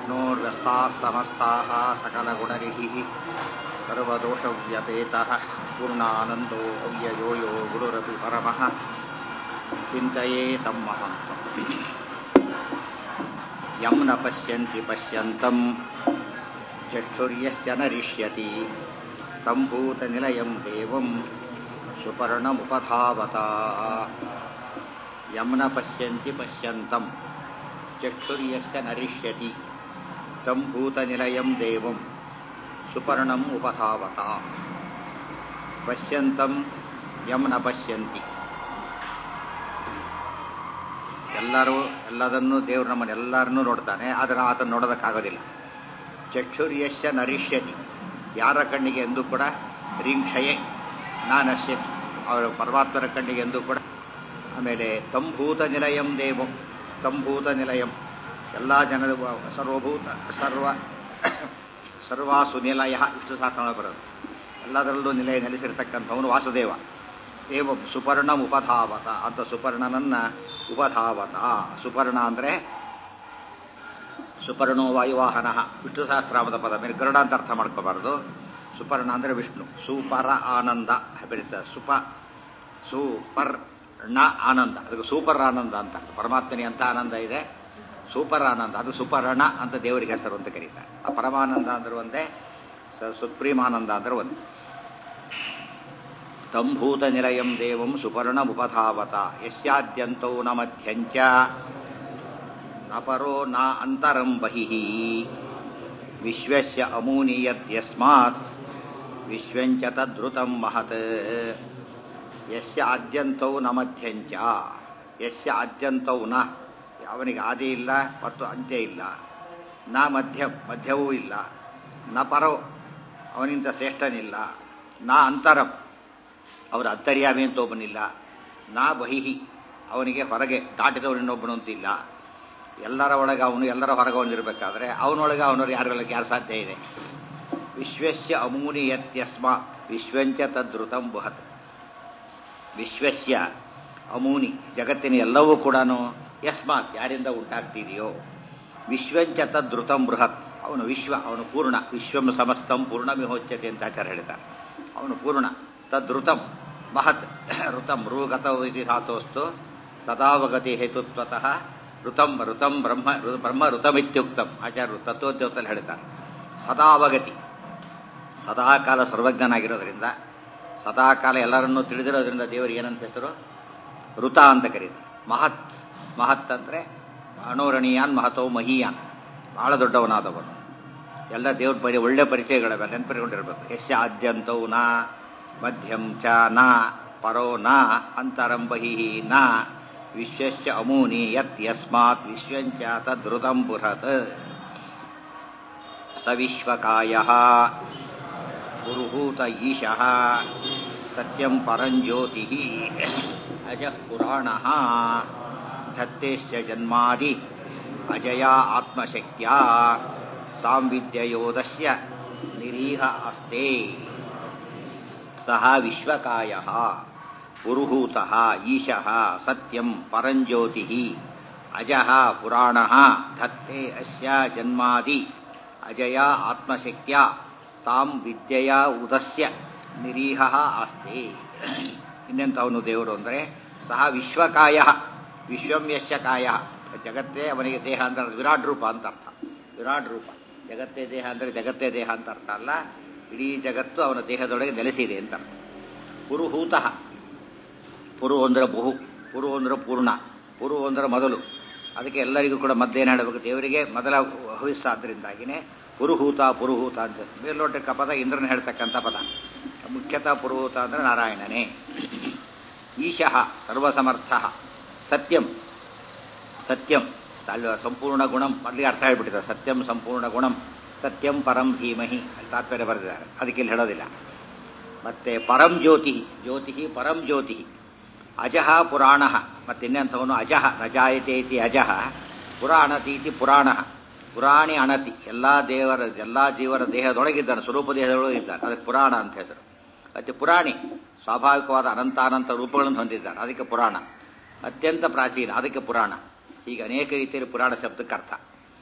विष्णोर्व्यस्ताः समस्ताः सकलगुणरिः सर्वदोषव्यपेतः पूर्णानन्दो अव्ययो यो गुरुरपि परमः चिन्तये तं महान्तम् यं न पश्यन्ति पश्यन्तं चक्षुर्यस्य नरिष्यति तं भूतनिलयं देवं सुपर्णमुपधावता यं न पश्यन्ति पश्यन्तं चक्षुर्यस्य नरिष्यति तं भूतनिलयं देवं ಸುಪರ್ಣಂ ಉಪಧಾವತ ಪಶ್ಯಂತಂ ಯಂ ನ ಪಶ್ಯಂತಿ ಎಲ್ಲರೂ ಎಲ್ಲದನ್ನೂ ದೇವರು ನಮ್ಮನ್ನು ಎಲ್ಲರನ್ನೂ ನೋಡ್ತಾನೆ ಆದರೆ ಆತನ ನೋಡೋದಕ್ಕಾಗೋದಿಲ್ಲ ಚಕ್ಷುರ್ಯಶ್ಯ ನರಿಷ್ಯತಿ ಯಾರ ಕಣ್ಣಿಗೆ ಎಂದೂ ಕೂಡ ರಿಂಕ್ಷಯೇ ನಾನಶ್ಯತಿ ಅವರ ಪರಮಾತ್ಮರ ಕಣ್ಣಿಗೆ ಎಂದೂ ಕೂಡ ಆಮೇಲೆ ತಂಭೂತ ನಿಲಯಂ ದೇವಂ ತಂಭೂತ ನಿಲಯಂ ಎಲ್ಲ ಜನದ ಸರ್ವಭೂತ ಸರ್ವ ಸರ್ವಾಸು ನಿಲಯ ವಿಷ್ಣು ಸಹಸ್ರನಾಮ ಬರೋದು ಎಲ್ಲದರಲ್ಲೂ ನಿಲಯ ನೆಲೆಸಿರ್ತಕ್ಕಂಥವನು ವಾಸುದೇವ ಏವಂ ಸುಪರ್ಣ ಉಪಧಾವತ ಅಂತ ಸುಪರ್ಣನನ್ನ ಉಪಧಾವತ ಸುಪರ್ಣ ಅಂದರೆ ಸುಪರ್ಣೋ ವಾಯುವಾಹನ ವಿಷ್ಣು ಸಹಸ್ರಾಮದ ಪದ ಮೇಲೆ ಗರುಡ ಅಂತ ಅರ್ಥ ಮಾಡ್ಕೋಬಾರ್ದು ಸುಪರ್ಣ ಅಂದರೆ ವಿಷ್ಣು ಸುಪರ ಆನಂದ ಬೆಳೀತಾರೆ ಸುಪ ಸೂಪರ್ ಣ ಆನಂದ ಅದಕ್ಕೆ ಸೂಪರ್ ಆನಂದ ಅಂತ ಪರಮಾತ್ಮನಿ ಅಂತ ಆನಂದ ಇದೆ ಸೂಪರ್ ಆನಂದ ಅದು ಸುಪರ್ಣ ಅಂತ ದೇವರಿಗೆ ಹೆಸರು ಅಂತ ಕರೀತಾರೆ ಆ ಪರಮಾನಂದ ಅಂದ್ರೆ ಒಂದೇ ಸುಪ್ರೀಮಾನಂದ ಅಂದ್ರೆ ಒಂದು ತಂಭೂತ ನಿಲಯಂ ದೇವಂ ಸುಪರ್ಣ ಉಪಧಾವತ ಯಸ್ಯಾದ್ಯಂತೌ ನ ಮಧ್ಯಂಚ ನ ಪರೋ ನ ಅಂತರಂ ಬಹಿಃ ವಿಶ್ವಸ್ಯ ಅಮೂನಿ ಯಸ್ಮಾತ್ ವಿಶ್ವಂಚ ತದ್ರುತಂ ಮಹತ್ ಯಸ್ಯ ಆದ್ಯಂತೌ ನ ಮಧ್ಯಂಚ ಯಸ್ಯ ಆದ್ಯಂತೌ ನ ಅವನಿಗೆ ಆದಿ ಇಲ್ಲ ಮತ್ತು ಅಂತ್ಯ ಇಲ್ಲ ನ ಮಧ್ಯ ಮಧ್ಯವೂ ಇಲ್ಲ ನ ಪರೋ ಅವನಿಂದ ಶ್ರೇಷ್ಠನಿಲ್ಲ ನಾ ಅಂತರಂ ಅವರ ಅಂತರ್ಯಾಮಿ ಅಂತ ಒಬ್ಬನಿಲ್ಲ ನಾ ಬಹಿಹಿ ಅವನಿಗೆ ಹೊರಗೆ ದಾಟಿದವನಿನ್ನೊಬ್ಬನು ಅಂತಿಲ್ಲ ಎಲ್ಲರ ಒಳಗೆ ಅವನು ಎಲ್ಲರ ಹೊರಗೆ ಅವನಿರ್ಬೇಕಾದ್ರೆ ಅವನೊಳಗೆ ಅವನವ್ರು ಯಾರಿಗೊಳಗೆ ಯಾರು ಸಾಧ್ಯ ಇದೆ ವಿಶ್ವಸ್ಯ ಅಮೂನಿ ಯತ್ಯಸ್ಮ ವಿಶ್ವಂಚ ತದ್ರುತಂ ಬೃಹತ್ ವಿಶ್ವಸ್ಯ ಅಮೂನಿ ಜಗತ್ತಿನ ಎಲ್ಲವೂ ಕೂಡ ಯಸ್ಮಾತ್ ಯಾರಿಂದ ಉಂಟಾಗ್ತಿದೆಯೋ ವಿಶ್ವಂಚ ತದ್ರುತಂ ಬೃಹತ್ ಅವನು ವಿಶ್ವ ಅವನು ಪೂರ್ಣ ವಿಶ್ವಂ ಸಮಸ್ತಂ ಪೂರ್ಣಮಿಹೋಚ್ಯತೆ ಅಂತ ಆಚಾರ ಹೇಳ್ತಾರೆ ಅವನು ಪೂರ್ಣ ತದ್ರುತಂ ಮಹತ್ ಋತಂ ಋಗತೌ ಇತಿ ಧಾತೋಸ್ತು ಸದಾವಗತಿ ಹೇತುತ್ವತಃ ಋತಂ ಋತಂ ಬ್ರಹ್ಮ ಬ್ರಹ್ಮ ಋತಮಿತ್ಯುಕ್ತಂ ಆಚಾರ್ಯರು ತತ್ವೋದ್ಯೋತಲ್ಲಿ ಹೇಳ್ತಾರೆ ಸದಾವಗತಿ ಸದಾಕಾಲ ಸರ್ವಜ್ಞನಾಗಿರೋದ್ರಿಂದ ಸದಾಕಾಲ ಎಲ್ಲರನ್ನೂ ತಿಳಿದಿರೋದ್ರಿಂದ ದೇವರಿಗೆ ಏನಂತ ಹೆಸರು ಋತ ಅಂತ ಕರೀತಾರೆ ಮಹತ್ ಮಹತ್ ಅಂದರೆ ಅಣೋರಣೀಯಾನ್ ಮಹತೋ ಮಹೀಯಾನ್ ಬಹಳ ದೊಡ್ಡವನಾದವನು ಎಲ್ಲ ದೇವ್ರ ಪರಿ ಒಳ್ಳೆ ಪರಿಚಯಗಳವೆ ನೆನಪಿಟ್ಕೊಂಡಿರ್ಬೇಕು ಯಶ ಆದ್ಯಂತೌ ನ ಮಧ್ಯಂ ಚ ನ ಪರೋ ನ ಅಂತರಂ ಬಹಿ ನ ವಿಶ್ವಸ್ಯ ಅಮೂನಿ ಯತ್ ಯಸ್ಮಾತ್ ವಿಶ್ವಂಚ ತದ್ರುತಂ ಬೃಹತ್ ಸ ವಿಶ್ವಕಾಯ ಗುರುಭೂತ ಈಶಃ ಸತ್ಯಂ ಪರಂಜ್ಯೋತಿ ಅಜಃ ಪುರಾಣ ಧತ್ತೇಶ್ಯ ಜನ್ಮಾದಿ ಅಜಯ ಆತ್ಮಶಕ್ತಿಯ ತಾಂ ವಿದ್ಯಯೋದಸ್ಯ ನಿರೀಹ ಅಸ್ತೆ ಸಹ ವಿಶ್ವಕಾಯ ಪುರುಹೂತ ಈಶಃ ಸತ್ಯಂ ಪರಂಜ್ಯೋತಿ ಅಜಃ ಪುರಾಣ ಧತ್ತೆ ಅಸ್ಯ ಜನ್ಮಾದಿ ಅಜಯ ಆತ್ಮಶಕ್ತಿಯ ತಾಂ ವಿದ್ಯೆಯ ಉದಸ್ಯ ನಿರೀಹ ಆಸ್ತೆ ಇನ್ನೆಂಥವನು ದೇವರು ಅಂದರೆ ಸಹ ವಿಶ್ವಕಾಯ ವಿಶ್ವಂ ಯಶ್ಯ ಕಾಯ ಜಗತ್ತೇ ಅವನಿಗೆ ದೇಹ ಅಂತ ವಿರಾಟ್ ರೂಪ ಅಂತ ಅರ್ಥ ವಿರಾಟ್ ರೂಪ ಜಗತ್ತೇ ದೇಹ ಅಂದರೆ ಜಗತ್ತೇ ದೇಹ ಅಂತ ಅರ್ಥ ಅಲ್ಲ ಇಡೀ ಜಗತ್ತು ಅವನ ದೇಹದೊಳಗೆ ನೆಲೆಸಿದೆ ಅಂತ ಅರ್ಥ ಪುರುಹೂತ ಪುರು ಅಂದ್ರೆ ಬಹು ಪುರು ಅಂದ್ರೆ ಪೂರ್ಣ ಪುರು ಅಂದ್ರೆ ಮೊದಲು ಅದಕ್ಕೆ ಎಲ್ಲರಿಗೂ ಕೂಡ ಮದ್ದೇನು ಹೇಳಬೇಕು ದೇವರಿಗೆ ಮೊದಲ ಹವಿಸ್ಸಾದ್ರಿಂದಾಗಿನೇ ಪುರುಹೂತ ಪುರುಹೂತ ಅಂತ ಮೇಲ್ನೋಟಕ್ಕೆ ಪದ ಇಂದ್ರನ ಹೇಳ್ತಕ್ಕಂಥ ಪದ ಮುಖ್ಯತಃ ಪುರುಹೂತ ಅಂದರೆ ನಾರಾಯಣನೇ ಈಶಃ ಸರ್ವಸಮರ್ಥ ಸತ್ಯಂ ಸತ್ಯಂ ಅಲ್ಲಿ ಸಂಪೂರ್ಣ ಗುಣಂ ಅಲ್ಲಿಗೆ ಅರ್ಥ ಹೇಳ್ಬಿಟ್ಟಿದ್ದಾರೆ ಸತ್ಯಂ ಸಂಪೂರ್ಣ ಗುಣಂ ಸತ್ಯಂ ಪರಂ ಧೀಮಹಿ ಅಲ್ಲಿ ತಾತ್ಪರ್ಯ ಬರೆದಿದ್ದಾರೆ ಅದಕ್ಕೆ ಇಲ್ಲಿ ಹೇಳೋದಿಲ್ಲ ಮತ್ತೆ ಪರಂ ಜ್ಯೋತಿ ಜ್ಯೋತಿ ಪರಂ ಜ್ಯೋತಿ ಅಜಃ ಪುರಾಣ ಮತ್ತಿನ್ನೆಂಥವನು ಅಜಃ ನಜಾಯತೆ ಇತಿ ಅಜಃ ಪುರಾಣತೀತಿ ಪುರಾಣ ಪುರಾಣಿ ಅಣತಿ ಎಲ್ಲ ದೇವರ ಎಲ್ಲ ಜೀವರ ದೇಹದೊಳಗಿದ್ದಾನೆ ಸ್ವರೂಪ ದೇಹದೊಳಗಿದ್ದಾನೆ ಅದಕ್ಕೆ ಪುರಾಣ ಅಂತ ಹೆಸರು ಮತ್ತೆ ಪುರಾಣಿ ಸ್ವಾಭಾವಿಕವಾದ ಅನಂತಾನಂತ ರೂಪಗಳನ್ನು ಹೊಂದಿದ್ದಾನೆ ಅದಕ್ಕೆ ಪುರಾಣ ಅತ್ಯಂತ ಪ್ರಾಚೀನ ಅದಕ್ಕೆ ಪುರಾಣ ಹೀಗೆ ಅನೇಕ ರೀತಿಯಲ್ಲಿ ಪುರಾಣ ಶಬ್ದಕ್ಕೆ ಅರ್ಥ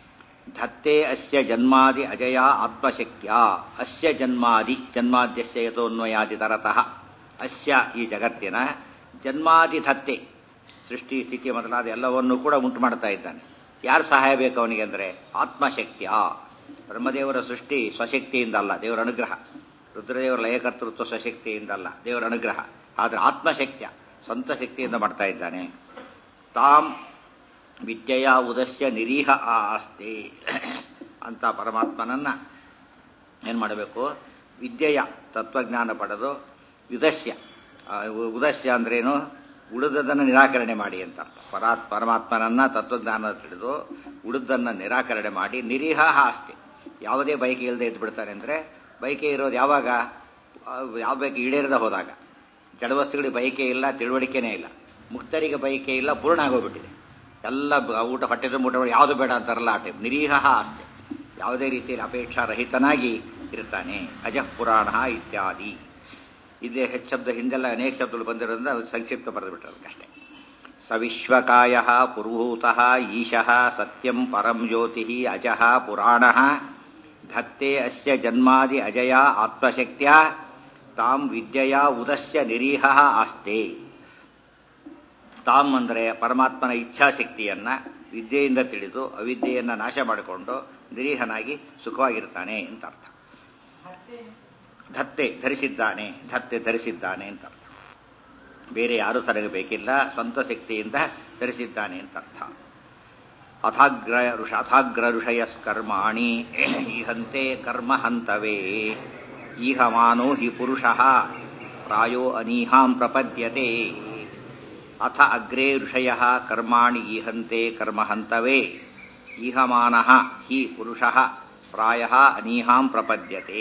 ಧತ್ತೆ ಅಸ್ಯ ಜನ್ಮಾದಿ ಅಜಯ ಆತ್ಮಶಕ್ಯ ಅಸ್ಯ ಜನ್ಮಾದಿ ಜನ್ಮಾದ್ಯಸ್ಯ ಯಥೋನ್ವಯಾದಿ ತರತಃ ಅಸ್ಯ ಈ ಜಗತ್ತಿನ ಜನ್ಮಾದಿ ಧತ್ತೆ ಸೃಷ್ಟಿ ಸ್ಥಿತಿ ಮೊದಲಾದ ಎಲ್ಲವನ್ನೂ ಕೂಡ ಉಂಟು ಮಾಡ್ತಾ ಇದ್ದಾನೆ ಯಾರು ಸಹಾಯ ಬೇಕು ಅವನಿಗೆ ಅಂದರೆ ಆತ್ಮಶಕ್ತಿಯ ಬ್ರಹ್ಮದೇವರ ಸೃಷ್ಟಿ ಸ್ವಶಕ್ತಿಯಿಂದ ಅಲ್ಲ ದೇವರ ಅನುಗ್ರಹ ರುದ್ರದೇವರ ಲಯಕರ್ತೃತ್ವ ಸ್ವಶಕ್ತಿಯಿಂದ ಅಲ್ಲ ದೇವರ ಅನುಗ್ರಹ ಆದರೆ ಆತ್ಮಶಕ್ತಿಯ ಸ್ವಂತ ಶಕ್ತಿಯಿಂದ ಮಾಡ್ತಾ ಇದ್ದಾನೆ ತಾಂ ವಿದ್ಯೆಯ ಉದಸ್ಯ ನಿರೀಹ ಆ ಆಸ್ತಿ ಅಂತ ಪರಮಾತ್ಮನನ್ನ ಏನು ಮಾಡಬೇಕು ವಿದ್ಯೆಯ ತತ್ವಜ್ಞಾನ ಪಡೆದು ಉದಸ್ಯ ಆ, ಉದಸ್ಯ ಅಂದ್ರೇನು ಉಳಿದದನ್ನು ನಿರಾಕರಣೆ ಮಾಡಿ ಅಂತ ಅರ್ಥ ಪರಾ ಪರಮಾತ್ಮನನ್ನ ತತ್ವಜ್ಞಾನ ತಿಳಿದು ಉಳಿದನ್ನ ನಿರಾಕರಣೆ ಮಾಡಿ ನಿರೀಹ ಆಸ್ತಿ ಯಾವುದೇ ಬೈಕ್ ಇಲ್ಲದೆ ಇದ್ದು ಬಿಡ್ತಾರೆ ಅಂದರೆ ಬೈಕೆ ಇರೋದು ಯಾವಾಗ ಆ, ಯಾವ ಬೈಕ್ ಈಡೇರದ ಹೋದಾಗ ಜಡವಸ್ತುಗಳಿಗೆ ಬೈಕೆ ಇಲ್ಲ ತಿಳುವಳಿಕೆನೇ ಇಲ್ಲ ಮುಕ್ತರಿಗೆ ಬೈಕೆ ಇಲ್ಲ ಪೂರ್ಣ ಆಗೋಗ್ಬಿಟ್ಟಿದೆ ಎಲ್ಲ ಬ- ಊಟ ಹೊಟ್ಟೆ ತುಂಬ ಊಟ ಮಾಡಿ ಯಾವುದು ಬೇಡ ಅಂತಾರಲ್ಲ ಆ ಟೈಪ್ ನಿರೀಹ ಆಸ್ತಿ ಯಾವುದೇ ರೀತಿಯಲ್ಲಿ ಅಪೇಕ್ಷಾರಹಿತನಾಗಿ ಇರ್ತಾನೆ ಅಜಃ ಪುರಾಣ ಇತ್ಯಾದಿ ಇದೇ ಹೆಚ್ಚು ಶಬ್ದ ಹಿಂದೆಲ್ಲ ಅನೇಕ ಶಬ್ದಗಳು ಬಂದಿರೋದ್ರಿಂದ ಅದು ಸಂಕ್ಷಿಪ್ತ ಬರೆದು ಬಿಟ್ಟದಕ್ಕಷ್ಟೇ ಸವಿಶ್ವಕಾಯ ಪುರುಭೂತಃ ಈಶಃ ಸತ್ಯಂ ಪರಂ ಜ್ಯೋತಿ ಅಜಃ ಪುರಾಣ ಧತ್ತೆ ಅಸ್ಯ ಜನ್ಮಾದಿ ಅಜಯ ಆತ್ಮಶಕ್ತಿಯ ತಾಂ ವಿದ್ಯೆಯ ಉದಸ್ಯ ನಿರೀಹ ಆಸ್ತೆ ತಾಮ್ ಅಂದರೆ ಪರಮಾತ್ಮನ ಇಚ್ಛಾಶಕ್ತಿಯನ್ನ ವಿದ್ಯೆಯಿಂದ ತಿಳಿದು ಅವಿದ್ಯೆಯನ್ನ ನಾಶ ಮಾಡಿಕೊಂಡು ನಿರೀಹನಾಗಿ ಸುಖವಾಗಿರ್ತಾನೆ ಅಂತ ಅರ್ಥ ಧತ್ತೆ ಧರಿಸಿದ್ದಾನೆ ಧತ್ತೆ ಧರಿಸಿದ್ದಾನೆ ಅಂತ ಅರ್ಥ ಬೇರೆ ಯಾರೂ ತನಗೆ ಬೇಕಿಲ್ಲ ಸ್ವಂತ ಶಕ್ತಿಯಿಂದ ಧರಿಸಿದ್ದಾನೆ ಅಂತ ಅರ್ಥ ಅಥಾಗ್ರ ಋಷ ಅಥಾಗ್ರ ಋಷಯಸ್ಕರ್ಮಾಣಿ ಈಹಂತೆ ಕರ್ಮ ಹಂತವೇ ಈಹಮಾನೋ ಹಿ ಪುರುಷಃ ಪ್ರಾಯೋ ಅನೀಹಾಂ ಪ್ರಪದ್ಯತೆ ಅಥ ಅಗ್ರೇ ಋಷಯ ಕರ್ಮಾಣಿ ಈಹಂತೆ ಕರ್ಮ ಹಂತವೇ ಈಹಮಾನ ಹಿ ಪುರುಷ ಪ್ರಾಯ ಅನೀಹಾಂ ಪ್ರಪದ್ಯತೆ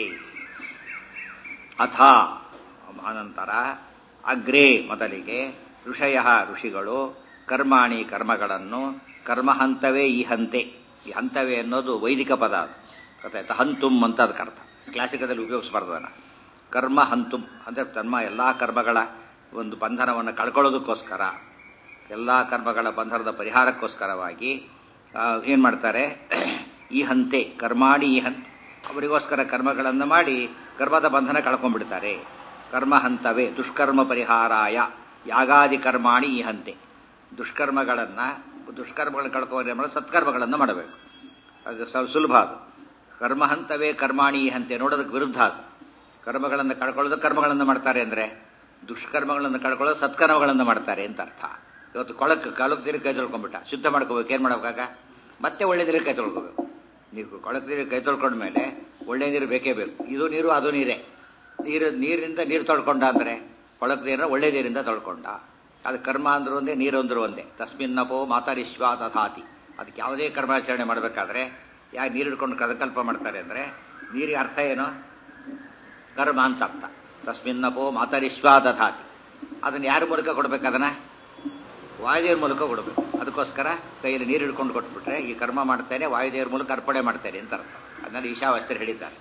ಅಥ ಅನಂತರ ಅಗ್ರೇ ಮೊದಲಿಗೆ ಋಷಯ ಋಷಿಗಳು ಕರ್ಮಾಣಿ ಕರ್ಮಗಳನ್ನು ಕರ್ಮ ಹಂತವೇ ಈ ಹಂತೆ ಈ ಹಂತವೇ ಅನ್ನೋದು ವೈದಿಕ ಪದ ಅದು ಗೊತ್ತಾಯ್ತಾ ಹಂತುಂ ಅಂತ ಅದಕ್ಕೆ ಅರ್ಥ ಕ್ಲಾಸಿಕದಲ್ಲಿ ಉಪಯೋಗಿಸಬಾರ್ದನ ಕರ್ಮ ಹಂತುಂ ಅಂದರೆ ತಮ್ಮ ಎಲ್ಲ ಕರ್ಮಗಳ ಒಂದು ಬಂಧನವನ್ನು ಕಳ್ಕೊಳ್ಳೋದಕ್ಕೋಸ್ಕರ ಎಲ್ಲ ಕರ್ಮಗಳ ಬಂಧನದ ಪರಿಹಾರಕ್ಕೋಸ್ಕರವಾಗಿ ಏನು ಮಾಡ್ತಾರೆ ಈ ಹಂತೆ ಕರ್ಮಾಣಿ ಈ ಹಂತೆ ಅವರಿಗೋಸ್ಕರ ಕರ್ಮಗಳನ್ನು ಮಾಡಿ ಕರ್ಮದ ಬಂಧನ ಕಳ್ಕೊಂಡ್ಬಿಡ್ತಾರೆ ಕರ್ಮ ಹಂತವೇ ದುಷ್ಕರ್ಮ ಪರಿಹಾರಾಯ ಯಾಗಾದಿ ಕರ್ಮಾಣಿ ಈ ಹಂತೆ ದುಷ್ಕರ್ಮಗಳನ್ನು ದುಷ್ಕರ್ಮಗಳನ್ನು ಕಳ್ಕೊಂಡ್ರೆ ಮಾಡೋ ಸತ್ಕರ್ಮಗಳನ್ನು ಮಾಡಬೇಕು ಅದು ಸ್ವಲ್ಪ ಸುಲಭ ಅದು ಕರ್ಮ ಹಂತವೇ ಕರ್ಮಾಣಿ ಈ ಹಂತೆ ನೋಡೋದಕ್ಕೆ ವಿರುದ್ಧ ಅದು ಕರ್ಮಗಳನ್ನು ಕಳ್ಕೊಳ್ಳೋದು ಕರ್ಮಗಳನ್ನು ಮಾಡ್ತಾರೆ ಅಂದರೆ ದುಷ್ಕರ್ಮಗಳನ್ನು ಕಳ್ಕೊಳ್ಳೋದು ಸತ್ಕರ್ಮಗಳನ್ನು ಮಾಡ್ತಾರೆ ಅಂತ ಅರ್ಥ ಇವತ್ತು ಕೊಳಕ್ಕೆ ಕಾಲಕ್ಕೆ ನೀರು ಕೈ ತೊಳ್ಕೊಂಡ್ಬಿಟ್ಟ ಶುದ್ಧ ಮಾಡ್ಕೋಬೇಕು ಏನು ಮಾಡ್ಬೇಕಾಗ ಮತ್ತೆ ಒಳ್ಳೆ ನೀರು ಕೈ ತೊಳ್ಕೋಬೇಕು ನೀವು ಕೊಳಕ್ಕೆ ನೀರು ಕೈ ತೊಳ್ಕೊಂಡ್ಮೇಲೆ ಒಳ್ಳೆ ನೀರು ಬೇಕೇ ಬೇಕು ಇದು ನೀರು ಅದು ನೀರೇ ನೀರು ನೀರಿನಿಂದ ನೀರು ತೊಳ್ಕೊಂಡ ಅಂದರೆ ಕೊಳಕ್ಕೆ ನೀರನ್ನ ಒಳ್ಳೆ ನೀರಿಂದ ತೊಳ್ಕೊಂಡ ಅದು ಕರ್ಮ ಅಂದ್ರು ಒಂದೇ ನೀರು ಅಂದ್ರು ಒಂದೇ ತಸ್ಮಿನ್ನಪೋ ಮಾತರಿಶ್ವ ತಥಾತಿ ಅದಕ್ಕೆ ಯಾವುದೇ ಕರ್ಮಾಚರಣೆ ಮಾಡಬೇಕಾದ್ರೆ ಯಾಕೆ ನೀರು ಹಿಡ್ಕೊಂಡು ಕದಕಲ್ಪ ಮಾಡ್ತಾರೆ ಅಂದರೆ ನೀರಿಗೆ ಅರ್ಥ ಏನು ಕರ್ಮ ಅಂತ ಅರ್ಥ ತಸ್ಮಿನ್ನಪೋ ಮಾತರಿಶ್ವ ತಥಾತಿ ಅದನ್ನ ಯಾರ ಮೂಲಕ ಕೊಡ್ಬೇಕು ಅದನ್ನ ವಾಯುದೇವ್ರ ಮೂಲಕ ಕೊಡಬೇಕು ಅದಕ್ಕೋಸ್ಕರ ಕೈಯಲ್ಲಿ ನೀರು ಹಿಡ್ಕೊಂಡು ಕೊಟ್ಬಿಟ್ರೆ ಈ ಕರ್ಮ ಮಾಡ್ತೇನೆ ವಾಯುದೇವ್ರ ಮೂಲಕ ಅರ್ಪಣೆ ಮಾಡ್ತೇನೆ ಅಂತ ಅರ್ಥ ಅದನ್ನಲ್ಲಿ ಈಶಾವಾಸ್ಯರು ಹೇಳಿದ್ದಾರೆ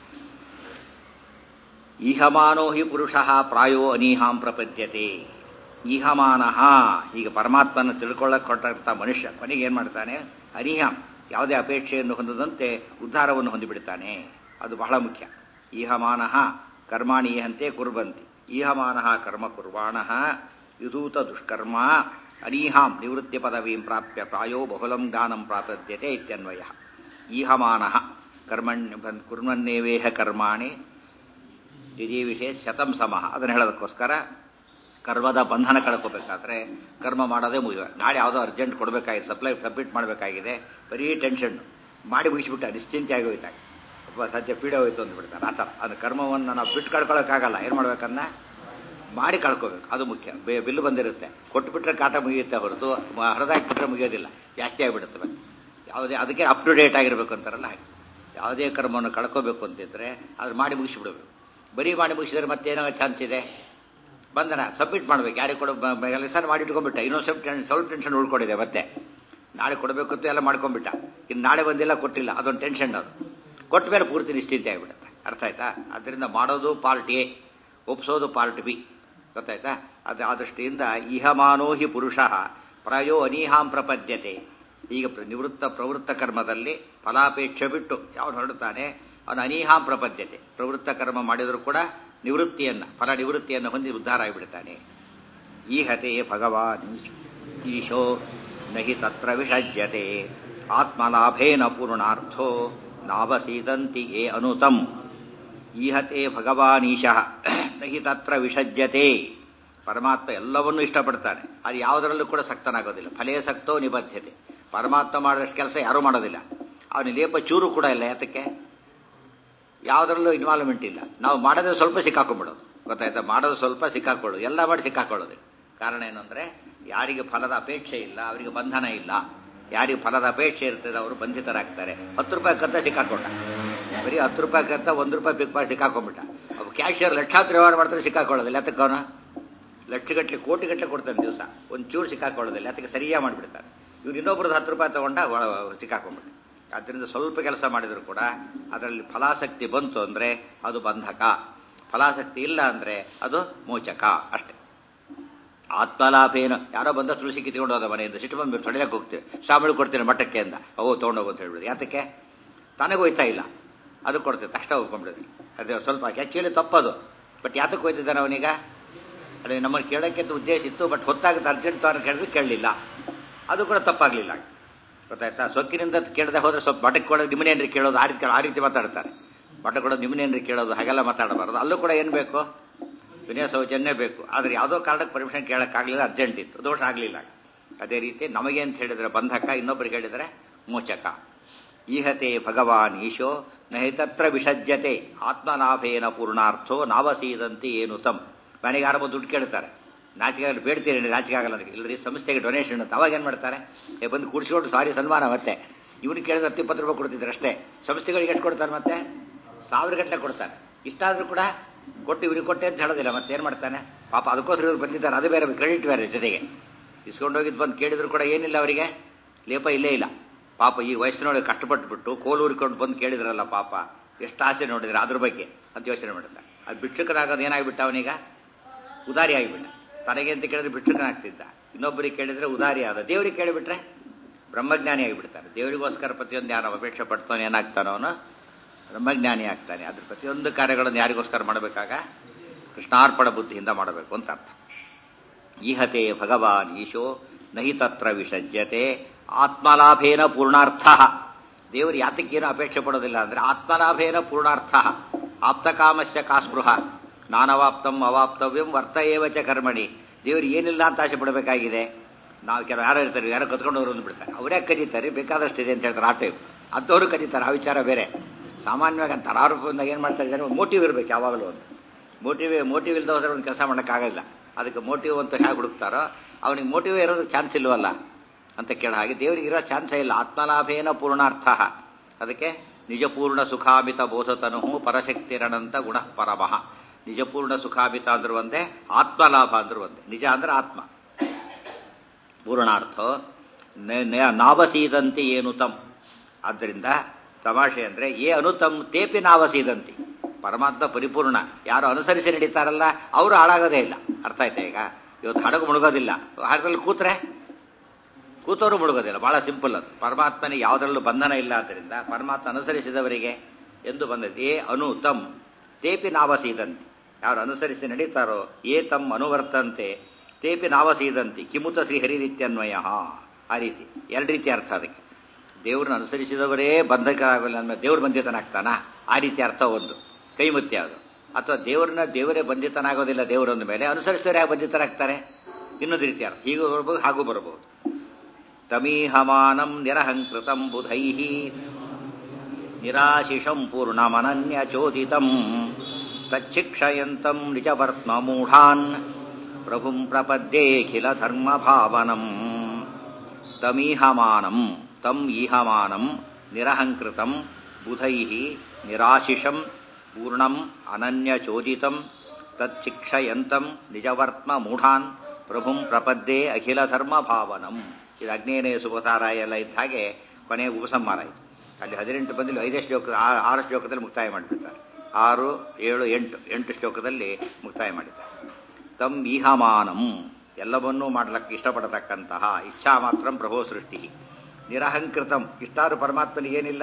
ಈಹಮಾನೋ ಹಿ ಪುರುಷ ಪ್ರಾಯೋ ಅನೀಹಾಂ ಪ್ರಪದ್ಯತೆ ಈಹಮಾನಃ ಈಗ ಪರಮಾತ್ಮನ ತಿಳ್ಕೊಳ್ಳಕ್ಕೆ ಕೊಟ್ಟಂಥ ಮನುಷ್ಯ ಕೊನೆಗೆ ಏನು ಮಾಡ್ತಾನೆ ಅನಿಹಾಂ ಯಾವುದೇ ಅಪೇಕ್ಷೆಯನ್ನು ಹೊಂದದಂತೆ ಉದ್ಧಾರವನ್ನು ಹೊಂದಿಬಿಡ್ತಾನೆ ಅದು ಬಹಳ ಮುಖ್ಯ ಈಹಮಾನಃ ಕರ್ಮಾಣಿ ಈಹಂತೆ ಕುರ್ಬಂತಿ ಈಹಮಾನಃ ಕರ್ಮ ಕುರ್ವಾಣಃ ವಿಧೂತ ದುಷ್ಕರ್ಮ ಅನೀಹಾಂ ನಿವೃತ್ತಿ ಪದವೀಂ ಪ್ರಾಪ್ಯ ಪ್ರಾಯೋ ಬಹುಲಂ ಜ್ಞಾನಂ ಪ್ರಾಪದ್ಯತೆ ಇತ್ಯನ್ವಯ ಈಹಮಾನಃ ಕರ್ಮಣ್ಯ ಕುರ್ಮನ್ನೇವೇಹ ಕರ್ಮಾಣಿ ವಿಷಯ ಶತಂ ಸಮಃ ಅದನ್ನು ಹೇಳೋದಕ್ಕೋಸ್ಕರ ಕರ್ಮದ ಬಂಧನ ಕಳ್ಕೋಬೇಕಾದ್ರೆ ಕರ್ಮ ಮಾಡೋದೇ ಮುಗಿದ ನಾಳೆ ಯಾವುದೋ ಅರ್ಜೆಂಟ್ ಕೊಡಬೇಕಾಗಿದೆ ಸಪ್ಲೈ ಸಬ್ಮಿಟ್ ಮಾಡಬೇಕಾಗಿದೆ ಬರೀ ಟೆನ್ಷನ್ ಮಾಡಿ ಮುಗಿಸ್ಬಿಟ್ಟ ನಿಶ್ಚಿಂತೆ ಆಗಿ ಹೋಯ್ತಾಗ ಒಬ್ಬ ಸದ್ಯ ಪೀಡೆ ಹೋಯ್ತು ಅಂದ್ಬಿಡ್ತಾರೆ ಆ ಥರ ಅದು ಕರ್ಮವನ್ನು ನಾವು ಬಿಟ್ಟು ಕಳ್ಕೊಳ್ಳೋಕ್ಕಾಗಲ್ಲ ಏನು ಮಾಡ್ಬೇಕನ್ನ ಮಾಡಿ ಕಳ್ಕೋಬೇಕು ಅದು ಮುಖ್ಯ ಬೇ ಬಿಲ್ ಬಂದಿರುತ್ತೆ ಕೊಟ್ಬಿಟ್ರೆ ಕಾಟ ಮುಗಿಯುತ್ತೆ ಹೊರತು ಹರಿದಾಕ್ಬಿಟ್ರೆ ಮುಗಿಯೋದಿಲ್ಲ ಜಾಸ್ತಿ ಆಗಿಬಿಡುತ್ತೆ ಮತ್ತೆ ಯಾವುದೇ ಅದಕ್ಕೆ ಅಪ್ ಟು ಡೇಟ್ ಆಗಿರ್ಬೇಕು ಅಂತಾರಲ್ಲ ಹಾಗೆ ಯಾವುದೇ ಕರ್ಮವನ್ನು ಕಳ್ಕೋಬೇಕು ಅಂತಿದ್ರೆ ಅದು ಮಾಡಿ ಮುಗಿಸ್ಬಿಡ್ಬೇಕು ಬರೀ ಮಾಡಿ ಮುಗಿಸಿದ್ರೆ ಮತ್ತೇನೋ ಚಾನ್ಸ್ ಇದೆ ಬಂಧನ ಸಬ್ಮಿಟ್ ಮಾಡ್ಬೇಕು ಯಾರಿಗೆ ಕೊಡ ಕೆಲಸ ಮಾಡಿ ಇಟ್ಕೊಂಡ್ಬಿಟ್ಟ ಇನ್ನೊಂದು ಸ್ವಲ್ಪ ಟೆನ್ ಸ್ವಲ್ಪ ಟೆನ್ಷನ್ ಉಳ್ಕೊಂಡಿದೆ ಮತ್ತೆ ನಾಳೆ ಕೊಡಬೇಕು ಅಂತ ಎಲ್ಲ ಮಾಡ್ಕೊಂಡ್ಬಿಟ್ಟ ಇನ್ನು ನಾಳೆ ಬಂದಿಲ್ಲ ಕೊಟ್ಟಿಲ್ಲ ಅದೊಂದು ಟೆನ್ಷನ್ ಅದು ಕೊಟ್ಟ ಮೇಲೆ ಪೂರ್ತಿ ನಿಶ್ಚಿಂತೆ ಆಗಿಬಿಡುತ್ತೆ ಅರ್ಥ ಆಯ್ತಾ ಅದರಿಂದ ಮಾಡೋದು ಪಾರ್ಟ್ ಎ ಒಪ್ಸೋದು ಪಾರ್ಟ್ ಬಿ ಗೊತ್ತಾಯ್ತಾ ಅದು ಆ ದೃಷ್ಟಿಯಿಂದ ಇಹಮಾನೋ ಹಿ ಪುರುಷ ಪ್ರಾಯೋ ಅನೀಹಾಂ ಪ್ರಪದ್ಯತೆ ಈಗ ಪ್ರ- ನಿವೃತ್ತ ಪ್ರವೃತ್ತ ಕರ್ಮದಲ್ಲಿ ಫಲಾಪೇಕ್ಷೆ ಬಿಟ್ಟು ಯಾವನು ಹೊರಡುತ್ತಾನೆ ಅವನು ಅನೀಹಾಂ ಪ್ರಪದ್ಯತೆ ಪ್ರವೃತ್ತ ಕರ್ಮ ಮಾಡಿದರೂ ಕೂಡ ನಿವೃತ್ತಿಯನ್ನ ಫಲ ನಿವೃತ್ತಿಯನ್ನು ಹೊಂದಿ ಉದ್ಧಾರ ಆಗಿಬಿಡ್ತಾನೆ ಈಹತೆ ಭಗವಾನ್ ಈಶೋ ನಹಿ ತತ್ರ ವಿಷಜ್ಯತೆ ಆತ್ಮಲಾಭೇನ ಪೂರ್ಣಾರ್ಥೋ ನಾವಸೀದಂತಿ ಏ ಅನುತಂ ಈಹತೆ ಭಗವಾನೀಶಃ ನಹಿ ತತ್ರ ವಿಷಜ್ಯತೆ ಪರಮಾತ್ಮ ಎಲ್ಲವನ್ನೂ ಇಷ್ಟಪಡ್ತಾನೆ ಅದು ಯಾವುದರಲ್ಲೂ ಕೂಡ ಸಕ್ತನಾಗೋದಿಲ್ಲ ಫಲೇ ಸಕ್ತೋ ನಿಬದ್ಧತೆ ಪರಮಾತ್ಮ ಮಾಡಿದಷ್ಟು ಕೆಲಸ ಯಾರೂ ಮಾಡೋದಿಲ್ಲ ಅವನು ಲೇಪ ಚೂರು ಕೂಡ ಇಲ್ಲ ಯಾತಕ್ಕೆ ಯಾವುದರಲ್ಲೂ ಇನ್ವಾಲ್ವ್ಮೆಂಟ್ ಇಲ್ಲ ನಾವು ಮಾಡೋದು ಸ್ವಲ್ಪ ಸಿಕ್ಕಾಕೊಂಡ್ಬಿಡೋದು ಗೊತ್ತಾಯ್ತಾ ಮಾಡೋದು ಸ್ವಲ್ಪ ಸಿಕ್ಕಾಕೊಳ್ಳೋದು ಎಲ್ಲ ಮಾಡಿ ಸಿಕ್ಕಾಕೊಳ್ಳೋದು ಕಾರಣ ಏನು ಅಂದ್ರೆ ಯಾರಿಗೆ ಫಲದ ಅಪೇಕ್ಷೆ ಇಲ್ಲ ಅವರಿಗೆ ಬಂಧನ ಇಲ್ಲ ಯಾರಿಗೆ ಫಲದ ಅಪೇಕ್ಷೆ ಇರ್ತದೆ ಅವರು ಬಂಧಿತರಾಗ್ತಾರೆ ಹತ್ತು ರೂಪಾಯಿ ಕತ್ತ ಸಿಕ್ಕಾಕೊಂಡ ಬರೀ ಹತ್ತು ರೂಪಾಯಿ ಕತ್ತ ಒಂದು ರೂಪಾಯಿ ಪಿಕ್ ಮಾಡಿ ಸಿಕ್ಕಾಕೊಂಡ್ಬಿಟ್ಟ ಅವು ಕ್ಯಾಶಿಯರ್ ಲಕ್ಷಾಂತರ ವ್ಯವಹಾರ ಮಾಡ್ತಾರೆ ಸಿಕ್ಕಾಕೊಳ್ಳೋದಿಲ್ಲ ಯಾತಕ್ಕೆ ಅವನು ಲಕ್ಷಗಟ್ಟಲೆ ಕೋಟಿಗಟ್ಟಲೆ ಕೊಡ್ತಾನೆ ದಿವಸ ಒಂದು ಚೂರು ಸಿಕ್ಕಾಕೊಳ್ಳೋದಿಲ್ಲ ಅದಕ್ಕೆ ಸರಿಯಾಗಿ ಮಾಡಿಬಿಡ್ತಾರೆ ಇವ್ರು ಇನ್ನೊಬ್ರದ್ದು ಹತ್ತು ರೂಪಾಯಿ ತಗೊಂಡ ಒಳ- ಸಿಕ್ಕಾಕೊಂಡ್ಬಿಟ್ಟು ಆದ್ದರಿಂದ ಸ್ವಲ್ಪ ಕೆಲಸ ಮಾಡಿದ್ರು ಕೂಡ ಅದರಲ್ಲಿ ಫಲಾಸಕ್ತಿ ಬಂತು ಅಂದ್ರೆ ಅದು ಬಂಧಕ ಫಲಾಸಕ್ತಿ ಇಲ್ಲ ಅಂದ್ರೆ ಅದು ಮೋಚಕ ಅಷ್ಟೇ ಆತ್ಮಲಾಭೇನ ಯಾರೋ ಬಂದ ತುಳಸಿ ಕಿತ್ಕೊಂಡು ಹೋದ ಮನೆಯಿಂದ ಸಿಟ್ಟು ಬಂದು ತೊಳೆಯಕ್ಕೆ ಹೋಗ್ತೀವಿ ಶ್ರಾವಣ ಕೊಡ್ತೀನಿ ಮಠಕ್ಕೆ ಅಂದ ಓ ತೊಗೊಂಡೋಗು ಅಂತ ಹೇಳ್ಬಿಡಿ ಯಾತಕ್ಕೆ ತನಗೆ ಹೋಯ್ತಾ ಇಲ್ಲ ಅದು ಕೊಡ್ತೇವೆ ತಕ್ಷಣ ಹೋಗ್ಕೊಂಡ್ಬಿಡಿದ್ರಿ ಅದೇ ಸ್ವಲ್ಪ ಆ್ಯಕ್ಚುಲಿ ತಪ್ಪದು ಬಟ್ ಯಾತಕ್ಕೆ ಹೋಯ್ತಿದ್ದಾನೆ ಅವನೀಗ ಅದೇ ನಮ್ಮನ್ನು ಕೇಳೋಕ್ಕೆ ಅಂತ ಉದ್ದೇಶ ಇತ್ತು ಬಟ್ ಹೊತ್ತಾಗುತ್ತೆ ಅರ್ಜೆಂಟ್ ತವರ ಕೇಳಿದ್ರೆ ಕೇಳಲಿಲ್ಲ ಅದು ಕೂಡ ತಪ್ಪಾಗಲಿಲ್ಲ ಗೊತ್ತಾಯ್ತಾ ಸೊಕ್ಕಿನಿಂದ ಕೇಳದೆ ಹೋದ್ರೆ ಸ್ವಲ್ಪ ಮಠಕ್ಕೆ ಕೊಡೋದು ನಿಮ್ಮನೇನ್ರಿ ಕೇಳೋದು ಆ ರೀತಿ ಆ ರೀತಿ ಮಾತಾಡ್ತಾರೆ ಮಠ ಕೊಡೋದು ನಿಮ್ಮನೇನ್ರಿ ಕೇಳೋದು ಹಾಗೆಲ್ಲ ಮಾತಾಡಬಾರ್ದು ಅಲ್ಲೂ ಕೂಡ ಏನು ಬೇಕು ವಿನಯ ಸೌಜನ್ಯ ಬೇಕು ಆದರೆ ಯಾವುದೋ ಕಾರಣಕ್ಕೆ ಪರ್ಮಿಷನ್ ಕೇಳೋಕ್ಕಾಗಲಿಲ್ಲ ಅರ್ಜೆಂಟ್ ಇತ್ತು ದೋಷ ಆಗಲಿಲ್ಲ ಅದೇ ರೀತಿ ನಮಗೆ ಅಂತ ಹೇಳಿದ್ರೆ ಬಂಧಕ ಇನ್ನೊಬ್ಬರಿಗೆ ಹೇಳಿದರೆ ಮೋಚಕ ಈಹತೆ ಭಗವಾನ್ ಈಶೋ ನಹಿ ತತ್ರ ವಿಷಜ್ಯತೆ ಆತ್ಮಲಾಭೇನ ಪೂರ್ಣಾರ್ಥೋ ನಾವಸೀದಂತಿ ಏನು ತಮ್ ಮನೆಗೆ ಯಾರೋ ಬಂದು ದುಡ್ಡು ಕೇಳ್ತಾರೆ ನಾಚಿಕೆ ಆಗಲ್ಲ ಬೇಡ್ತೀರಿ ನಾಚಿಕೆ ಆಗಲ್ಲ ಅದಕ್ಕೆ ಇಲ್ಲರಿ ಸಂಸ್ಥೆಗೆ ಡೊನೇಷನ್ ಅಂತ ಅವಾಗ ಏನು ಮಾಡ್ತಾರೆ ಏ ಬಂದು ಕೂಡಿಸ್ಕೊಂಡು ಸಾರಿ ಸನ್ಮಾನ ಮತ್ತೆ ಇವನು ಕೇಳಿದ್ರೆ ಹತ್ತು ಇಪ್ಪತ್ತು ರೂಪಾಯಿ ಕೊಡ್ತಿದ್ರು ಅಷ್ಟೇ ಸಂಸ್ಥೆಗಳಿಗೆ ಎಷ್ಟು ಕೊಡ್ತಾರೆ ಮತ್ತೆ ಸಾವಿರ ಗಟ್ಟಲೆ ಕೊಡ್ತಾರೆ ಇಷ್ಟಾದ್ರೂ ಕೂಡ ಕೊಟ್ಟು ಇವ್ರಿಗೆ ಕೊಟ್ಟೆ ಅಂತ ಹೇಳೋದಿಲ್ಲ ಮತ್ತೆ ಏನು ಮಾಡ್ತಾನೆ ಪಾಪ ಅದಕ್ಕೋಸ್ಕರ ಇವ್ರು ಬಂದಿದ್ದಾರೆ ಅದು ಬೇರೆ ಕ್ರೆಡಿಟ್ ಬೇರೆ ಜೊತೆಗೆ ಇಸ್ಕೊಂಡು ಹೋಗಿದ್ದು ಬಂದು ಕೇಳಿದ್ರು ಕೂಡ ಏನಿಲ್ಲ ಅವರಿಗೆ ಲೇಪ ಇಲ್ಲೇ ಇಲ್ಲ ಪಾಪ ಈ ವಯಸ್ಸಿನೊಳಗೆ ಕಷ್ಟಪಟ್ಟುಬಿಟ್ಟು ಕೋಲೂರಿಕೊಂಡು ಬಂದು ಕೇಳಿದ್ರಲ್ಲ ಪಾಪ ಎಷ್ಟು ಆಸೆ ನೋಡಿದ್ರೆ ಅದ್ರ ಬಗ್ಗೆ ಅಂತ ಯೋಚನೆ ಮಾಡ್ತಾರೆ ಅದು ಭಿಕ್ಷುಕನಾಗೋದು ಏನಾಗ್ಬಿಟ್ಟ ಅವನೀಗ ಉದಾರಿ ಆಗಿಬಿಟ್ಟ ತನಗೆ ಅಂತ ಕೇಳಿದ್ರೆ ಭಿಕ್ಷುಕನಾಗ್ತಿದ್ದ ಇನ್ನೊಬ್ಬರಿಗೆ ಕೇಳಿದ್ರೆ ಉದಾರಿ ಆದ ದೇವರಿಗೆ ಕೇಳಿಬಿಟ್ರೆ ಬ್ರಹ್ಮಜ್ಞಾನಿ ಆಗಿಬಿಡ್ತಾನೆ ದೇವರಿಗೋಸ್ಕರ ಪ್ರತಿಯೊಂದು ಯಾರು ಅಪೇಕ್ಷೆ ಪಡ್ತಾನೆ ಏನಾಗ್ತಾನೋ ಅವನು ಬ್ರಹ್ಮಜ್ಞಾನಿ ಆಗ್ತಾನೆ ಅದ್ರ ಪ್ರತಿಯೊಂದು ಕಾರ್ಯಗಳನ್ನು ಯಾರಿಗೋಸ್ಕರ ಮಾಡಬೇಕಾಗ ಕೃಷ್ಣಾರ್ಪಣ ಬುದ್ಧಿಯಿಂದ ಮಾಡಬೇಕು ಅಂತ ಅರ್ಥ ಈಹತೆ ಭಗವಾನ್ ಈಶೋ ನಹಿ ತತ್ರ ವಿಸಜ್ಯತೆ ಆತ್ಮಲಾಭೇನ ಪೂರ್ಣಾರ್ಥ ದೇವರು ಯಾತಕ್ಕೇನು ಅಪೇಕ್ಷೆ ಪಡೋದಿಲ್ಲ ಅಂದ್ರೆ ಆತ್ಮಲಾಭೇನ ಪೂರ್ಣಾರ್ಥ ಆಪ್ತಕಾಮಸ್ಯ ಕಾಸ್ಪೃಹ ನಾನವಾಪ್ತಂ ಅವಾಪ್ತವ್ಯಂ ವರ್ತ ಏವಚ ಕರ್ಮಣಿ ದೇವರು ಏನಿಲ್ಲ ಅಂತ ಆಸೆ ಪಡಬೇಕಾಗಿದೆ ನಾವು ಕೆಲವು ಯಾರೋ ಇರ್ತಾರೆ ಯಾರೋ ಕತ್ಕೊಂಡವರು ಒಂದು ಬಿಡ್ತಾರೆ ಅವರೇ ಕದೀತಾರೆ ಬೇಕಾದಷ್ಟಿದೆ ಅಂತ ಹೇಳ್ತಾರೆ ಆ ಟೈಪ್ ಅಂಥವ್ರು ಕದೀತಾರೆ ಆ ವಿಚಾರ ಬೇರೆ ಸಾಮಾನ್ಯವಾಗಿ ಅಂತ ಆರೋಪದಿಂದ ಏನು ಮಾಡ್ತಾ ಇದ್ದಾರೆ ಮೋಟಿವ್ ಇರಬೇಕು ಯಾವಾಗಲೂ ಅಂತ ಮೋಟಿವ್ ಮೋಟಿವ್ ಇಲ್ಲದ ಹೋದ್ರೆ ಒಂದು ಕೆಲಸ ಮಾಡೋಕ್ಕಾಗಲ್ಲ ಅದಕ್ಕೆ ಮೋಟಿವ್ ಅಂತ ಹೇಗೆ ಹುಡುಕ್ತಾರೋ ಅವನಿಗೆ ಮೋಟಿವ್ ಇರೋದಕ್ಕೆ ಚಾನ್ಸ್ ಇಲ್ವಲ್ಲ ಅಂತ ಕೇಳ ಹಾಗೆ ದೇವರಿಗೆ ಇರೋ ಚಾನ್ಸೇ ಇಲ್ಲ ಆತ್ಮಲಾಭೇನ ಪೂರ್ಣಾರ್ಥ ಅದಕ್ಕೆ ನಿಜಪೂರ್ಣ ಸುಖಾಮಿತ ಬೋಧತನು ಪರಶಕ್ತಿರಣಂತ ಗುಣ ಪರಮಃ ನಿಜಪೂರ್ಣ ಸುಖಾಮಿತ ಅಂದ್ರೂ ಒಂದೇ ಆತ್ಮಲಾಭ ಅಂದ್ರೂ ಒಂದೇ ನಿಜ ಅಂದ್ರೆ ಆತ್ಮ ಪೂರ್ಣಾರ್ಥ ನ- ನ- ನಾವಸೀದಂತಿ ಏನು ತಮ್ ಆದ್ದರಿಂದ ತಮಾಷೆ ಅಂದ್ರೆ ಏ ಅನುತಮ್ ತೇಪಿ ನಾವಸೀದಂತಿ ಪರಮಾತ್ಮ ಪರಿಪೂರ್ಣ ಯಾರು ಅನುಸರಿಸಿ ನಡೀತಾರಲ್ಲ ಅವರು ಹಾಳಾಗೋದೇ ಇಲ್ಲ ಅರ್ಥ ಆಯ್ತಾ ಈಗ ಇವತ್ತು ಹಡಗು ಮುಳುಗೋದಿಲ್ಲ ಹಡಗಲ್ಲಿ ಕೂತ್ರೆ ಕೂತವರು ಮುಳುಗೋದಿಲ್ಲ ಬಹಳ ಸಿಂಪಲ್ ಅದು ಪರಮಾತ್ಮನಿಗೆ ಯಾವುದರಲ್ಲೂ ಬಂಧನ ಇಲ್ಲ ಆದ್ದರಿಂದ ಪರಮಾತ್ಮ ಅನುಸರಿಸಿದವರಿಗೆ ಎಂದು ಬಂದದ್ದು ಏ ಅನು ತಮ್ ತೇಪಿ ನಾವಸೀದಂತಿ ಯಾರು ಅನುಸರಿಸಿ ನಡೀತಾರೋ ಏ ತಮ್ ಅನುವರ್ತಂತೆ ತೇಪಿ ನಾವಸೀದಂತಿ ಕಿಮುತ ಶ್ರೀಹರಿನಿತ್ಯನ್ವಯ ಆ ರೀತಿ ಎರಡು ರೀತಿ ಅರ್ಥ ಅದಕ್ಕೆ ದೇವ್ರನ್ನ ಅನುಸರಿಸಿದವರೇ ಬಂಧಕರಾಗಲ್ಲ ಅಂದ್ರೆ ದೇವ್ರು ಬಂಧಿತನಾಗ್ತಾನ ಆ ರೀತಿ ಅರ್ಥ ಒಂದು ಕೈಮುತ್ಯ ಅದು ಅಥವಾ ದೇವ್ರನ್ನ ದೇವರೇ ಬಂಧಿತನಾಗೋದಿಲ್ಲ ದೇವರೊಂದ ಮೇಲೆ ಅನುಸರಿಸಿದವರು ಯಾಕೆ ಬಂಧಿತರಾಗ್ತಾರೆ ಇನ್ನೊಂದು ರೀತಿ ಅರ್ಥ ಹೀಗೂ ಬರಬಹುದು ಹಾಗೂ ಬರಬಹುದು ತಮೀಹಮಾನಂ ನಿರಹಂಕೃತಂ ಬುಧೈ ನಿರಾಶಿಷಂ ಪೂರ್ಣಮನನ್ಯಚೋದಿತಂ ತಚ್ಚಿಕ್ಷಯಂತಂ ನಿಜವರ್ತ್ಮಮೂಢಾನ್ ಪ್ರಭುಂ ಪ್ರಪದ್ಯೇಖಿಲ ಧರ್ಮಭಾವನಂ ತಮೀಹಮಾನಂ ತಂ ಈಹಮಾನಂ ನಿರಹಂಕೃತಂ ಬುಧೈ ನಿರಾಶಿಷಂ ಪೂರ್ಣಂ ಅನನ್ಯಚೋದಿತಂ ತಚ್ಚಿಕ್ಷಯಂತಂ ನಿಜವರ್ತ್ಮ ಮೂಢಾನ್ ಪ್ರಭುಂ ಪ್ರಪದ್ಯೆ ಅಖಿಲ ಧರ್ಮ ಭಾವನಂ ಇದು ಅಗ್ನೇಯ ಸುಭತಾರಾಯ ಎಲ್ಲ ಇದ್ದ ಹಾಗೆ ಕೊನೆಯ ಉಪಸಂಹಾರ ಇದು ಅಲ್ಲಿ ಹದಿನೆಂಟು ಬಂದಿಲ್ಲ ಐದೇ ಶ್ಲೋಕ ಆ- ಆರು ಶ್ಲೋಕದಲ್ಲಿ ಮುಕ್ತಾಯ ಮಾಡಿಬಿಡ್ತಾರೆ ಆರು ಏಳು ಎಂಟು ಎಂಟು ಶ್ಲೋಕದಲ್ಲಿ ಮುಕ್ತಾಯ ಮಾಡಿದ್ದಾರೆ ತಂ ಈಹಮಾನಂ ಎಲ್ಲವನ್ನೂ ಮಾಡಲಿಕ್ಕೆ ಇಷ್ಟಪಡತಕ್ಕಂತಹ ಇಚ್ಛಾ ಮಾತ್ರ ಪ್ರಭೋ ಸೃಷ್ಟಿ ನಿರಹಂಕೃತಂ ಇಷ್ಟಾದ್ರೂ ಪರಮಾತ್ಮನಿಗೆ ಏನಿಲ್ಲ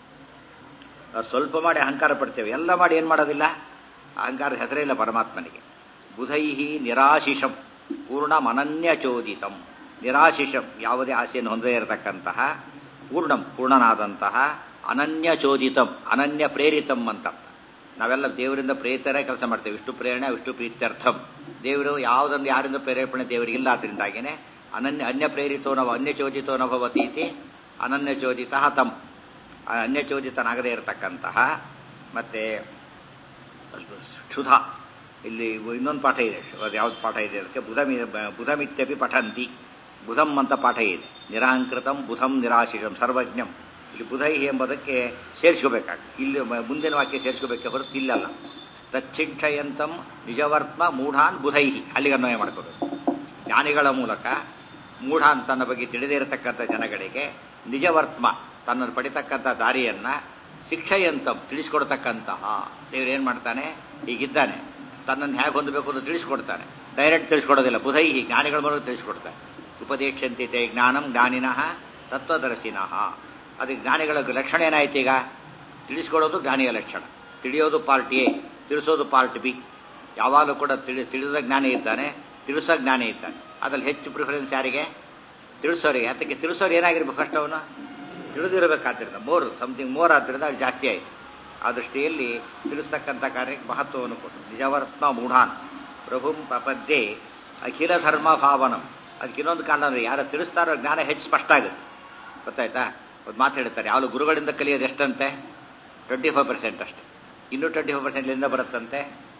ನಾವು ಸ್ವಲ್ಪ ಮಾಡಿ ಅಹಂಕಾರ ಪಡ್ತೇವೆ ಎಲ್ಲ ಮಾಡಿ ಏನು ಮಾಡೋದಿಲ್ಲ ಅಹಂಕಾರದ ಹೆಸರೇ ಇಲ್ಲ ಪರಮಾತ್ಮನಿಗೆ ಬುಧೈಹಿ ನಿರಾಶಿಷಂ ಪೂರ್ಣ ಅನನ್ಯ ಚೋದಿತಂ ನಿರಾಶಿಷಂ ಯಾವುದೇ ಆಸೆಯನ್ನು ಹೊಂದದೇ ಇರತಕ್ಕಂತಹ ಪೂರ್ಣಂ ಪೂರ್ಣನಾದಂತಹ ಅನನ್ಯ ಚೋದಿತಂ ಅನನ್ಯ ಪ್ರೇರಿತಂ ಅಂತ ನಾವೆಲ್ಲ ದೇವರಿಂದ ಪ್ರೇರಿತರೇ ಕೆಲಸ ಮಾಡ್ತೇವೆ ವಿಷ್ಣು ಪ್ರೇರಣೆ ವಿಷ್ಣು ಪ್ರೀತ್ಯರ್ಥಂ ದೇವರು ಯಾವುದೊಂದು ಯಾರಿಂದ ಪ್ರೇರೇಪಣೆ ದೇವರಿಗೆ ಇಲ್ಲ ಆದ್ರಿಂದಾಗೇನೆ ಅನನ್ಯ ಅನ್ಯ ಪ್ರೇರಿತೋ ನವ ಅನ್ಯ ಚೋದಿತೋ ನ ಭವತಿ ಇತಿ ಅನನ್ಯ ಚೋದಿತ ತಂ ಅನ್ಯ ಚೋದಿತನಾಗದೇ ಇರತಕ್ಕಂತಹ ಮತ್ತೆ ಕ್ಷುಧ ಇಲ್ಲಿ ಇನ್ನೊಂದು ಪಾಠ ಇದೆ ಅದು ಯಾವ್ದು ಪಾಠ ಇದೆ ಅದಕ್ಕೆ ಬುಧಮಿ ಬುಧಮಿತ್ಯಪಿ ಪಠಂತಿ ಬುಧಂ ಅಂತ ಪಾಠ ಇದೆ ನಿರಾಂಕೃತಂ ಬುಧಂ ನಿರಾಶಿಷಂ ಸರ್ವಜ್ಞಂ ಇಲ್ಲಿ ಬುಧೈಹಿ ಎಂಬುದಕ್ಕೆ ಸೇರಿಸ್ಕೋಬೇಕಾಗ್ತದೆ ಇಲ್ಲಿ ಮ- ಮುಂದಿನ ವಾಕ್ಯ ಸೇರಿಸ್ಕೋಬೇಕೆ ಹೊರತು ಇಲ್ಲಲ್ಲ ತಚ್ಚಿಕ್ಷಯಂತಂ ನಿಜವರ್ತ್ಮ ಮೂಢಾನ್ ಬುಧೈಹಿ ಅಲ್ಲಿಗೆ ಅನ್ವಯ ಮಾಡ್ಕೋಬೇಕು ಜ್ಞಾನಿಗಳ ಮೂಲಕ ಮೂಢಾನ್ ತನ್ನ ಬಗ್ಗೆ ತಿಳಿದೇ ಇರತಕ್ಕಂಥ ಜನಗಳಿಗೆ ನಿಜವರ್ತ್ಮ ತನ್ನನ್ನು ಪಡಿತಕ್ಕಂಥ ದಾರಿಯನ್ನ ಶಿಕ್ಷೆಯಂತಂ ತಿಳಿಸ್ಕೊಡ್ತಕ್ಕಂತಹ ದೇವ್ರು ಏನ್ ಮಾಡ್ತಾನೆ ಹೀಗಿದ್ದಾನೆ ತನ್ನನ್ನು ಹೇಗೆ ಹೊಂದಬೇಕು ಅಂತ ತಿಳಿಸ್ಕೊಡ್ತಾನೆ ಡೈರೆಕ್ಟ್ ತಿಳಿಸ್ಕೊಡೋದಿಲ್ಲ ಬುಧೈಹಿ ಜ್ಞಾನಿಗಳ ಮೂಲಕ ತಿಳಿಸ್ಕೊಡ್ತಾನೆ ಉಪದೇಶಂತಿತೆ ಜ್ಞಾನಂ ಜ್ಞಾನಿನಃ ತತ್ವದರ್ಶಿನಃ ಅದಕ್ಕೆ ಜ್ಞಾನಿಗಳ ಲಕ್ಷಣ ಏನಾಯ್ತು ಈಗ ತಿಳಿಸ್ಕೊಡೋದು ಜ್ಞಾನಿಯ ಲಕ್ಷಣ ತಿಳಿಯೋದು ಪಾರ್ಟ್ ಎ ತಿಳಿಸೋದು ಪಾರ್ಟ್ ಬಿ ಯಾವಾಗಲೂ ಕೂಡ ತಿಳಿ ತಿಳಿದ ಜ್ಞಾನಿ ಇದ್ದಾನೆ ತಿಳಿಸೋ ಜ್ಞಾನಿ ಇದ್ದಾನೆ ಅದ್ರಲ್ಲಿ ಹೆಚ್ಚು ಪ್ರಿಫರೆನ್ಸ್ ಯಾರಿಗೆ ತಿಳಿಸೋರಿಗೆ ಅದಕ್ಕೆ ತಿಳಿಸೋರು ಏನಾಗಿರ್ಬೇಕು ಫಸ್ಟ್ ಅವನು ತಿಳಿದಿರಬೇಕಾದ್ರಿಂದ ಮೋರ್ ಸಮಥಿಂಗ್ ಮೋರ್ ಆದ್ದರಿಂದ ಅದು ಜಾಸ್ತಿ ಆಯಿತು ಆ ದೃಷ್ಟಿಯಲ್ಲಿ ತಿಳಿಸ್ತಕ್ಕಂಥ ಕಾರ್ಯಕ್ಕೆ ಮಹತ್ವವನ್ನು ಕೊಟ್ಟು ನಿಜವರ್ತ್ಮ ಮೂಢಾನ್ ಪ್ರಭುಂ ಪ್ರಪದ್ಯೆ ಅಖಿಲ ಧರ್ಮ ಭಾವನಂ ಅದಕ್ಕೆ ಇನ್ನೊಂದು ಕಾರಣ ಅಂದ್ರೆ ಯಾರು ತಿಳಿಸ್ತಾರೋ ಜ್ಞಾನ ಹೆಚ್ಚು ಸ್ಪಷ್ಟ ಆಗುತ್ತೆ ಗೊತ್ತಾಯ್ತಾ ಒಂದು ಮಾತು ಹೇಳ್ತಾರೆ ಯಾವುದು ಗುರುಗಳಿಂದ ಕಲಿಯೋದು ಎಷ್ಟಂತೆ ಟ್ವೆಂಟಿ ಫೈವ್ ಪರ್ಸೆಂಟ್ ಅಷ್ಟೇ ಇನ್ನೂ ಟ್ವೆಂಟಿ ಫೈವ್ ಪರ್ಸೆಂಟ್ ಎಲ್ಲಿಂದ ಬರುತ್ತಂತೆ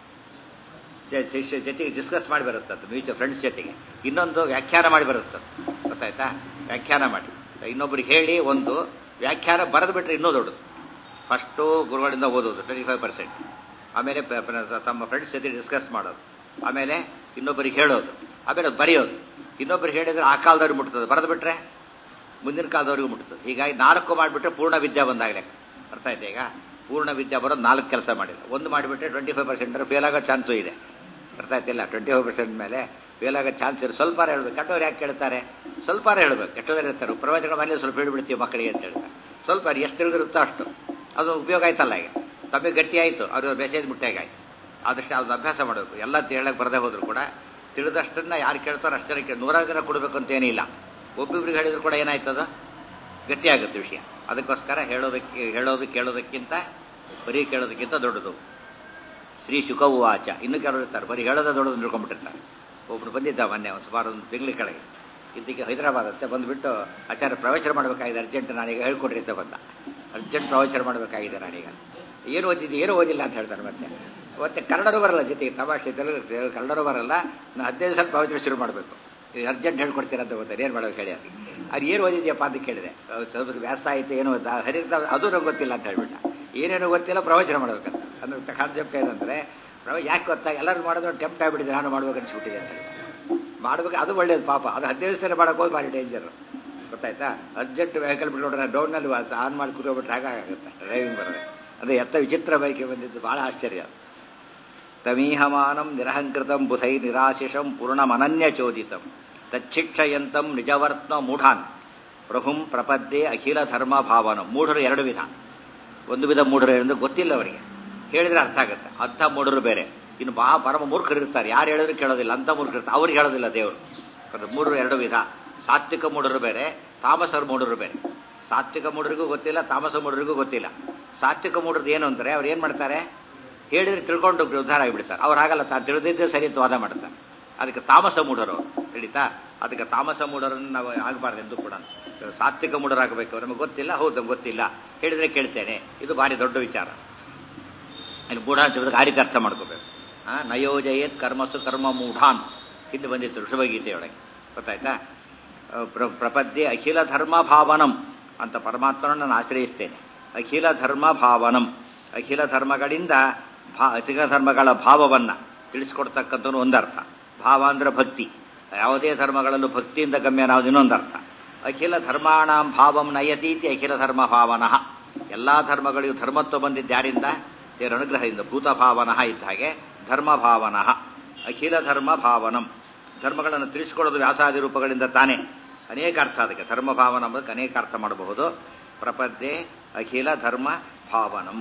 ಜ- ಶಿಷ್ಯ ಜೊತೆಗೆ ಡಿಸ್ಕಸ್ ಮಾಡಿ ಬರುತ್ತಂತೆ ಮ್ಯೂಚುವಲ್ ಫ್ರೆಂಡ್ಸ್ ಜೊತೆಗೆ ಇನ್ನೊಂದು ವ್ಯಾಖ್ಯಾನ ಮಾಡಿ ಬರುತ್ತಂತೆ ಗೊತ್ತಾಯ್ತಾ ವ್ಯಾಖ್ಯಾನ ಮಾಡಿ ಇನ್ನೊಬ್ರಿಗೆ ಹೇಳಿ ಒಂದು ವ್ಯಾಖ್ಯಾನ ಬರೆದು ಬಿಟ್ರೆ ಇನ್ನೂ ದೊಡ್ಡದು ಫಸ್ಟು ಗುರುಗಳಿಂದ ಓದೋದು ಟ್ವೆಂಟಿ ಫೈವ್ ಪರ್ಸೆಂಟ್ ಆಮೇಲೆ ಪ- ಪ- ತಮ್ಮ ಫ್ರೆಂಡ್ಸ್ ಜೊತೆ ಡಿಸ್ಕಸ್ ಮಾಡೋದು ಆಮೇಲೆ ಇನ್ನೊಬ್ಬರಿಗೆ ಹೇಳೋದು ಆಮೇಲೆ ಬರೆಯೋದು ಇನ್ನೊಬ್ಬರಿಗೆ ಹೇಳಿದ್ರೆ ಆ ಕಾಲದವ್ರಿಗೆ ಮುಟ್ತದೆ ಬರೆದು ಬಿಟ್ರೆ ಮುಂದಿನ ಕಾಲದವರೆಗೂ ಮುಟ್ತದೆ ಹೀಗಾಗಿ ನಾಲ್ಕು ಮಾಡಿಬಿಟ್ರೆ ಪೂರ್ಣ ವಿದ್ಯಾ ಬಂದಾಗಲೇ ಅರ್ಥ ಆಯ್ತಾ ಈಗ ಪೂರ್ಣ ವಿದ್ಯಾ ಬರೋದು ನಾಲ್ಕು ಕೆಲಸ ಮಾಡಿಲ್ಲ ಒಂದು ಮಾಡಿಬಿಟ್ರೆ ಟ್ವೆಂಟಿ ಫೈವ್ ಪರ್ಸೆಂಟ್ ಫೇಲ್ ಆಗೋ ಚಾನ್ಸು ಇದೆ ಅರ್ಥ ಆಯ್ತಿಲ್ಲ ಟ್ವೆಂಟಿ ಫೈವ್ ಪರ್ಸೆಂಟ್ ಮೇಲೆ ಫೇಲ್ ಆಗೋ ಚಾನ್ಸ್ ಇರೋ ಸ್ವಲ್ಪ ಹೇಳ್ಬೇಕು ಕೆಟ್ಟವ್ರು ಯಾಕೆ ಕೇಳ್ತಾರೆ ಸ್ವಲ್ಪ ಹೇಳ್ಬೇಕು ಕೆಟ್ಟವ್ರು ಇರ್ತಾರೆ ಪ್ರವಚನ ಮನೇಲಿ ಸ್ವಲ್ಪ ಹೇಳ್ಬಿಡ್ತೀವಿ ಮಕ್ಕಳಿಗೆ ಅಂತ ಹೇಳ್ತಾರೆ ಸ್ವಲ್ಪ ಎಷ್ಟು ತಿಳಿದಿರುತ್ತೋ ಅಷ್ಟು ಅದು ಉಪಯೋಗ ಆಯ್ತಲ್ಲ ಈಗ ತಮಗೆ ಗಟ್ಟಿ ಆಯಿತು ಅವ್ರ ಮೆಸೇಜ್ ಮುಟ್ಟಾಗ ಆಯ್ತು ಆದಷ್ಟು ಅದು ಅಭ್ಯಾಸ ಮಾಡಬೇಕು ಎಲ್ಲ ಹೇಳಕ್ಕೆ ಬರದೇ ಹೋದ್ರು ಕೂಡ ತಿಳಿದಷ್ಟನ್ನ ಯಾರು ಕೇಳ್ತಾರೋ ಅಷ್ಟೇ ಕೇಳಿ ನೂರಾರು ಜನ ಕೊಡಬೇಕು ಅಂತ ಏನಿಲ್ಲ ಒಬ್ಬೊಬ್ರಿಗೆ ಹೇಳಿದ್ರು ಕೂಡ ಏನಾಯ್ತದ ಗಟ್ಟಿ ಆಗುತ್ತೆ ವಿಷಯ ಅದಕ್ಕೋಸ್ಕರ ಹೇಳೋದಕ್ಕೆ ಹೇಳೋದು ಕೇಳೋದಕ್ಕಿಂತ ಬರೀ ಕೇಳೋದಕ್ಕಿಂತ ದೊಡ್ಡದು ಶ್ರೀ ಶುಕವು ಆಚ ಇನ್ನು ಕೆಲವರು ಇರ್ತಾರೆ ಬರೀ ಹೇಳೋದ ದೊಡ್ಡದು ತಿಳ್ಕೊಂಡ್ಬಿಟ್ಟಿರ್ತಾರೆ ಒಬ್ರು ಬಂದಿದ್ದ ಮೊನ್ನೆ ಒಂದು ಸುಮಾರು ಒಂದು ತಿಂಗಳ ಕೆಳಗೆ ಇದಕ್ಕೆ ಹೈದರಾಬಾದ್ ಅಂತ ಬಂದುಬಿಟ್ಟು ಆಚಾರ್ಯ ಪ್ರವಚನ ಮಾಡಬೇಕಾಗಿದೆ ಅರ್ಜೆಂಟ್ ನಾನೀಗ ಹೇಳ್ಕೊಡ್ರಿ ಅಂತ ಬಂದ ಅರ್ಜೆಂಟ್ ಪ್ರವಚನ ಮಾಡಬೇಕಾಗಿದೆ ನಾನೀಗ ಏನು ಓದಿದ್ದು ಏನು ಓದಿಲ್ಲ ಅಂತ ಹೇಳ್ತಾರೆ ಮತ್ತೆ ಮತ್ತೆ ಕನ್ನಡನೂ ಬರಲ್ಲ ಜೊತೆಗೆ ತಮಾಷೆ ತೆಲುಗು ತೆಲುಗು ಕನ್ನಡನೂ ಬರಲ್ಲ ನಾನು ಹದಿನೈದು ಸಲ ಪ್ರವಚನ ಶುರು ಮಾಡಬೇಕು ಅರ್ಜೆಂಟ್ ಹೇಳ್ಕೊಡ್ತೀರ ಅಂತ ಗೊತ್ತಾರೆ ಏನು ಮಾಡ್ಬೇಕು ಹೇಳಿ ಅದು ಅದು ಏನು ಓದಿದ್ಯಪ್ಪ ಅಂತ ಕೇಳಿದೆ ಅವ್ರು ಸ್ವಲ್ಪ ವ್ಯಾಸ ಆಯಿತು ಏನು ಓದ ಹರಿತ ಅದು ನಂಗೆ ಗೊತ್ತಿಲ್ಲ ಅಂತ ಹೇಳ್ಬಿಟ್ಟ ಏನೇನು ಗೊತ್ತಿಲ್ಲ ಪ್ರವಚನ ಮಾಡ್ಬೇಕಂತ ಅನ್ನೋ ಕಾನ್ಸೆಪ್ಟ್ ಏನಂದ್ರೆ ಪ್ರವ ಯಾಕೆ ಗೊತ್ತಾ ಎಲ್ಲರೂ ಮಾಡೋದು ಟೆಂಪ್ಟ್ ಆಗಿಬಿಟ್ಟಿದೆ ನಾನು ಮಾಡ್ಬೇಕು ಅನ್ಸ್ಬಿಟ್ಟಿದೆ ಅಂತ ಹೇಳಿ ಮಾಡ್ಬೇಕು ಅದು ಒಳ್ಳೇದು ಪಾಪ ಅದು ಹದಿನೈದು ಸಲ ಮಾಡಕ್ಕೆ ಹೋಗಿ ಭಾರಿ ಡೇಂಜರ್ ಗೊತ್ತಾಯ್ತಾ ಅರ್ಜೆಂಟ್ ವೆಹಿಕಲ್ ಬಿಟ್ಕೊಂಡ್ರೆ ಡೌನ್ನಲ್ಲಿ ಆನ್ ಮಾಡಿ ಕೂತ್ಕೊಬಿಟ್ರೆ ಹಾಗಾಗುತ್ತೆ ಡ್ರೈವಿಂಗ್ ಬರೋದೆ ಅದು ಎತ್ತ ವಿಚಿತ್ರ ಬೈಕೆ ಬಂದಿದ್ದು ಬಹಳ ಆಶ್ಚರ್ಯ ಅದು ತಮೀಹಮಾನಂ ನಿರಹಂಕೃತಂ ಬುಧೈ ನಿರಾಶಿಷಂ ಪೂರ್ಣಮನನ್ಯ ಚೋದಿತಂ ತಚ್ಚಿಕ್ಷಯಂತಂ ನಿಜವರ್ತ್ನ ಮೂಢಾನ್ ಪ್ರಭುಂ ಪ್ರಪದ್ಯೆ ಅಖಿಲ ಧರ್ಮ ಭಾವನ ಮೂಢರು ಎರಡು ವಿಧ ಒಂದು ವಿಧ ಮೂಢರು ಎಂದು ಗೊತ್ತಿಲ್ಲ ಅವರಿಗೆ ಹೇಳಿದ್ರೆ ಅರ್ಥ ಆಗುತ್ತೆ ಅಂಥ ಮೂಢರು ಬೇರೆ ಇನ್ನು ಬಾ ಪರಮ ಮೂರ್ಖರು ಇರ್ತಾರೆ ಯಾರು ಹೇಳಿದ್ರು ಕೇಳೋದಿಲ್ಲ ಅಂತ ಮೂರ್ಖರು ಇರ್ತಾರೆ ಅವ್ರಿಗೆ ಹೇಳೋದಿಲ್ಲ ದೇವರು ಅದು ಮೂರರು ಎರಡು ವಿಧ ಸಾತ್ವಿಕ ಮೂಢರು ಬೇರೆ ತಾಮಸರ ಮೂಢರು ಬೇರೆ ಸಾತ್ವಿಕ ಮೂಢರಿಗೂ ಗೊತ್ತಿಲ್ಲ ತಾಮಸ ಮೂಢರಿಗೂ ಗೊತ್ತಿಲ್ಲ ಸಾತ್ವಿಕ ಮೂಢರದ್ದು ಏನು ಅಂತಾರೆ ಅವ್ರು ಏನು ಮಾಡ್ತಾರೆ ಹೇಳಿದ್ರೆ ತಿಳ್ಕೊಂಡು ಉದ್ಧಾರ ಆಗಿಬಿಡ್ತಾರೆ ಅವ್ರು ಹಾಗಲ್ಲ ತಾನು ತಿಳಿದಿದ್ದೇ ಸರಿ ಅಂತ ವಾದ ಮಾಡ್ತಾರೆ ಅದಕ್ಕೆ ತಾಮಸ ಮೂಢರು ತಿಳಿತಾ ಅದಕ್ಕೆ ತಾಮಸ ಮೂಢರನ್ನು ನಾವು ಆಗಬಾರ್ದು ಎಂದು ಕೂಡ ಸಾತ್ವಿಕ ಮೂಢರಾಗಬೇಕು ನಮಗೆ ಗೊತ್ತಿಲ್ಲ ಹೌದು ನಮ್ಗೆ ಗೊತ್ತಿಲ್ಲ ಹೇಳಿದ್ರೆ ಕೇಳ್ತೇನೆ ಇದು ಭಾರಿ ದೊಡ್ಡ ವಿಚಾರ ಇಲ್ಲಿ ಮೂಢ ಅಂತ ಆ ರೀತಿ ಅರ್ಥ ಮಾಡ್ಕೋಬೇಕು ಆ ನಯೋಜಯೇತ್ ಕರ್ಮಸು ಕರ್ಮ ಮೂಢಾನ್ ಹಿಂದೆ ಬಂದಿತ್ತು ಋಷಭಗೀತೆಯೊಳಗೆ ಗೊತ್ತಾಯ್ತಾ ಆ, ಪ್ರ- ಪ್ರಪದ್ಯೆ ಅಖಿಲ ಧರ್ಮ ಭಾವನಂ ಅಂತ ಪರಮಾತ್ಮನನ್ನು ನಾನು ಆಶ್ರಯಿಸ್ತೇನೆ ಅಖಿಲ ಧರ್ಮ ಭಾವನಂ ಅಖಿಲ ಧರ್ಮಗಳಿಂದ ಭಾ ಅಖಿಲ ಧರ್ಮಗಳ ಭಾವವನ್ನ ತಿಳಿಸ್ಕೊಡ್ತಕ್ಕಂಥದ್ದು ಒಂದರ್ಥ ಭಾವ ಅಂದ್ರೆ ಭಕ್ತಿ ಯಾವುದೇ ಧರ್ಮಗಳಲ್ಲೂ ಭಕ್ತಿಯಿಂದ ಗಮ್ಯ ನಾವು ಇನ್ನೊಂದರ್ಥ ಅಖಿಲ ಧರ್ಮಾಣಾಂ ಭಾವಂ ನಯತೀತಿ ಅಖಿಲ ಧರ್ಮ ಭಾವನಃ ಎಲ್ಲಾ ಧರ್ಮಗಳಿಗೂ ಧರ್ಮತ್ವ ಬಂದಿದ್ದು ಯಾರಿಂದ ದೇವರ ಅನುಗ್ರಹದಿಂದ ಭೂತ ಭಾವನಃ ಇದ್ದ ಹಾಗೆ ಧರ್ಮ ಭಾವನಃ ಅಖಿಲ ಧರ್ಮ ಭಾವನಂ ಧರ್ಮಗಳನ್ನು ತಿಳಿಸಿಕೊಳ್ಳೋದು ವ್ಯಾಸಾದಿ ರೂಪಗಳಿಂದ ತಾನೇ ಅನೇಕ ಅರ್ಥ ಅದಕ್ಕೆ ಧರ್ಮ ಭಾವನ ಎಂಬುದಕ್ಕೆ ಅನೇಕ ಅರ್ಥ ಮಾಡಬಹುದು ಪ್ರಪದ್ಯೆ ಅಖಿಲ ಧರ್ಮ ಭಾವನಂ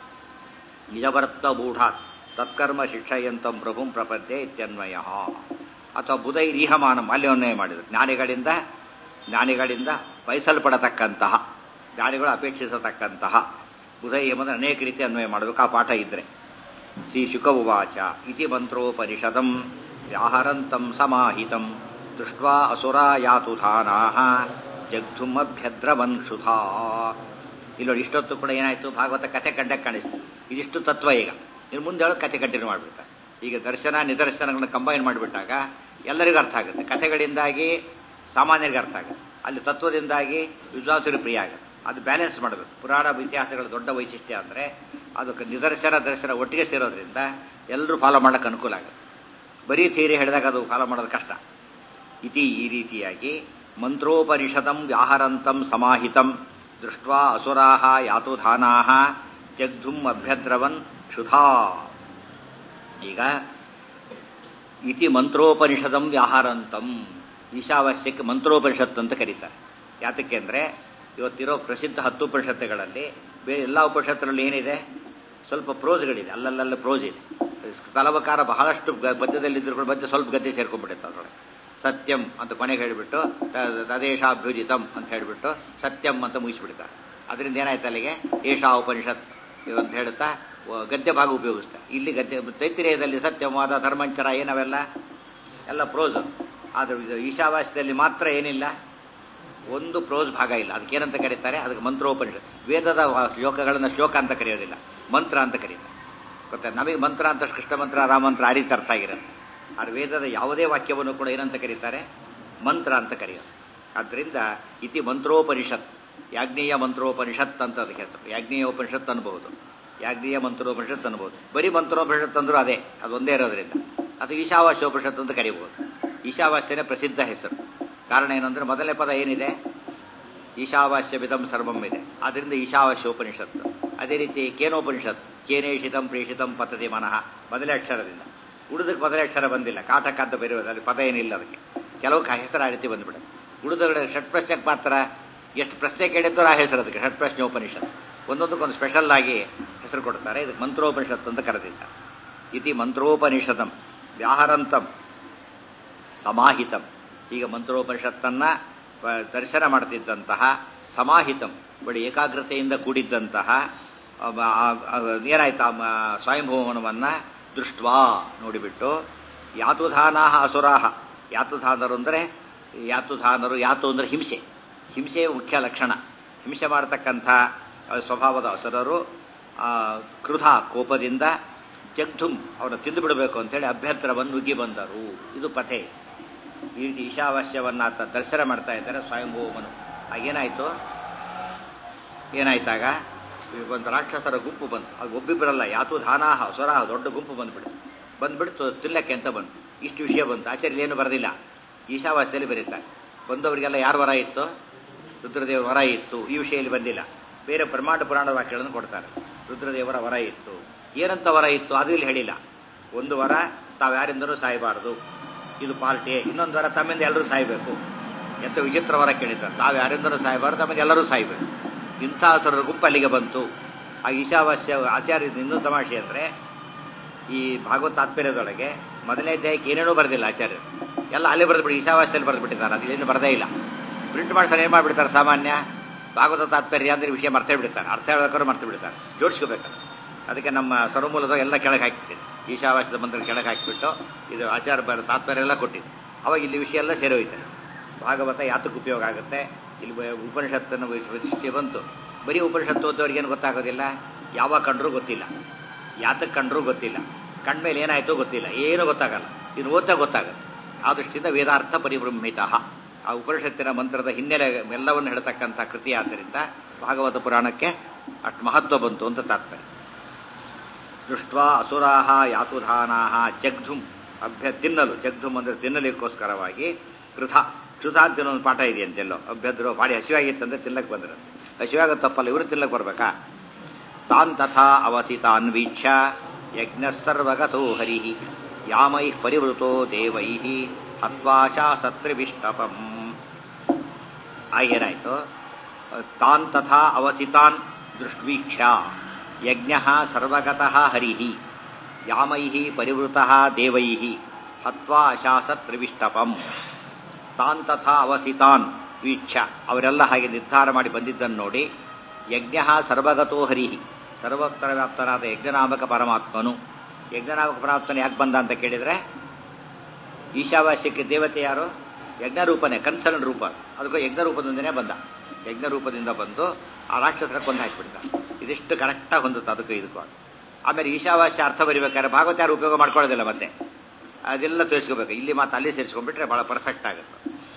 ನಿಜವರ್ತ ಬೂಢಾತ್ ತತ್ಕರ್ಮ ಶಿಕ್ಷಯಂತಂ ಪ್ರಭುಂ ಪ್ರಪದ್ಯೆ ಇತ್ಯನ್ವಯ ಅಥವಾ ಬುಧೈರೀಹಮಾನಂ ಅಲ್ಲಿ ಅನ್ವಯ ಮಾಡಿದರು ಜ್ಞಾನಿಗಳಿಂದ ಜ್ಞಾನಿಗಳಿಂದ ಬಯಸಲ್ಪಡತಕ್ಕಂತಹ ಜ್ಞಾನಿಗಳು ಅಪೇಕ್ಷಿಸತಕ್ಕಂತಹ ಬುಧೈ ಎಂಬುದನ್ನು ಅನೇಕ ರೀತಿ ಅನ್ವಯ ಮಾಡಬೇಕು ಆ ಪಾಠ ಇದ್ರೆ ಶ್ರೀ ಶುಕ ಉವಾಚ ಇತಿ ಮಂತ್ರೋಪನಿಷದಂ ವ್ಯಾಹರಂತಂ ಸಮಾಹಿತಂ ದೃಷ್ಟ್ವಾ ಅಸುರಾ ಯಾತುಧಾನಾಹ ಜಗ್ಧುಮಭ್ಯದ್ರವನ್ ಕ್ಷುಧಾ ಇಲ್ಲೋಡಿ ಇಷ್ಟೊತ್ತು ಕೂಡ ಏನಾಯ್ತು ಭಾಗವತ ಕಥೆ ಕಂಡಕ್ಕೆ ಕಾಣಿಸ್ತು ಇದಿಷ್ಟು ತತ್ವ ಈಗ ಇನ್ನು ಮುಂದೆ ಹೇಳೋದು ಕಥೆ ಕಂಟಿನ್ಯೂ ಮಾಡ್ಬಿಡ್ತಾರೆ ಈಗ ದರ್ಶನ ನಿದರ್ಶನಗಳನ್ನ ಕಂಬೈನ್ ಮಾಡಿಬಿಟ್ಟಾಗ ಎಲ್ಲರಿಗೂ ಅರ್ಥ ಆಗುತ್ತೆ ಕಥೆಗಳಿಂದಾಗಿ ಸಾಮಾನ್ಯರಿಗೆ ಅರ್ಥ ಆಗುತ್ತೆ ಅಲ್ಲಿ ತತ್ವದಿಂದಾಗಿ ವಿದ್ವಾಂಸರಿಗೆ ಪ್ರಿಯ ಆಗುತ್ತೆ ಅದು ಬ್ಯಾಲೆನ್ಸ್ ಮಾಡಬೇಕು ಪುರಾಣ ಇತಿಹಾಸಗಳ ದೊಡ್ಡ ವೈಶಿಷ್ಟ್ಯ ಅಂದರೆ ಅದಕ್ಕೆ ನಿದರ್ಶನ ದರ್ಶನ ಒಟ್ಟಿಗೆ ಸೇರೋದ್ರಿಂದ ಎಲ್ಲರೂ ಫಾಲೋ ಮಾಡೋಕ್ಕೆ ಅನುಕೂಲ ಆಗುತ್ತೆ ಬರೀ ಥಿಯರಿ ಹೇಳಿದಾಗ ಅದು ಫಾಲೋ ಮಾಡೋದು ಕಷ್ಟ ಇತಿ ಈ ರೀತಿಯಾಗಿ ಮಂತ್ರೋಪನಿಷದಂ ವ್ಯಾಹರಂತಂ ಸಮಾಹಿತಂ ದೃಷ್ಟ್ವಾ ಅಸುರಾಹ ಯಾತುಧಾನಾಹ ಜಗ್ಧುಂ ಅಭ್ಯದ್ರವನ್ ಕ್ಷುಧಾ ಈಗ ಇತಿ ಮಂತ್ರೋಪನಿಷದಂ ವ್ಯಾಹಾರಂತಂ ಈಶಾವಾಸ್ಯಕ್ಕೆ ಮಂತ್ರೋಪನಿಷತ್ ಅಂತ ಕರೀತಾರೆ ಯಾತಕ್ಕೆ ಅಂದರೆ ಇವತ್ತಿರೋ ಪ್ರಸಿದ್ಧ ಹತ್ತು ಉಪನಿಷತ್ತುಗಳಲ್ಲಿ ಬೇರೆ ಎಲ್ಲ ಉಪನಿಷತ್ತುಗಳಲ್ಲಿ ಏನಿದೆ ಸ್ವಲ್ಪ ಪ್ರೋಸ್ಗಳಿದೆ ಅಲ್ಲಲ್ಲಲ್ಲ ಪ್ರೋಸ್ ಇದೆ ತಲವಕಾರ ಬಹಳಷ್ಟು ಪದ್ಯದಲ್ಲಿದ್ದರೂ ಕೂಡ ಮಧ್ಯೆ ಸ್ವಲ್ಪ ಗದ್ದೆ ಸೇರ್ಕೊಂಡ್ಬಿಡುತ್ತೆ ಅದರೊಳಗೆ ಸತ್ಯಂ ಅಂತ ಕೊನೆಗೆ ಹೇಳಿಬಿಟ್ಟು ತದೇಶಾಭ್ಯುಜಿತಂ ಅಂತ ಹೇಳಿಬಿಟ್ಟು ಸತ್ಯಂ ಅಂತ ಮುಗಿಸ್ಬಿಡ್ತಾರೆ ಅದರಿಂದ ಏನಾಯ್ತು ಅಲ್ಲಿಗೆ ಏಷಾ ಉಪನಿಷತ್ ಅಂತ ಹೇಳುತ್ತಾ ಗದ್ಯ ಭಾಗ ಉಪಯೋಗಿಸ್ತಾರೆ ಇಲ್ಲಿ ಗದ್ಯ ತೈತಿರೇಯದಲ್ಲಿ ಸತ್ಯವಾದ ಧರ್ಮಂಚರ ಏನವೆಲ್ಲ ಎಲ್ಲ ಪ್ರೋಸ್ ಆದರೆ ಈಶಾವಾಸ್ಯದಲ್ಲಿ ಮಾತ್ರ ಏನಿಲ್ಲ ಒಂದು ಪ್ರೋಸ್ ಭಾಗ ಇಲ್ಲ ಅದಕ್ಕೆ ಏನಂತ ಕರೀತಾರೆ ಅದಕ್ಕೆ ಮಂತ್ರೋಪನಿಷತ್ ವೇದದ ಶ್ಲೋಕಗಳನ್ನು ಶ್ಲೋಕ ಅಂತ ಕರೆಯೋದಿಲ್ಲ ಮಂತ್ರ ಅಂತ ಕರೀತಾರೆ ಗೊತ್ತಾ ನಮಗೆ ಮಂತ್ರ ಅಂತ ಕೃಷ್ಣ ಮಂತ್ರ ರಾಮಂತ್ರ ಆ ರೀತಿ ಅರ್ಥ ಆಗಿರುತ್ತೆ ಆದ್ರೆ ವೇದದ ಯಾವುದೇ ವಾಕ್ಯವನ್ನು ಕೂಡ ಏನಂತ ಕರೀತಾರೆ ಮಂತ್ರ ಅಂತ ಕರೆಯೋದು ಆದ್ದರಿಂದ ಇತಿ ಮಂತ್ರೋಪನಿಷತ್ ಯಾಜ್ಞೀಯ ಮಂತ್ರೋಪನಿಷತ್ ಅಂತ ಅದಕ್ಕೆ ಹೆಸರು ಯಾಜ್ಞೀಯ ಉಪನಿಷತ್ ಅನ್ಬಹುದು ಯಾಜ್ಞೀಯ ಮಂತ್ರೋಪನಿಷತ್ ಅನ್ಬಹುದು ಬರೀ ಮಂತ್ರೋಪನಿಷತ್ ಅಂದ್ರೂ ಅದೇ ಅದು ಒಂದೇ ಇರೋದ್ರಿಂದ ಅದು ಈಶಾವಾಸ್ಯೋಪನಿಷತ್ ಅಂತ ಕರೀಬಹುದು ಈಶಾವಾಸ್ಯನೇ ಪ್ರಸಿದ್ಧ ಹೆಸರು ಕಾರಣ ಏನಂದ್ರೆ ಮೊದಲನೇ ಪದ ಏನಿದೆ ಈಶಾವಾಸ್ಯ ವಿಧಂ ಸರ್ವಂ ಇದೆ ಅದರಿಂದ ಈಶಾವಾಸ್ಯೋಪನಿಷತ್ ಅದೇ ರೀತಿ ಕೇನೋಪನಿಷತ್ ಕೇನೇಷಿತಂ ಪ್ರೇಷಿತಂ ಪತತಿ ಮನಃ ಮೊದಲೇ ಅಕ್ಷರದಿಂದ ಉಳಿದಕ್ಕೆ ಮೊದಲೇ ಅಕ್ಷರ ಬಂದಿಲ್ಲ ಕಾಟಕ ಅಂತ ಬರೆಯೋದು ಅಲ್ಲಿ ಪದ ಏನಿಲ್ಲ ಅದಕ್ಕೆ ಕೆಲವು ಹೆಸರು ಆ ರೀತಿ ಬಂದ್ಬಿಡುತ್ತೆ ಉಳಿದ ಷಟ್ ಪ್ರಶ್ನೆಗೆ ಮಾತ್ರ ಎಷ್ಟು ಪ್ರಶ್ನೆ ಕೇಳಿದ್ರು ಆ ಹೆಸರು ಅದಕ್ಕೆ ಷಟ್ ಪ್ರಶ್ನೆ ಉಪನಿಷತ್ ಒಂದೊಂದಕ್ಕೊಂದು ಸ್ಪೆಷಲ್ ಆಗಿ ಹೆಸರು ಕೊಡ್ತಾರೆ ಇದಕ್ಕೆ ಮಂತ್ರೋಪನಿಷತ್ ಅಂತ ಕರೆದಿದ್ದಾರೆ ಇತಿ ಮಂತ್ರೋಪನಿಷದಂ ವ್ಯಾಹರಂತಂ ಸಮಾಹಿತಂ ಈಗ ಮಂತ್ರೋಪನಿಷತ್ತನ್ನ ದರ್ಶನ ಮಾಡ್ತಿದ್ದಂತಹ ಸಮಾಹಿತಂ ಬಡಿ ಏಕಾಗ್ರತೆಯಿಂದ ಕೂಡಿದ್ದಂತಹ ಏನಾಯ್ತು ಆ ಸ್ವಯಂಭೂವನವನ್ನ ದೃಷ್ಟ್ವಾ ನೋಡಿಬಿಟ್ಟು ಯಾತುಧಾನಾಹ ಅಸುರಾಹ ಯಾತುಧಾನರು ಅಂದರೆ ಯಾತುಧಾನರು ಯಾತು ಅಂದರೆ ಹಿಂಸೆ ಹಿಂಸೆಯ ಮುಖ್ಯ ಲಕ್ಷಣ ಹಿಂಸೆ ಮಾಡತಕ್ಕಂಥ ಸ್ವಭಾವದ ಅಸುರರು ಕ್ರುಧ ಕೋಪದಿಂದ ಜಗ್ಧುಂ ಅವರನ್ನು ತಿಂದು ಬಿಡಬೇಕು ಅಂತೇಳಿ ಅಭ್ಯಂತರವನ್ನು ನುಗ್ಗಿ ಬಂದರು ಇದು ಪಥೆ ಈ ರೀತಿ ಈಶಾವಾಸ್ಯವನ್ನ ಆತ ದರ್ಶನ ಮಾಡ್ತಾ ಇದ್ದಾರೆ ಸ್ವಯಂಭೂಮನು ಆಗೇನಾಯ್ತು ಏನಾಯ್ತಾಗ ಒಂದು ರಾಕ್ಷಸರ ಗುಂಪು ಬಂತು ಅದು ಒಬ್ಬಿಬ್ಬರಲ್ಲ ಯಾತು ಧಾನಾಹ ಸ್ವರಾಹ ದೊಡ್ಡ ಗುಂಪು ಬಂದ್ಬಿಡ್ತು ಬಂದ್ಬಿಡ್ತು ತಿನ್ನಕ್ಕೆ ಅಂತ ಬಂತು ಇಷ್ಟು ವಿಷಯ ಬಂತು ಆಚಾರ್ಯ ಏನು ಬರೆದಿಲ್ಲ ಈಶಾವಾಸ್ಯದಲ್ಲಿ ಬರೀತಾರೆ ಬಂದವರಿಗೆಲ್ಲ ಯಾರು ವರ ಇತ್ತು ರುದ್ರದೇವರ ವರ ಇತ್ತು ಈ ವಿಷಯದಲ್ಲಿ ಬಂದಿಲ್ಲ ಬೇರೆ ಬ್ರಹ್ಮಾಂಡ ಪುರಾಣ ವಾಕ್ಯಗಳನ್ನು ಕೊಡ್ತಾರೆ ರುದ್ರದೇವರ ವರ ಇತ್ತು ಏನಂತ ವರ ಇತ್ತು ಅದು ಇಲ್ಲಿ ಹೇಳಿಲ್ಲ ಒಂದು ವರ ತಾವ್ಯಾರಿಂದನೂ ಸಾಯಬಾರದು ಇದು ಪಾರ್ಟಿ ಇನ್ನೊಂದು ವರ ತಮ್ಮಿಂದ ಎಲ್ಲರೂ ಸಾಯಬೇಕು ಎಂತ ವಿಚಿತ್ರ ವರ ಕೇಳಿದ್ದಾರೆ ತಾವು ಯಾರಿಂದನೂ ಸಾಯಬಾರದು ತಮ್ಮಿಂದ ಎಲ್ಲರೂ ಸಾಯಬೇಕು ಇಂಥ ಥರದ ಗುಂಪು ಅಲ್ಲಿಗೆ ಬಂತು ಆ ಈಶಾವಾಸ್ಯ ಆಚಾರ್ಯ ಇನ್ನೂ ತಮಾಷೆ ಅಂದರೆ ಈ ಭಾಗವತ ತಾತ್ಪರ್ಯದೊಳಗೆ ಮೊದಲನೇ ಅಧ್ಯಾಯಕ್ಕೆ ಏನೇನೂ ಬರೆದಿಲ್ಲ ಆಚಾರ್ಯರು ಎಲ್ಲ ಅಲ್ಲೇ ಬರೆದ್ಬಿಟ್ಟು ಈಶಾವಾಸ್ಯಲ್ಲಿ ಬರೆದ್ಬಿಟ್ಟಿದ್ದಾರೆ ಅದು ಏನು ಬರದೇ ಇಲ್ಲ ಪ್ರಿಂಟ್ ಮಾಡ್ಸೋರು ಏನು ಮಾಡಿಬಿಡ್ತಾರೆ ಸಾಮಾನ್ಯ ಭಾಗವತ ತಾತ್ಪರ್ಯ ಅಂದ್ರೆ ವಿಷಯ ಮರ್ತೇ ಬಿಡ್ತಾರೆ ಅರ್ಥ ಹೇಳ್ಬೇಕಾದ್ರೂ ಮರ್ತು ಬಿಡ್ತಾರೆ ಜೋಡಿಸ್ಕೋಬೇಕಲ್ಲ ಅದಕ್ಕೆ ನಮ್ಮ ಸರ್ವಮೂಲದ ಎಲ್ಲ ಕೆಳಗೆ ಹಾಕಿಬಿಟ್ಟಿದೆ ಈಶಾವಾಸ್ಯದ ಮಂತ್ರ ಕೆಳಗೆ ಹಾಕಿಬಿಟ್ಟು ಇದು ಆಚಾರ ಬರ ತಾತ್ಪರ್ಯ ಎಲ್ಲ ಕೊಟ್ಟಿದ್ದು ಅವಾಗ ಇಲ್ಲಿ ವಿಷಯ ಎಲ್ಲ ಸೇರೋಯ್ತಾರೆ ಭಾಗವತ ಯಾತಕ್ಕೆ ಉಪಯೋಗ ಆಗುತ್ತೆ ಇಲ್ಲಿ ಉಪನಿಷತ್ತನ್ನು ವಿಶಿಷ್ಟ್ಯ ಬಂತು ಬರೀ ಉಪನಿಷತ್ತು ಓದೋರಿಗೇನು ಗೊತ್ತಾಗೋದಿಲ್ಲ ಯಾವಾಗ ಕಂಡ್ರೂ ಗೊತ್ತಿಲ್ಲ ಯಾತಕ್ಕೆ ಕಂಡ್ರೂ ಗೊತ್ತಿಲ್ಲ ಕಂಡ್ಮೇಲೆ ಏನಾಯ್ತು ಗೊತ್ತಿಲ್ಲ ಏನೂ ಗೊತ್ತಾಗಲ್ಲ ಇದು ಓದ್ತಾ ಗೊತ್ತಾಗುತ್ತೆ ಆ ದೃಷ್ಟಿಯಿಂದ ವೇದಾರ್ಥ ಪರಿಬ್ರಹ್ಮಿತ ಆ ಉಪನಿಷತ್ತಿನ ಮಂತ್ರದ ಹಿನ್ನೆಲೆ ಎಲ್ಲವನ್ನು ಹೇಳ್ತಕ್ಕಂಥ ಕೃತಿ ಆದ್ದರಿಂದ ಭಾಗವತ ಪುರಾಣಕ್ಕೆ ಅಷ್ಟು ಮಹತ್ವ ಬಂತು ಅಂತ ತಾತ್ಪರ್ಯ ದೃಷ್ಟ್ವಾ ಅಸುರಾಹ ಯಾತುಧಾನಾಹ ಜಗ್ಧುಂ ಅಭ್ಯ ತಿನ್ನಲು ಜಗ್ಧುಂ ಅಂದ್ರೆ ತಿನ್ನಲಿಕ್ಕೋಸ್ಕರವಾಗಿ ಕೃತ ಕ್ಷುಧ ಅಂತ ಒಂದು ಪಾಠ ಇದೆಯಂತೆಲ್ಲೋ ಅಭ್ಯದ್ರು ಬಾಡಿ ಹಸಿವಾಗಿತ್ತಂದ್ರೆ ತಿನ್ನಕ್ಕೆ ಬಂದ್ರಂತೆ ಹಸಿವಾಗ ತಪ್ಪಲ್ಲ ಇವರು ತಿನ್ನಕ್ಕೆ ಬರ್ಬೇಕಾ ತಾನ್ ತಥಾ ಅವಸಿತಾನ್ ವೀಕ್ಷ ಯಜ್ಞ ಸರ್ವಗತೋ ಹರಿ ಯಾಮೈ ಪರಿವೃತೋ ದೇವೈ ಹತ್ವಾಶಾ ಸತ್ರಿವಿಷ್ಟಪಂ ಆಗೇನಾಯ್ತು ತಾನ್ ತಥಾ ಅವಸಿತಾನ್ ದೃಷ್ಟ್ವೀಕ್ಷ ಯಜ್ಞ ಸರ್ವಗತಃ ಹರಿಹಿ ಯಾಮೈ ಪರಿವೃತಃ ದೇವೈ ಹತ್ವಾ ಅಶಾಸತ್ ತ್ರಿವಿಷ್ಟಪಂ ತಾನ್ ತಥಾ ಅವಸಿತಾನ್ ವೀಕ್ಷ ಅವರೆಲ್ಲ ಹಾಗೆ ನಿರ್ಧಾರ ಮಾಡಿ ಬಂದಿದ್ದನ್ನು ನೋಡಿ ಯಜ್ಞ ಸರ್ವಗತೋ ಹರಿಹಿ ಸರ್ವೋತ್ತರ ವ್ಯಾಪ್ತನಾದ ಯಜ್ಞನಾಮಕ ಪರಮಾತ್ಮನು ಯಜ್ಞನಾಮಕ ಪರಮಾತ್ಮನು ಯಾಕೆ ಬಂದ ಅಂತ ಕೇಳಿದ್ರೆ ಈಶಾವಾಸ್ಯಕ್ಕೆ ದೇವತೆ ಯಾರು ಯಜ್ಞರೂಪನೇ ಕನ್ಸರ್ನ್ ರೂಪ ಅದಕ್ಕೂ ಯಜ್ಞರೂಪದಿಂದನೇ ಬಂದ ಯಜ್ಞರೂಪದಿಂದ ಬಂದು ಆ ರಾಕ್ಷಸರ ಕೊಂದು ಹಾಕಿಬಿಡ್ತ ಇದಿಷ್ಟು ಕರೆಕ್ಟಾಗಿ ಹೊಂದುತ್ತೆ ಅದಕ್ಕೂ ಇದಕ್ಕೂ ಆಮೇಲೆ ಈಶಾವಾಸ್ಯ ಅರ್ಥ ಬರಿಬೇಕಾದ್ರೆ ಭಾಗವತ ಯಾರು ಉಪಯೋಗ ಮಾಡ್ಕೊಳ್ಳೋದಿಲ್ಲ ಮತ್ತೆ ಅದೆಲ್ಲ ತಿಳಿಸ್ಕೋಬೇಕು ಇಲ್ಲಿ ಮಾತು ಅಲ್ಲಿ ಸೇರಿಸ್ಕೊಂಡ್ಬಿಟ್ರೆ ಬಹಳ ಪರ್ಫೆಕ್ಟ್ ಆಗುತ್ತೆ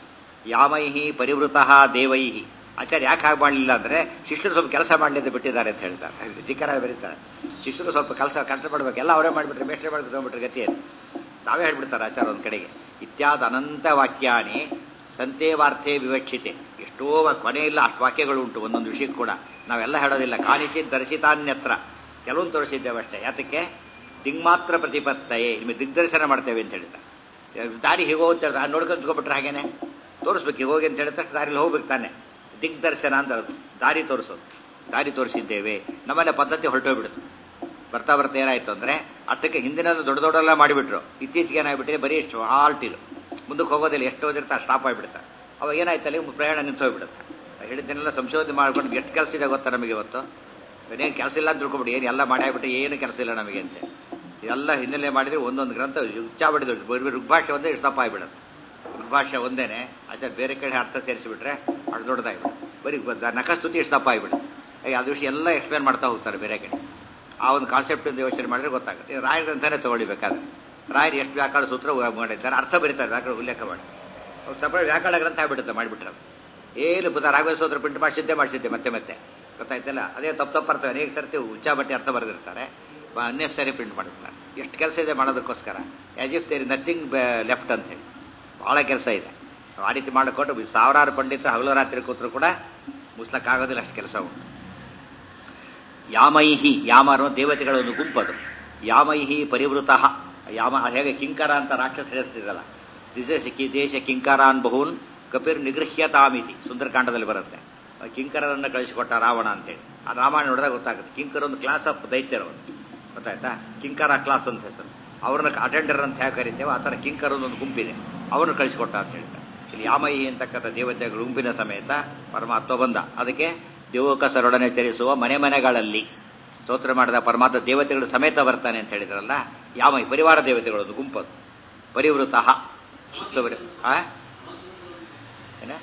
ಯಾಮೈಹಿ ಪರಿವೃತಃ ದೇವೈಹಿ ಆಚಾರ್ಯ ಯಾಕೆ ಹಾಗೆ ಮಾಡಲಿಲ್ಲ ಅಂದ್ರೆ ಶಿಷ್ಯರು ಸ್ವಲ್ಪ ಕೆಲಸ ಮಾಡಲಿ ಅಂತ ಬಿಟ್ಟಿದ್ದಾರೆ ಅಂತ ಹೇಳ್ತಾರೆ ಚಿಕ್ಕರಾಗಿ ಬರೀತಾರೆ ಶಿಷ್ಯರು ಸ್ವಲ್ಪ ಕೆಲಸ ಕಷ್ಟ ಪಡ್ಬೇಕು ಎಲ್ಲ ಅವರೇ ಮಾಡಿಬಿಟ್ರೆ ಮೇಷ್ಟ್ರೆ ಮಾಡಿ ತಗೊಂಡ್ಬಿಟ್ರೆ ಗತಿಯೇನು ನಾವೇ ಹೇಳ್ಬಿಡ್ತಾರೆ ಆಚಾರ ಒಂದು ಕಡೆಗೆ ಇತ್ಯಾದ ಅನಂತ ವಾಕ್ಯಾನಿ ಸಂತೆ ವಾರ್ತೆ ವಿವಕ್ಷಿತೆ ಎಷ್ಟೋ ಕೊನೆ ಇಲ್ಲ ಅಷ್ಟು ವಾಕ್ಯಗಳು ಉಂಟು ಒಂದೊಂದು ವಿಷಯಕ್ಕೆ ಕೂಡ ನಾವೆಲ್ಲ ಹೇಳೋದಿಲ್ಲ ಕಾಣಿಕೆ ದರ್ಶಿತಾನ್ಯತ್ರ ಕೆಲವೊಂದು ತೋರಿಸಿದ್ದೇವೆ ಅಷ್ಟೇ ಯಾತಕ್ಕೆ ದಿಗ್ಮಾತ್ರ ಪ್ರತಿಪತ್ತಯೇ ನಿಮಗೆ ದಿಗ್ದರ್ಶನ ಮಾಡ್ತೇವೆ ಅಂತ ಹೇಳ್ತಾರೆ ದಾರಿ ಹೀಗೋ ಅಂತ ಹೇಳ್ತಾರೆ ನೋಡ್ಕೊಂಡು ತಗೊಬಿಟ್ರೆ ಹಾಗೇನೆ ತೋರಿಸ್ಬೇಕು ಹೀಗೆ ಹೋಗಿ ಅಂತ ಹೇಳಿದ್ರೆ ದಾರಿಲಿ ಹೋಗ್ಬೇಕು ತಾನೆ ದಿಗ್ದರ್ಶನ ಅಂತ ಹೇಳೋದು ದಾರಿ ತೋರಿಸೋದು ದಾರಿ ತೋರಿಸಿದ್ದೇವೆ ನಮ್ಮನೆ ಪದ್ಧತಿ ಹೊರಟೋಗ್ಬಿಡುತ್ತೆ ಬರ್ತಾ ಬರ್ತಾ ಏನಾಯ್ತು ಅಂದ್ರೆ ಅಷ್ಟಕ್ಕೆ ಹಿಂದಿನ ದೊಡ್ಡ ದೊಡ್ಡೆಲ್ಲ ಮಾಡಿಬಿಟ್ರು ಇತ್ತೀಚೆಗೆ ಏನಾಗ್ಬಿಟ್ಟಿದೆ ಬರೀ ಎಷ್ಟು ಹಾಲ್ಟ್ ಇದು ಮುಂದಕ್ಕೆ ಹೋಗೋದಿಲ್ಲ ಎಷ್ಟು ಓದಿರ್ತಾ ಸ್ಟಾಪ್ ಆಗಿಬಿಡುತ್ತೆ ಅವಾಗ ಏನಾಯ್ತು ಅಲ್ಲಿ ಪ್ರಯಾಣ ನಿಂತು ಹೋಗ್ಬಿಡುತ್ತೆ ಹೇಳಿದ್ದನ್ನೆಲ್ಲ ಸಂಶೋಧನೆ ಮಾಡ್ಕೊಂಡು ಎಷ್ಟು ಕೆಲಸ ಇದೆ ಗೊತ್ತಾ ನಮಗೆ ಇವತ್ತು ಏನೇನು ಕೆಲಸ ಇಲ್ಲ ಅಂತ ತಿಳ್ಕೊಬಿಡಿ ಏನು ಎಲ್ಲ ಮಾಡಿ ಆಗ್ಬಿಟ್ಟು ಏನು ಕೆಲಸ ಇಲ್ಲ ನಮಗೆ ಅಂತ ಎಲ್ಲ ಹಿನ್ನೆಲೆ ಮಾಡಿದ್ರೆ ಒಂದೊಂದು ಗ್ರಂಥ ಉಚ್ಚ ಬಿಡಿದ್ರು ಬರೀ ಋಗ್ಭಾಷೆ ಒಂದೇ ಇಷ್ಟು ದಪ್ಪ ಆಗಿಬಿಡುತ್ತೆ ಋಗ್ಭಾಷೆ ಒಂದೇನೆ ಆಚಾರ ಬೇರೆ ಕಡೆ ಅರ್ಥ ಸೇರಿಸಿಬಿಟ್ರೆ ಅದು ದೊಡ್ಡದಾಗಿಬಿಡುತ್ತೆ ಬರೀ ನಖಸ್ತುತಿ ಇಷ್ಟು ದಪ್ಪ ಆಗಿಬಿಡುತ್ತೆ ಅದು ವಿಷಯ ಎಲ್ಲ ಎಕ್ಸ್ಪ್ಲೇನ್ ಮಾಡ್ತಾ ಹೋಗ್ತಾರೆ ಬೇರೆ ಕಡೆ ಆ ಒಂದು ಕಾನ್ಸೆಪ್ಟ್ ಅಂತ ಯೋಚನೆ ಮಾಡಿದ್ರೆ ಗೊತ್ತಾಗುತ್ತೆ ರಾಯರ್ ಗ್ರಂಥನೇ ತಗೊಳ್ಬೇಕಾದ್ರೆ ರಾಯರು ಎಷ್ಟು ವ್ಯಾಕರಣ ಸೂತ್ರ ಮಾಡಿದ್ದಾರೆ ಅರ್ಥ ಬರೀತಾರೆ ವ್ಯಾಕರಣ ಉಲ್ಲೇಖ ಮಾಡಿ ಅವ್ರು ಸಪರೇಟ್ ವ್ಯಾಕರಣ ಗ್ರಂಥ ಆಗ್ಬಿಡುತ್ತೆ ಮಾಡಿಬಿಟ್ರೆ ಏನು ಬುಧ ರಾಘವೇಶ್ವರ ಸೂತ್ರ ಪ್ರಿಂಟ್ ಮಾಡಿಸಿದ್ದೆ ಮಾಡಿಸಿದ್ದೆ ಮತ್ತೆ ಮತ್ತೆ ಗೊತ್ತಾಯ್ತಲ್ಲ ಅದೇ ತಪ್ಪು ತಪ್ಪು ಅರ್ಥ ಅನೇಕ ಸರ್ತಿ ಉಚ್ಚಾ ಬಟ್ಟೆ ಅರ್ಥ ಬರೆದಿರ್ತಾರೆ ಅನ್ನೆಸರಿ ಪ್ರಿಂಟ್ ಮಾಡಿಸ್ತಾರೆ ಎಷ್ಟು ಕೆಲಸ ಇದೆ ಮಾಡೋದಕ್ಕೋಸ್ಕರ as if there nothing left ಅಂತ ಹೇಳಿ ಬಹಳ ಕೆಲಸ ಇದೆ ಆ ರೀತಿ ಮಾಡಿಕೊಂಡು ಸಾವಿರಾರು ಪಂಡಿತರು ಹಗಲು ರಾತ್ರಿ ಕೂತರು ಕೂಡ ಮುಸ್ಲಕ್ಕಾಗೋದಿಲ್ಲ ಅಷ್ಟು ಕೆಲಸ ಉಂಟು ಯಾಮೈಹಿ ಯಾಮರು ದೇವತೆಗಳ ಒಂದು ಗುಂಪದು ಯಾಮೈಹಿ ಪರಿವೃತಃ ಯಾಮ ಹೇಗೆ ಕಿಂಕರ ಅಂತ ರಾಕ್ಷಸ ಹೇಳ್ತಿದ್ದಲ್ಲ ದಿಶ ದೇಶ ಕಿಂಕರಾನ್ ಬಹುನ್ ಕಪಿರ್ ನಿಗೃಹ್ಯತಾಮಿತಿ ಸುಂದರಕಾಂಡದಲ್ಲಿ ಬರುತ್ತೆ ಕಿಂಕರರನ್ನು ಕಳಿಸಿಕೊಟ್ಟ ರಾವಣ ಅಂತೇಳಿ ಆ ರಾಮಾಯಣ ನೋಡಿದಾಗ ಗೊತ್ತಾಗುತ್ತೆ ಕಿಂಕರ ಒಂದು ಕ್ಲಾಸ್ ಆಫ್ ದೈತ್ಯರು ಗೊತ್ತಾಯ್ತಾ ಕಿಂಕರ ಕ್ಲಾಸ್ ಅಂತ ಹೆಸರು ಅವ್ರನ್ನ ಅಟೆಂಡರ್ ಅಂತ ಹೇಗೆ ಕರಿತೇವೆ ಆ ಥರ ಕಿಂಕರ ಒಂದು ಗುಂಪಿದೆ ಅವ್ರನ್ನ ಕಳಿಸಿಕೊಟ್ಟ ಅಂತ ಹೇಳ್ತಾರೆ ಇಲ್ಲಿ ಯಾಮಯಿ ಅಂತಕ್ಕಂಥ ದೇವತೆಗಳ ಗುಂಪಿನ ಸಮೇತ ಪರಮಾತ್ಮ ಬಂದ ಅದಕ್ಕೆ ದೇವೋಕಸರೊಡನೆ ಚರಿಸುವ ಮನೆ ಮನೆಗಳಲ್ಲಿ ಸ್ತೋತ್ರ ಮಾಡಿದ ಪರಮಾತ್ಮ ದೇವತೆಗಳು ಸಮೇತ ಬರ್ತಾನೆ ಅಂತ ಹೇಳಿದ್ರಲ್ಲ ಯಾಮೈ ಪರಿವಾರ ದೇವತೆಗಳೊಂದು ಗುಂಪದು ಪರಿವೃತ ಸುತ್ತವರೆ ಏನ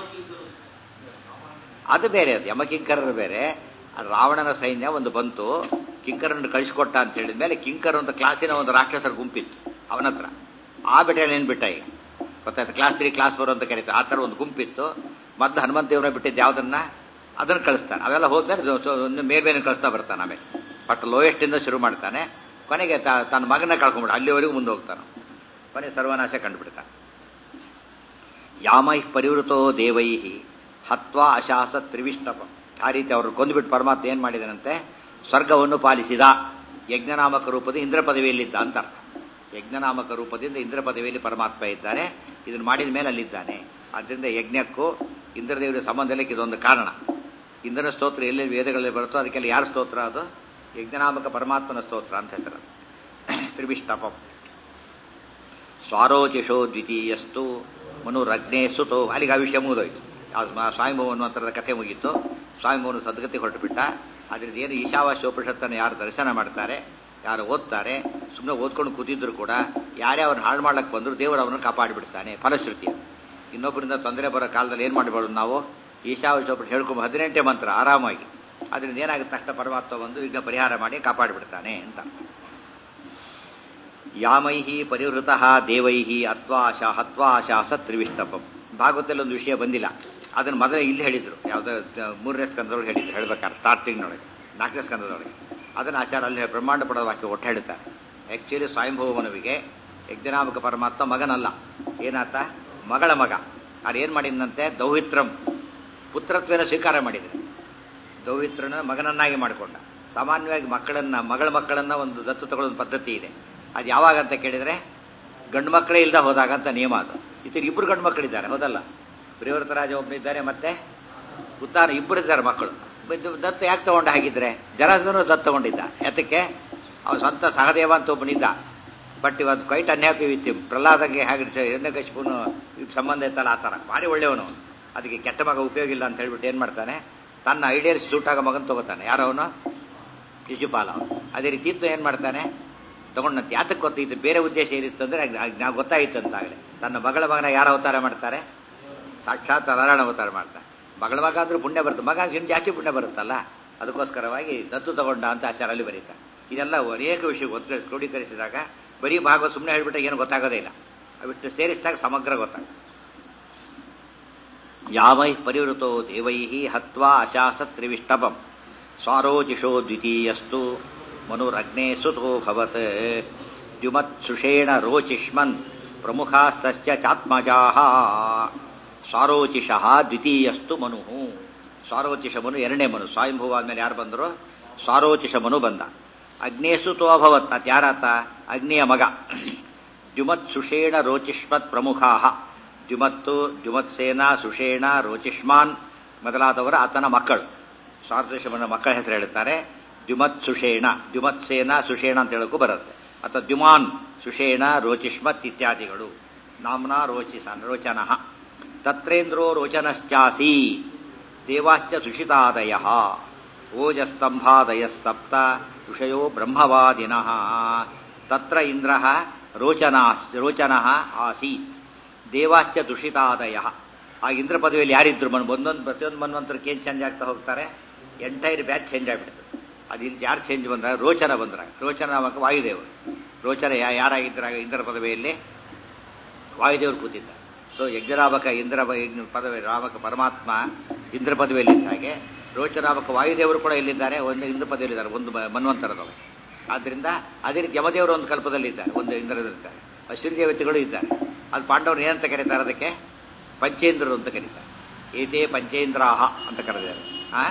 ಅದು ಬೇರೆ ಅದು ಯಮಕಿಂಕರರು ಬೇರೆ ರಾವಣನ ಸೈನ್ಯ ಒಂದು ಬಂತು ಕಿಂಕರನ್ನು ಕಳಿಸಿಕೊಟ್ಟ ಅಂತ ಹೇಳಿದ ಮೇಲೆ ಕಿಂಕರ್ ಅಂತ ಕ್ಲಾಸಿನ ಒಂದು ರಾಕ್ಷಸರ ಗುಂಪಿತ್ತು ಅವನ ಹತ್ರ ಆ ಬೆಟ್ಟಲ್ಲಿ ಏನ್ ಬಿಟ್ಟ ಈಗ ಗೊತ್ತಾಯ್ತು ಕ್ಲಾಸ್ ತ್ರೀ ಕ್ಲಾಸ್ ಫೋರ್ ಅಂತ ಕರೀತಾರೆ ಆ ಥರ ಒಂದು ಗುಂಪಿತ್ತು ಮೊದಲು ಹನುಮಂತ ದೇವರ ಬಿಟ್ಟಿದ್ದು ಯಾವುದನ್ನ ಅದನ್ನು ಕಳಿಸ್ತಾನೆ ಅವೆಲ್ಲ ಹೋದ್ಮೇಲೆ ಮೇಲ್ಮೇಲೆ ಕಳಿಸ್ತಾ ಬರ್ತಾನೆ ಆಮೇಲೆ ಬಟ್ ಲೋಯೆಸ್ಟ್ ಇಂದ ಶುರು ಮಾಡ್ತಾನೆ ಕೊನೆಗೆ ತನ್ನ ಮಗನ ಕಳ್ಕೊಂಡ್ಬಿಡ ಅಲ್ಲಿವರೆಗೂ ಮುಂದೆ ಹೋಗ್ತಾನೆ ಕೊನೆ ಸರ್ವನಾಶ ಕಂಡುಬಿಡ್ತಾನೆ ಯಾಮೈ ಪರಿವೃತೋ ದೇವೈ ಹತ್ವಾ ಅಶಾಸ ತ್ರಿವಿಷ್ಟಪ ಆ ರೀತಿ ಅವರು ಕೊಂದುಬಿಟ್ಟು ಪರಮಾತ್ಮ ಏನ್ ಮಾಡಿದನಂತೆ ಸ್ವರ್ಗವನ್ನು ಪಾಲಿಸಿದ ಯಜ್ಞನಾಮಕ ರೂಪದ ಇಂದ್ರ ಪದವಿಯಲ್ಲಿದ್ದ ಅಂತ ಅರ್ಥ ಯಜ್ಞನಾಮಕ ರೂಪದಿಂದ ಇಂದ್ರ ಪದವಿಯಲ್ಲಿ ಪರಮಾತ್ಮ ಇದ್ದಾನೆ ಇದನ್ನು ಮಾಡಿದ ಮೇಲೆ ಅಲ್ಲಿದ್ದಾನೆ ಆದ್ದರಿಂದ ಯಜ್ಞಕ್ಕೂ ಇಂದ್ರದೇವರ ಸಂಬಂಧಕ್ಕೆ ಇದೊಂದು ಕಾರಣ ಇಂದ್ರನ ಸ್ತೋತ್ರ ಎಲ್ಲಿ ವೇದಗಳಲ್ಲಿ ಬರುತ್ತೋ ಅದಕ್ಕೆಲ್ಲ ಯಾರ ಸ್ತೋತ್ರ ಅದು ಯಜ್ಞನಾಮಕ ಪರಮಾತ್ಮನ ಸ್ತೋತ್ರ ಅಂತ ಹೆಸರು ತ್ರಿವಿಷ್ಟಪಂ ಸ್ವಾರೋಚಿಷೋ ದ್ವಿತೀಯಸ್ತು ಮನುರಗ್ನೇ ಸುತೋ ಅಲ್ಲಿಗೆ ಆ ವಿಷಯ ಮುಗಿದೋಯ್ತು ಸ್ವಾಮಿಭವ ಅನ್ನುವಂಥರದ ಕಥೆ ಮುಗೀತು ಸ್ವಾಮಿಭವನ ಸದ್ಗತಿ ಹೊರಟು ಬಿಟ್ಟ ಅದರಿಂದ ಏನು ಈಶಾವಾಸ್ಯೋಪನಿಷತ್ತನ್ನು ಯಾರು ದರ್ಶನ ಮಾಡ್ತಾರೆ ಯಾರು ಓದ್ತಾರೆ ಸುಮ್ಮನೆ ಓದ್ಕೊಂಡು ಕೂತಿದ್ರು ಕೂಡ ಯಾರೇ ಅವ್ರನ್ನ ಹಾಳು ಮಾಡ್ಲಕ್ಕೆ ಬಂದ್ರು ದೇವರು ಅವರನ್ನು ಕಾಪಾಡಿಬಿಡ್ತಾನೆ ಫಲಶ್ರುತಿ ಇನ್ನೊಬ್ಬರಿಂದ ತೊಂದರೆ ಬರೋ ಕಾಲದಲ್ಲಿ ಏನು ಮಾಡಬಾರ್ದು ನಾವು ಈಶಾವಾಸ್ಯೋಪನಿಷತ್ ಹೇಳ್ಕೊಂಡು ಹದಿನೆಂಟೇ ಮಂತ್ರ ಆರಾಮಾಗಿ ಅದರಿಂದ ಏನಾಗುತ್ತೆ ತಕ್ಷಣ ಪರಮಾತ್ಮ ಬಂದು ಈಗ ಪರಿಹಾರ ಮಾಡಿ ಕಾಪಾಡಿಬಿಡ್ತಾನೆ ಅಂತ ಯಾಮೈಹಿ ಪರಿವೃತ ದೇವೈಹಿ ಅತ್ವಾಶ ಹತ್ವಾಶಾಸ ತ್ರಿವಿಷ್ಟಪಂ ಭಾಗವತದಲ್ಲಿ ಒಂದು ವಿಷಯ ಬಂದಿಲ್ಲ ಅದನ್ನು ಮೊದಲೇ ಇಲ್ಲಿ ಹೇಳಿದ್ರು ಯಾವುದೋ ಮೂರನೇ ಸ್ಕಂದದೊಳಗೆ ಹೇಳಿದ್ರು ಹೇಳ್ಬೇಕಾದ್ರೆ ಸ್ಟಾರ್ಟಿಂಗ್ನೊಳಗೆ ನಾಲ್ಕನೇ ಸ್ಕಂದದೊಳಗೆ ಅದನ್ನು ಆಚಾರ ಅಲ್ಲಿ ಬ್ರಹ್ಮಾಂಡ ಪಡೋ ವಾಕ್ಯ ಒಟ್ಟು ಹೇಳ್ತಾರೆ ಆಕ್ಚುಲಿ ಸ್ವಯಂಭವಮನುವಿಗೆ ಯಜ್ಞನಾಮಕ ಪರಮಾತ್ಮ ಮಗನಲ್ಲ ಏನಾತ ಮಗಳ ಮಗ ಅದು ಏನು ಮಾಡಿದಂತೆ ದೌಹಿತ್ರಂ ಪುತ್ರತ್ವೇನ ಸ್ವೀಕಾರ ಮಾಡಿದ್ರೆ ದೌಹಿತ್ರನ ಮಗನನ್ನಾಗಿ ಮಾಡಿಕೊಂಡ ಸಾಮಾನ್ಯವಾಗಿ ಮಕ್ಕಳನ್ನ ಮಗಳ ಮಕ್ಕಳನ್ನ ಒಂದು ದತ್ತು ತಗೊಳ್ಳೋ ಪದ್ಧತಿ ಇದೆ ಅದು ಯಾವಾಗ ಅಂತ ಕೇಳಿದ್ರೆ ಗಂಡು ಮಕ್ಕಳೇ ಇಲ್ದ ಹೋದಾಗ ಅಂತ ನಿಯಮ ಅದು ಇತರ ಇಬ್ರು ಗಂಡು ಮಕ್ಕಳಿದ್ದಾರೆ ಹೌದಲ್ಲ ಪ್ರಿಯವೃತ ರಾಜ ಒಬ್ಬನಿದ್ದಾನೆ ಮತ್ತೆ ಉತ್ತಾನ ಇಬ್ಬರಿದ್ದಾರೆ ಮಕ್ಕಳು ಇದು ದತ್ತು ಯಾಕೆ ತಗೊಂಡ ಹಾಗಿದ್ರೆ ಜರಾಸಂಧನು ದತ್ತು ತಗೊಂಡಿದ್ದ ಯಾತಕ್ಕೆ ಅವನ ಸ್ವಂತ ಸಹದೇವ ಅಂತ ಒಬ್ಬನಿದ್ದ ಬಟ್ ಇವತ್ತು ಕ್ವೈಟ್ ಅನ್ಹ್ಯಾಪಿ ವಿತ್ ಪ್ರಹ್ಲಾದಂಗೆ ಹಾಗೆ ಹಿರಣ್ಯಕಶಿಪುನು ಸಂಬಂಧ ಇತ್ತಲ್ಲ ಆ ಥರ ಭಾರಿ ಒಳ್ಳೆಯವನು ಅವನು. ಅದಕ್ಕೆ ಕೆಟ್ಟ ಮಗ ಉಪಯೋಗ ಇಲ್ಲ ಅಂತ ಹೇಳ್ಬಿಟ್ಟು ಏನು ಮಾಡ್ತಾನೆ ತನ್ನ ಐಡಿಯಲ್ಸ್ ಸೂಟ್ ಆಗೋ ಮಗನ್ ತಗೋತಾನೆ ಯಾರೋ ಅವನು ಶಿಶುಪಾಲ ಅವನು ಅದೇ ರೀತಿ ಇದ್ದು ಏನು ಮಾಡ್ತಾನೆ ತಗೊಂಡಂತೆ ಯಾತಕ್ಕೆ ಗೊತ್ತಿತ್ತು ಬೇರೆ ಉದ್ದೇಶ ಏನಿತ್ತು ಅಂದರೆ ನಾವು ಗೊತ್ತಾಯಿತು ಅಂತಾಗಲೇ ತನ್ನ ಮಗಳ ಮಗನ ಯಾರು ಅವತಾರ ಮಾಡ್ತಾರೆ ಸಾಕ್ಷಾತ್ ನಾರಾಯಣ ಅವತಾರ ಮಾಡ್ತಾರೆ ಮಗಳ ಮಗ ಆದ್ರೂ ಪುಣ್ಯ ಬರುತ್ತೆ ಮಗ ಇನ್ನು ಜಾಸ್ತಿ ಪುಣ್ಯ ಬರುತ್ತಲ್ಲ ಅದಕ್ಕೋಸ್ಕರವಾಗಿ ದತ್ತು ತಗೊಂಡ ಅಂತ ಆಚಾರಲ್ಲಿ ಬರೀತಾರೆ ಇದೆಲ್ಲ ಅನೇಕ ವಿಷಯ ಒತ್ತು ಕ್ರೋಢೀಕರಿಸಿದಾಗ ಬರೀ ಭಾಗ ಸುಮ್ಮನೆ ಹೇಳ್ಬಿಟ್ರೆ ಏನು ಗೊತ್ತಾಗೋದೇ ಇಲ್ಲ ಅವಿಟ್ಟು ಸೇರಿಸಿದಾಗ ಸಮಗ್ರ ಗೊತ್ತಾಗ ಯಾವೈ ಪರಿವೃತೋ ದೇವೈ ಹತ್ವಾ ಅಶಾಸತ್ ತ್ರಿವಿಷ್ಟಪಂ ಸ್ವಾರೋಚಿಷೋ ದ್ವಿತೀಯಸ್ತು ಮನುರಗ್ನೇ ಸುತೋ ಭವತ್ ದ್ಯುಮತ್ ಸುಷೇಣ ರೋಚಿಷ್ಮನ್ ಪ್ರಮುಖಾಸ್ತಸ್ಯ ಚಾತ್ಮಜಾಹ ಸ್ವಾರೋಚಿಷಃ ದ್ವಿತೀಯಸ್ತು ಮನು ಸ್ವಾರೋಚಿಷ ಮನು ಎರಡನೇ ಮನು ಸ್ವಯಂಭೂವ ಆದ್ಮೇಲೆ ಯಾರು ಬಂದರು ಸ್ವಾರೋಚಿಷ ಮನು ಬಂದ ಅಗ್ನೇಸುತೋ ಅಭವತ್ ಅತ್ ಯಾರಾತ ಅಗ್ನಿಯ ಮಗ ದ್ಯುಮತ್ ಸುಷೇಣ ರೋಚಿಷ್ಮತ್ ಪ್ರಮುಖಾ ದ್ಯುಮತ್ತು ದ್ಯುಮತ್ಸೇನ ಸುಷೇಣ ರೋಚಿಷ್ಮಾನ್ ಮೊದಲಾದವರ ಆತನ ಮಕ್ಕಳು ಸ್ವಾತಂತ್ರ್ಯಮನ ಮಕ್ಕಳ ಹೆಸರು ಹೇಳುತ್ತಾರೆ ದ್ಯುಮತ್ ಸುಷೇಣ ದ್ಯುಮತ್ಸೇನ ಸುಷೇಣ ಅಂತ ಹೇಳಕ್ಕೂ ಬರುತ್ತೆ ಅಥವಾ ದ್ಯುಮಾನ್ ಸುಷೇಣ ರೋಚಿಷ್ಮತ್ ಇತ್ಯಾದಿಗಳು ನಾಮ್ನಾ ರೋಚಿಸನ್ ರೋಚನಃ ತತ್ರೇಂದ್ರೋ ರೋಚನಶ್ಚಾಸಿ ದೇವಾಶ್ಚ ಸುಷಿತಾದಯ ಓಜಸ್ತಂಭಾದಯ ಸಪ್ತ ಋಷಯೋ ಬ್ರಹ್ಮವಾದಿನಃ ತತ್ರ ಇಂದ್ರ ರೋಚನಾ ರೋಚನಃ ಆಸೀತ್ ದೇವಾಶ್ಚ ದುಷಿತಾದಯ ಆ ಇಂದ್ರ ಪದವಿಯಲ್ಲಿ ಯಾರಿದ್ರು ಮನ್ ಒಂದೊಂದು ಪ್ರತಿಯೊಂದು ಮನ್ವಂತರಕ್ಕೆ ಏನು ಚೇಂಜ್ ಆಗ್ತಾ ಹೋಗ್ತಾರೆ ಎಂಟೈರ್ ಬ್ಯಾಚ್ ಚೇಂಜ್ ಆಗಿಬಿಡ್ತದೆ ಅದು ಇಲ್ಲಿ ಯಾರು ಚೇಂಜ್ ಬಂದಾಗ ರೋಚನ ಬಂದ್ರಾಗ ರೋಚನ ನಾಮಕ ವಾಯುದೇವರು ರೋಚನ ಯಾ ಯಾರಾಗಿದ್ದಾಗ ಇಂದ್ರ ಪದವಿಯಲ್ಲಿ ವಾಯುದೇವರು ಕೂತಿದ್ದ ಸೊ ಯಜ್ಞರಾಮಕ ಇಂದ್ರ ಪದವಿ ರಾಮಕ ಪರಮಾತ್ಮ ಇಂದ್ರ ಪದವಿಯಲ್ಲಿ ಹಾಗೆ ರೋಚನಾಮಕ ವಾಯುದೇವರು ಕೂಡ ಇಲ್ಲಿದ್ದಾರೆ ಒಂದು ಇಂದ್ರ ಪದವಿಯಲ್ಲಿದ್ದಾರೆ ಒಂದು ಮನ್ವಂತರದೊಳಗೆ ಆದ್ದರಿಂದ ಅದೇ ರೀತಿ ಯಮದೇವರು ಒಂದು ಕಲ್ಪದಲ್ಲಿದ್ದಾರೆ ಒಂದು ಇಂದ್ರದಲ್ಲಿದ್ದಾರೆ ಅಶ್ವಿನಿ ದೇವತೆಗಳು ಇದ್ದಾರೆ ಅದು ಪಾಂಡವರು ಏನಂತ ಕರೀತಾರೆ ಅದಕ್ಕೆ ಪಂಚೇಂದ್ರರು ಅಂತ ಕರೀತಾರೆ ಏತೇ ಪಂಚೇಂದ್ರಾಹ ಅಂತ ಕರೆದಿದ್ದಾರೆ ಆ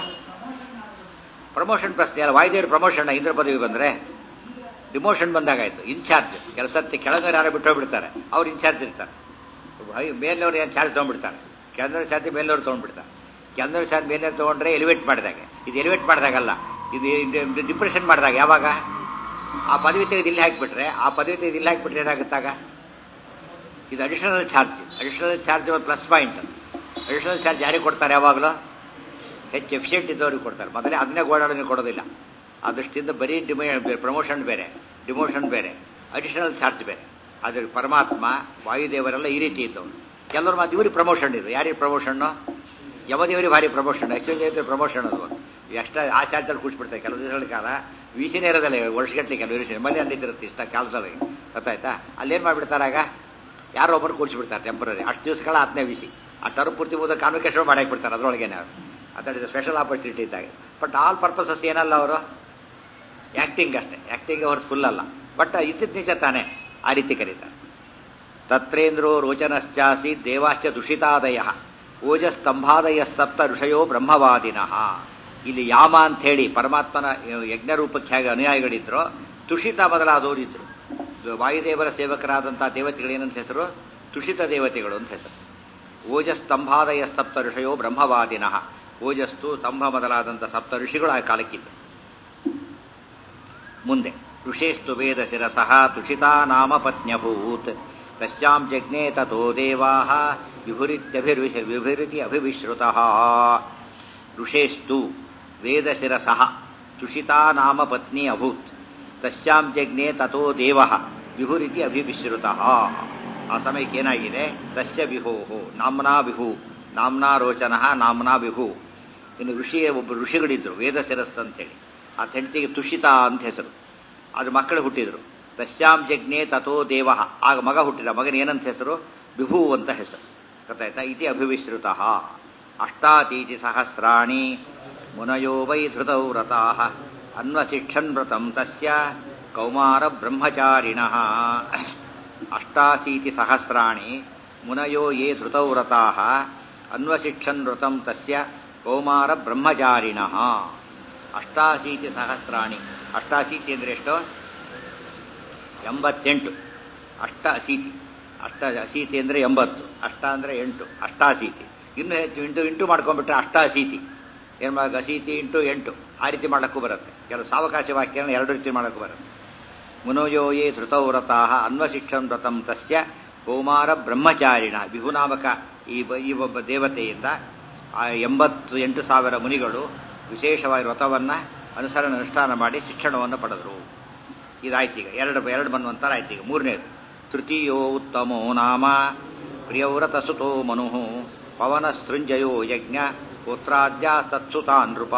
ಪ್ರಮೋಷನ್ ಪ್ರಶ್ನೆ ಅಲ್ಲ ವಾಯುದೇವರು ಪ್ರಮೋಷನ್ ಇಂದ್ರ ಪದವಿ ಬಂದರೆ ಡಿಮೋಷನ್ ಬಂದಾಗಾಯ್ತು ಇನ್ಚಾರ್ಜ್ ಕೆಲಸಕ್ಕೆ ಕೆಳಗಡೆ ಯಾರೋ ಬಿಟ್ಟು ಹೋಗ್ಬಿಡ್ತಾರೆ ಅವ್ರು ಇನ್ಚಾರ್ಜ್ ಇರ್ತಾರೆ ಮೇಲಿನವ್ರು ಏನು ಚಾರ್ಜ್ ತೊಗೊಂಡ್ಬಿಡ್ತಾರೆ ಕೆಳದವ್ರ ಚಾರ್ಜ್ ಮೇಲಿನವ್ರು ತೊಗೊಂಡ್ಬಿಡ್ತಾರೆ ಕೆಳದವ್ರ ಚಾರ್ಜ್ ಮೇಲಿನವ್ರು ತೊಗೊಂಡ್ರೆ ಎಲಿವೇಟ್ ಮಾಡಿದಾಗ ಇದು ಎಲಿವೇಟ್ ಮಾಡಿದಾಗಲ್ಲ ಇದು ಡಿಪ್ರೆಷನ್ ಮಾಡಿದಾಗ ಯಾವಾಗ ಆ ಪದವಿ ತೆಗೆದು ಇಲ್ಲಿ ಹಾಕಿಬಿಟ್ರೆ ಆ ಪದವಿ ತೆಗೆದು ಇಲ್ಲಿ ಹಾಕಿಬಿಟ್ರೆ ಏನಾಗುತ್ತಾಗ ಇದು ಅಡಿಷನಲ್ ಚಾರ್ಜ್ ಅಡಿಷನಲ್ ಚಾರ್ಜ್ ಒಂದು ಪ್ಲಸ್ ಪಾಯಿಂಟ್ ಅಡಿಷನಲ್ ಚಾರ್ಜ್ ಯಾರಿಗೆ ಕೊಡ್ತಾರೆ ಯಾವಾಗಲೂ ಹೆಚ್ಚು ಎಫಿಷಿಯೆಂಟ್ ಇದ್ದವ್ರಿಗೆ ಕೊಡ್ತಾರೆ ಮೊದಲೇ ಅದನ್ನೇ ಗೋಡಾಡೋನಿಗೆ ಕೊಡೋದಿಲ್ಲ ಆ ದೃಷ್ಟಿಯಿಂದ ಬರೀ ಡಿಮೋ ಪ್ರಮೋಷನ್ ಬೇರೆ ಡಿಮೋಷನ್ ಬೇರೆ ಅಡಿಷನಲ್ ಚಾರ್ಜ್ ಬೇರೆ ಅದ್ರ ಪರಮಾತ್ಮ ವಾಯುದೇವರೆಲ್ಲ ಈ ರೀತಿ ಇದ್ದವರು ಕೆಲವರು ಮಾತು ಇವ್ರಿಗೆ ಪ್ರಮೋಷನ್ ಇದೆ ಯಾರಿಗೆ ಪ್ರಮೋಷನ್ನು ಯಮದೇವರಿಗೆ ಭಾರಿ ಪ್ರಮೋಷನ್ ದೇವತೆ ಪ್ರಮೋಷನ್ ಅದು ಎಷ್ಟ ಆ ಚಾರ್ಜಲ್ಲಿ ಕೂಡಿಸ್ಬಿಡ್ತಾರೆ ಕೆಲವು ದಿವಸಗಳ ಕಾಲ ವಿಸಿನೇ ಇರೋದಲ್ಲ ವರ್ಷಗಟ್ಟಲೆ ಕೆಲವು ವಿಷಯ ಮನೆ ಅಂದಿರುತ್ತೆ ಇಷ್ಟ ಕಾಲದಲ್ಲಿ ಗೊತ್ತಾಯ್ತಾ ಅಲ್ಲೇನು ಮಾಡಿಬಿಡ್ತಾರೆ ಆಗ ಯಾರೋ ಒಬ್ಬರು ಕೂಡಿಸ್ಬಿಡ್ತಾರೆ ಟೆಂಪ್ರರಿ ಅಷ್ಟು ದಿವಸಗಳ ಹತ್ತನೇ ವಿಸಿ ಆ ಟರ್ಮ್ ಪೂರ್ತಿ ಹೋದ ಕಾನ್ವಿಕೇಶನ್ ಮಾಡಕ್ಕೆ ಬಿಡ್ತಾರೆ ಅದರೊಳಗೇನೆ ಅವರು ಅದರ ಸ್ಪೆಷಲ್ ಆಪರ್ಚುನಿಟಿ ಇದ್ದಾಗ ಬಟ್ ಆಲ್ ಪರ್ಪಸಸ್ ಏನಲ್ಲ ಅವರು ಆ್ಯಕ್ಟಿಂಗ್ ಅಷ್ಟೇ ಆ್ಯಕ್ಟಿಂಗ್ ಹೊರತು ಫುಲ್ ಅಲ್ಲ ಬಟ್ ಇದ್ದಿದ್ದು ನಿಜ ತಾನೇ ಆ ರೀತಿ ಕರೀತಾರೆ ತತ್ರೇಂದ್ರೋ ರೋಚನಶ್ಚಾಸಿ ದೇವಾಶ್ಚ ದುಷಿತಾದಯ ಓಜಸ್ತಂಭಾದಯ ಸಪ್ತ ಋಷಯೋ ಬ್ರಹ್ಮವಾದಿನಃ ಇಲ್ಲಿ ಯಾಮ ಅಂತ ಹೇಳಿ ಪರಮಾತ್ಮನ ಯಜ್ಞ ರೂಪಕ್ಕೆ ಹೇಗೆ ಅನುಯಾಯಿಗಳಿದ್ರು ತುಷಿತ ಮೊದಲಾದವರು ಇದ್ರು ವಾಯುದೇವರ ಸೇವಕರಾದಂತಹ ದೇವತೆಗಳು ಏನಂತ ಹೆಸರು ತುಷಿತ ದೇವತೆಗಳು ಅಂತ ಹೆಸರು ಓಜಸ್ತಂಭಾದಯ ಸಪ್ತ ಋಷಯೋ ಬ್ರಹ್ಮವಾದಿನಃ ಓಜಸ್ತು ಸ್ತಂಭ ಮೊದಲಾದಂಥ ಸಪ್ತ ಋಷಿಗಳು ಆ ಕಾಲಕ್ಕಿದ್ದು ಮುಂದೆ ಋಷೇಸ್ತು ವೇದ ಶಿರಸಃ ತುಷಿತಾ ನಾಮ ಪತ್ನ್ಯಭೂತ್ ತಸ್ಯಾಂ ಜಜ್ಞೆ ತಥೋ ದೇವಾ ವಿಭುರಿತ್ಯಭಿರ್ವಿ ವಿಭುರಿತಿ ಅಭಿವಿಶ್ರುತಃ ಋಷೇಸ್ತು ವೇದ ಶಿರಸಃ ತುಷಿತಾ ನಾಮ ಪತ್ನಿ ಅಭೂತ್ ತಸ್ಯಾಂ ಜಜ್ಞೆ ತಥೋ ದೇವ ವಿಭುರಿತಿ ಅಭಿವಿಶ್ರುತಃ ಆ ಸಮಯಕ್ಕೆ ಏನಾಗಿದೆ ತಸ್ಯ ವಿಭೋಹೋ ನಾಮ್ನಾ ವಿಭು ನಾಮ್ನಾ ರೋಚನ ನಾಮ್ನಾ ವಿಭು ಇನ್ನು ಋಷಿಯ ಒಬ್ಬ ಋಷಿಗಳಿದ್ರು ವೇದ ಶಿರಸ್ ಅಂತೇಳಿ ಆ ಹೆಂಡತಿಗೆ ತುಷಿತಾ ಅಂತ ಹೆಸರು ಅದು ಮಕ್ಕಳು ಹುಟ್ಟಿದ್ರು ತಸ್ಯಾಂ ಜಜ್ಞೆ ತಥೋ ದೇವ ಆಗ ಮಗ ಹುಟ್ಟಿದ ಮಗನ ಏನಂತ ಹೆಸರು ವಿಭು ಅಂತ ಹೆಸರು ಗೊತ್ತಾಯ್ತಾ ಇತಿ ಅಭಿವಿಶ್ರುತ ಅಷ್ಟಾತೀತಿ ಸಹಸ್ರಾಣಿ ಮುನಯೋ ವೈ ಧೃತೌ ವ್ರತಾ ಅನ್ವಶಿಕ್ಷನ್ ವ್ರತಂ ತಸ್ಯ ಕೌಮಾರ ಬ್ರಹ್ಮಚಾರಿಣ ಅಷ್ಟಾಶೀತಿ ಸಹಸ್ರಾಣಿ ಮುನಯೋ ಯೇ ಧೃತೌ ವ್ರತಾ ಅನ್ವಶಿಕ್ಷನ್ ವ್ರತಂ ತಸ್ಯ ಕೌಮಾರ ಬ್ರಹ್ಮಚಾರಿಣ ಅಷ್ಟಾಶೀತಿ ಸಹಸ್ರಾಣಿ ಅಷ್ಟಾಶೀತಿ ಅಂದ್ರೆ ಎಷ್ಟು ಎಂಬತ್ತೆಂಟು ಅಷ್ಟ ಅಶೀತಿ ಅಷ್ಟ ಅಶೀತಿ ಅಂದರೆ ಎಂಬತ್ತು ಅಷ್ಟ ಅಂದರೆ ಎಂಟು ಅಷ್ಟಾಶೀತಿ ಇನ್ನು ಹೆಚ್ಚು ಇಂಟು ಇಂಟು ಮಾಡ್ಕೊಂಡ್ಬಿಟ್ರೆ ಅಷ್ಟಾಶೀತಿ ಏನು ಮಾಡ ಅಸೀತಿ ಇಂಟು ಎಂಟು ಆ ರೀತಿ ಮಾಡಕ್ಕೂ ಬರುತ್ತೆ ಕೆಲವು ಸಾವಕಾಶ ವಾಕ್ಯನ ಎರಡು ರೀತಿ ಮಾಡಕ್ಕೂ ಬರುತ್ತೆ ಮುನೋಯೋ ಯೇ ಧೃತೌ ವ್ರತಾಹ ಅನ್ವಶಿಕ್ಷಂ ವ್ರತಂ ತಸ್ಯ ಕೌಮಾರ ಬ್ರಹ್ಮಚಾರಿಣ ವಿಹುನಾಮಕ ಈ ಬ- ಈ ಒಬ್ಬ ದೇವತೆಯಿಂದ ಆ ಎಂಬತ್ತು ಎಂಟು ಸಾವಿರ ಮುನಿಗಳು ವಿಶೇಷವಾಗಿ ವ್ರತವನ್ನು ಅನುಸರಣೆ ಅನುಷ್ಠಾನ ಮಾಡಿ ಶಿಕ್ಷಣವನ್ನು ಪಡೆದರು ಇದಾಯ್ತು ಈಗ ಎರಡು ಎರಡು ಮನ್ವಂತರ ಆಯ್ತು ಈಗ ಮೂರನೇದು ತೃತೀಯೋ ಉತ್ತಮೋ ನಾಮ ಪ್ರಿಯವ್ರತ ಸುತೋ ಮನು ಪವನ ಸೃಂಜಯೋ ಯಜ್ಞ ಪುತ್ರಾದ್ಯ ತತ್ಸುತ ನೃಪ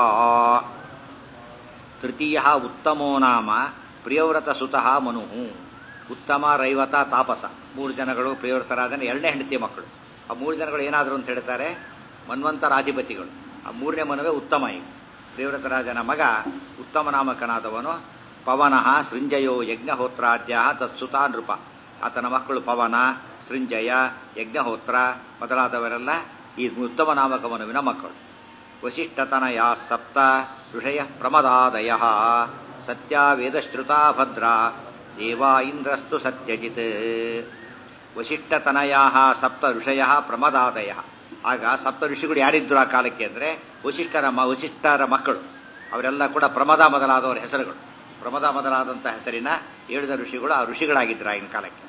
ತೃತೀಯ ಉತ್ತಮೋ ನಾಮ ಪ್ರಿಯವ್ರತ ಸುತಃ ಮನು ಉತ್ತಮ ರೈವತ ತಾಪಸ ಮೂರು ಜನಗಳು ಪ್ರಿಯವ್ರತರಾದನೆ ಎರಡನೇ ಹೆಂಡತಿಯ ಮಕ್ಕಳು ಆ ಮೂರು ಜನಗಳು ಏನಾದರೂ ಅಂತ ಹೇಳ್ತಾರೆ ಮನ್ವಂತರಾಧಿಪತಿಗಳು ಆ ಮೂರನೇ ಮನುವೆ ಉತ್ತಮ ಈಗ ಪ್ರಿಯವ್ರತರಾಜನ ಮಗ ಉತ್ತಮ ನಾಮಕನಾದವನು ಪವನಃ ಸೃಂಜಯೋ ಯಜ್ಞಹೋತ್ರಾದ್ಯ ತತ್ಸುತ ನೃಪ ಆತನ ಮಕ್ಕಳು ಪವನ ಸೃಂಜಯ ಯಜ್ಞಹೋತ್ರ ಮೊದಲಾದವರೆಲ್ಲ ಈ ಉತ್ತಮ ನಾಮಕ ಮನುವಿನ ಮಕ್ಕಳು ವಶಿಷ್ಠತನಯ ಸಪ್ತ ಋಷಯ ಪ್ರಮದಾದಯ ಸತ್ಯ ವೇದಶ್ರುತಾ ಭದ್ರ ದೇವಾ ಇಂದ್ರಸ್ತು ಸತ್ಯಜಿತ್ ವಶಿಷ್ಠತನಯ ಸಪ್ತ ಋಷಯ ಪ್ರಮದಾದಯ ಆಗ ಸಪ್ತ ಋಷಿಗಳು ಯಾರಿದ್ರು ಆ ಕಾಲಕ್ಕೆ ಅಂದರೆ ವಶಿಷ್ಠರ ಮ ವಶಿಷ್ಠರ ಮಕ್ಕಳು ಅವರೆಲ್ಲ ಕೂಡ ಪ್ರಮದ ಮೊದಲಾದವರ ಹೆಸರುಗಳು ಪ್ರಮದ ಮೊದಲಾದಂಥ ಹೆಸರಿನ ಏಳು ಋಷಿಗಳು ಆ ಋಷಿಗಳಾಗಿದ್ರು ಆಗಿನ ಕಾಲಕ್ಕೆ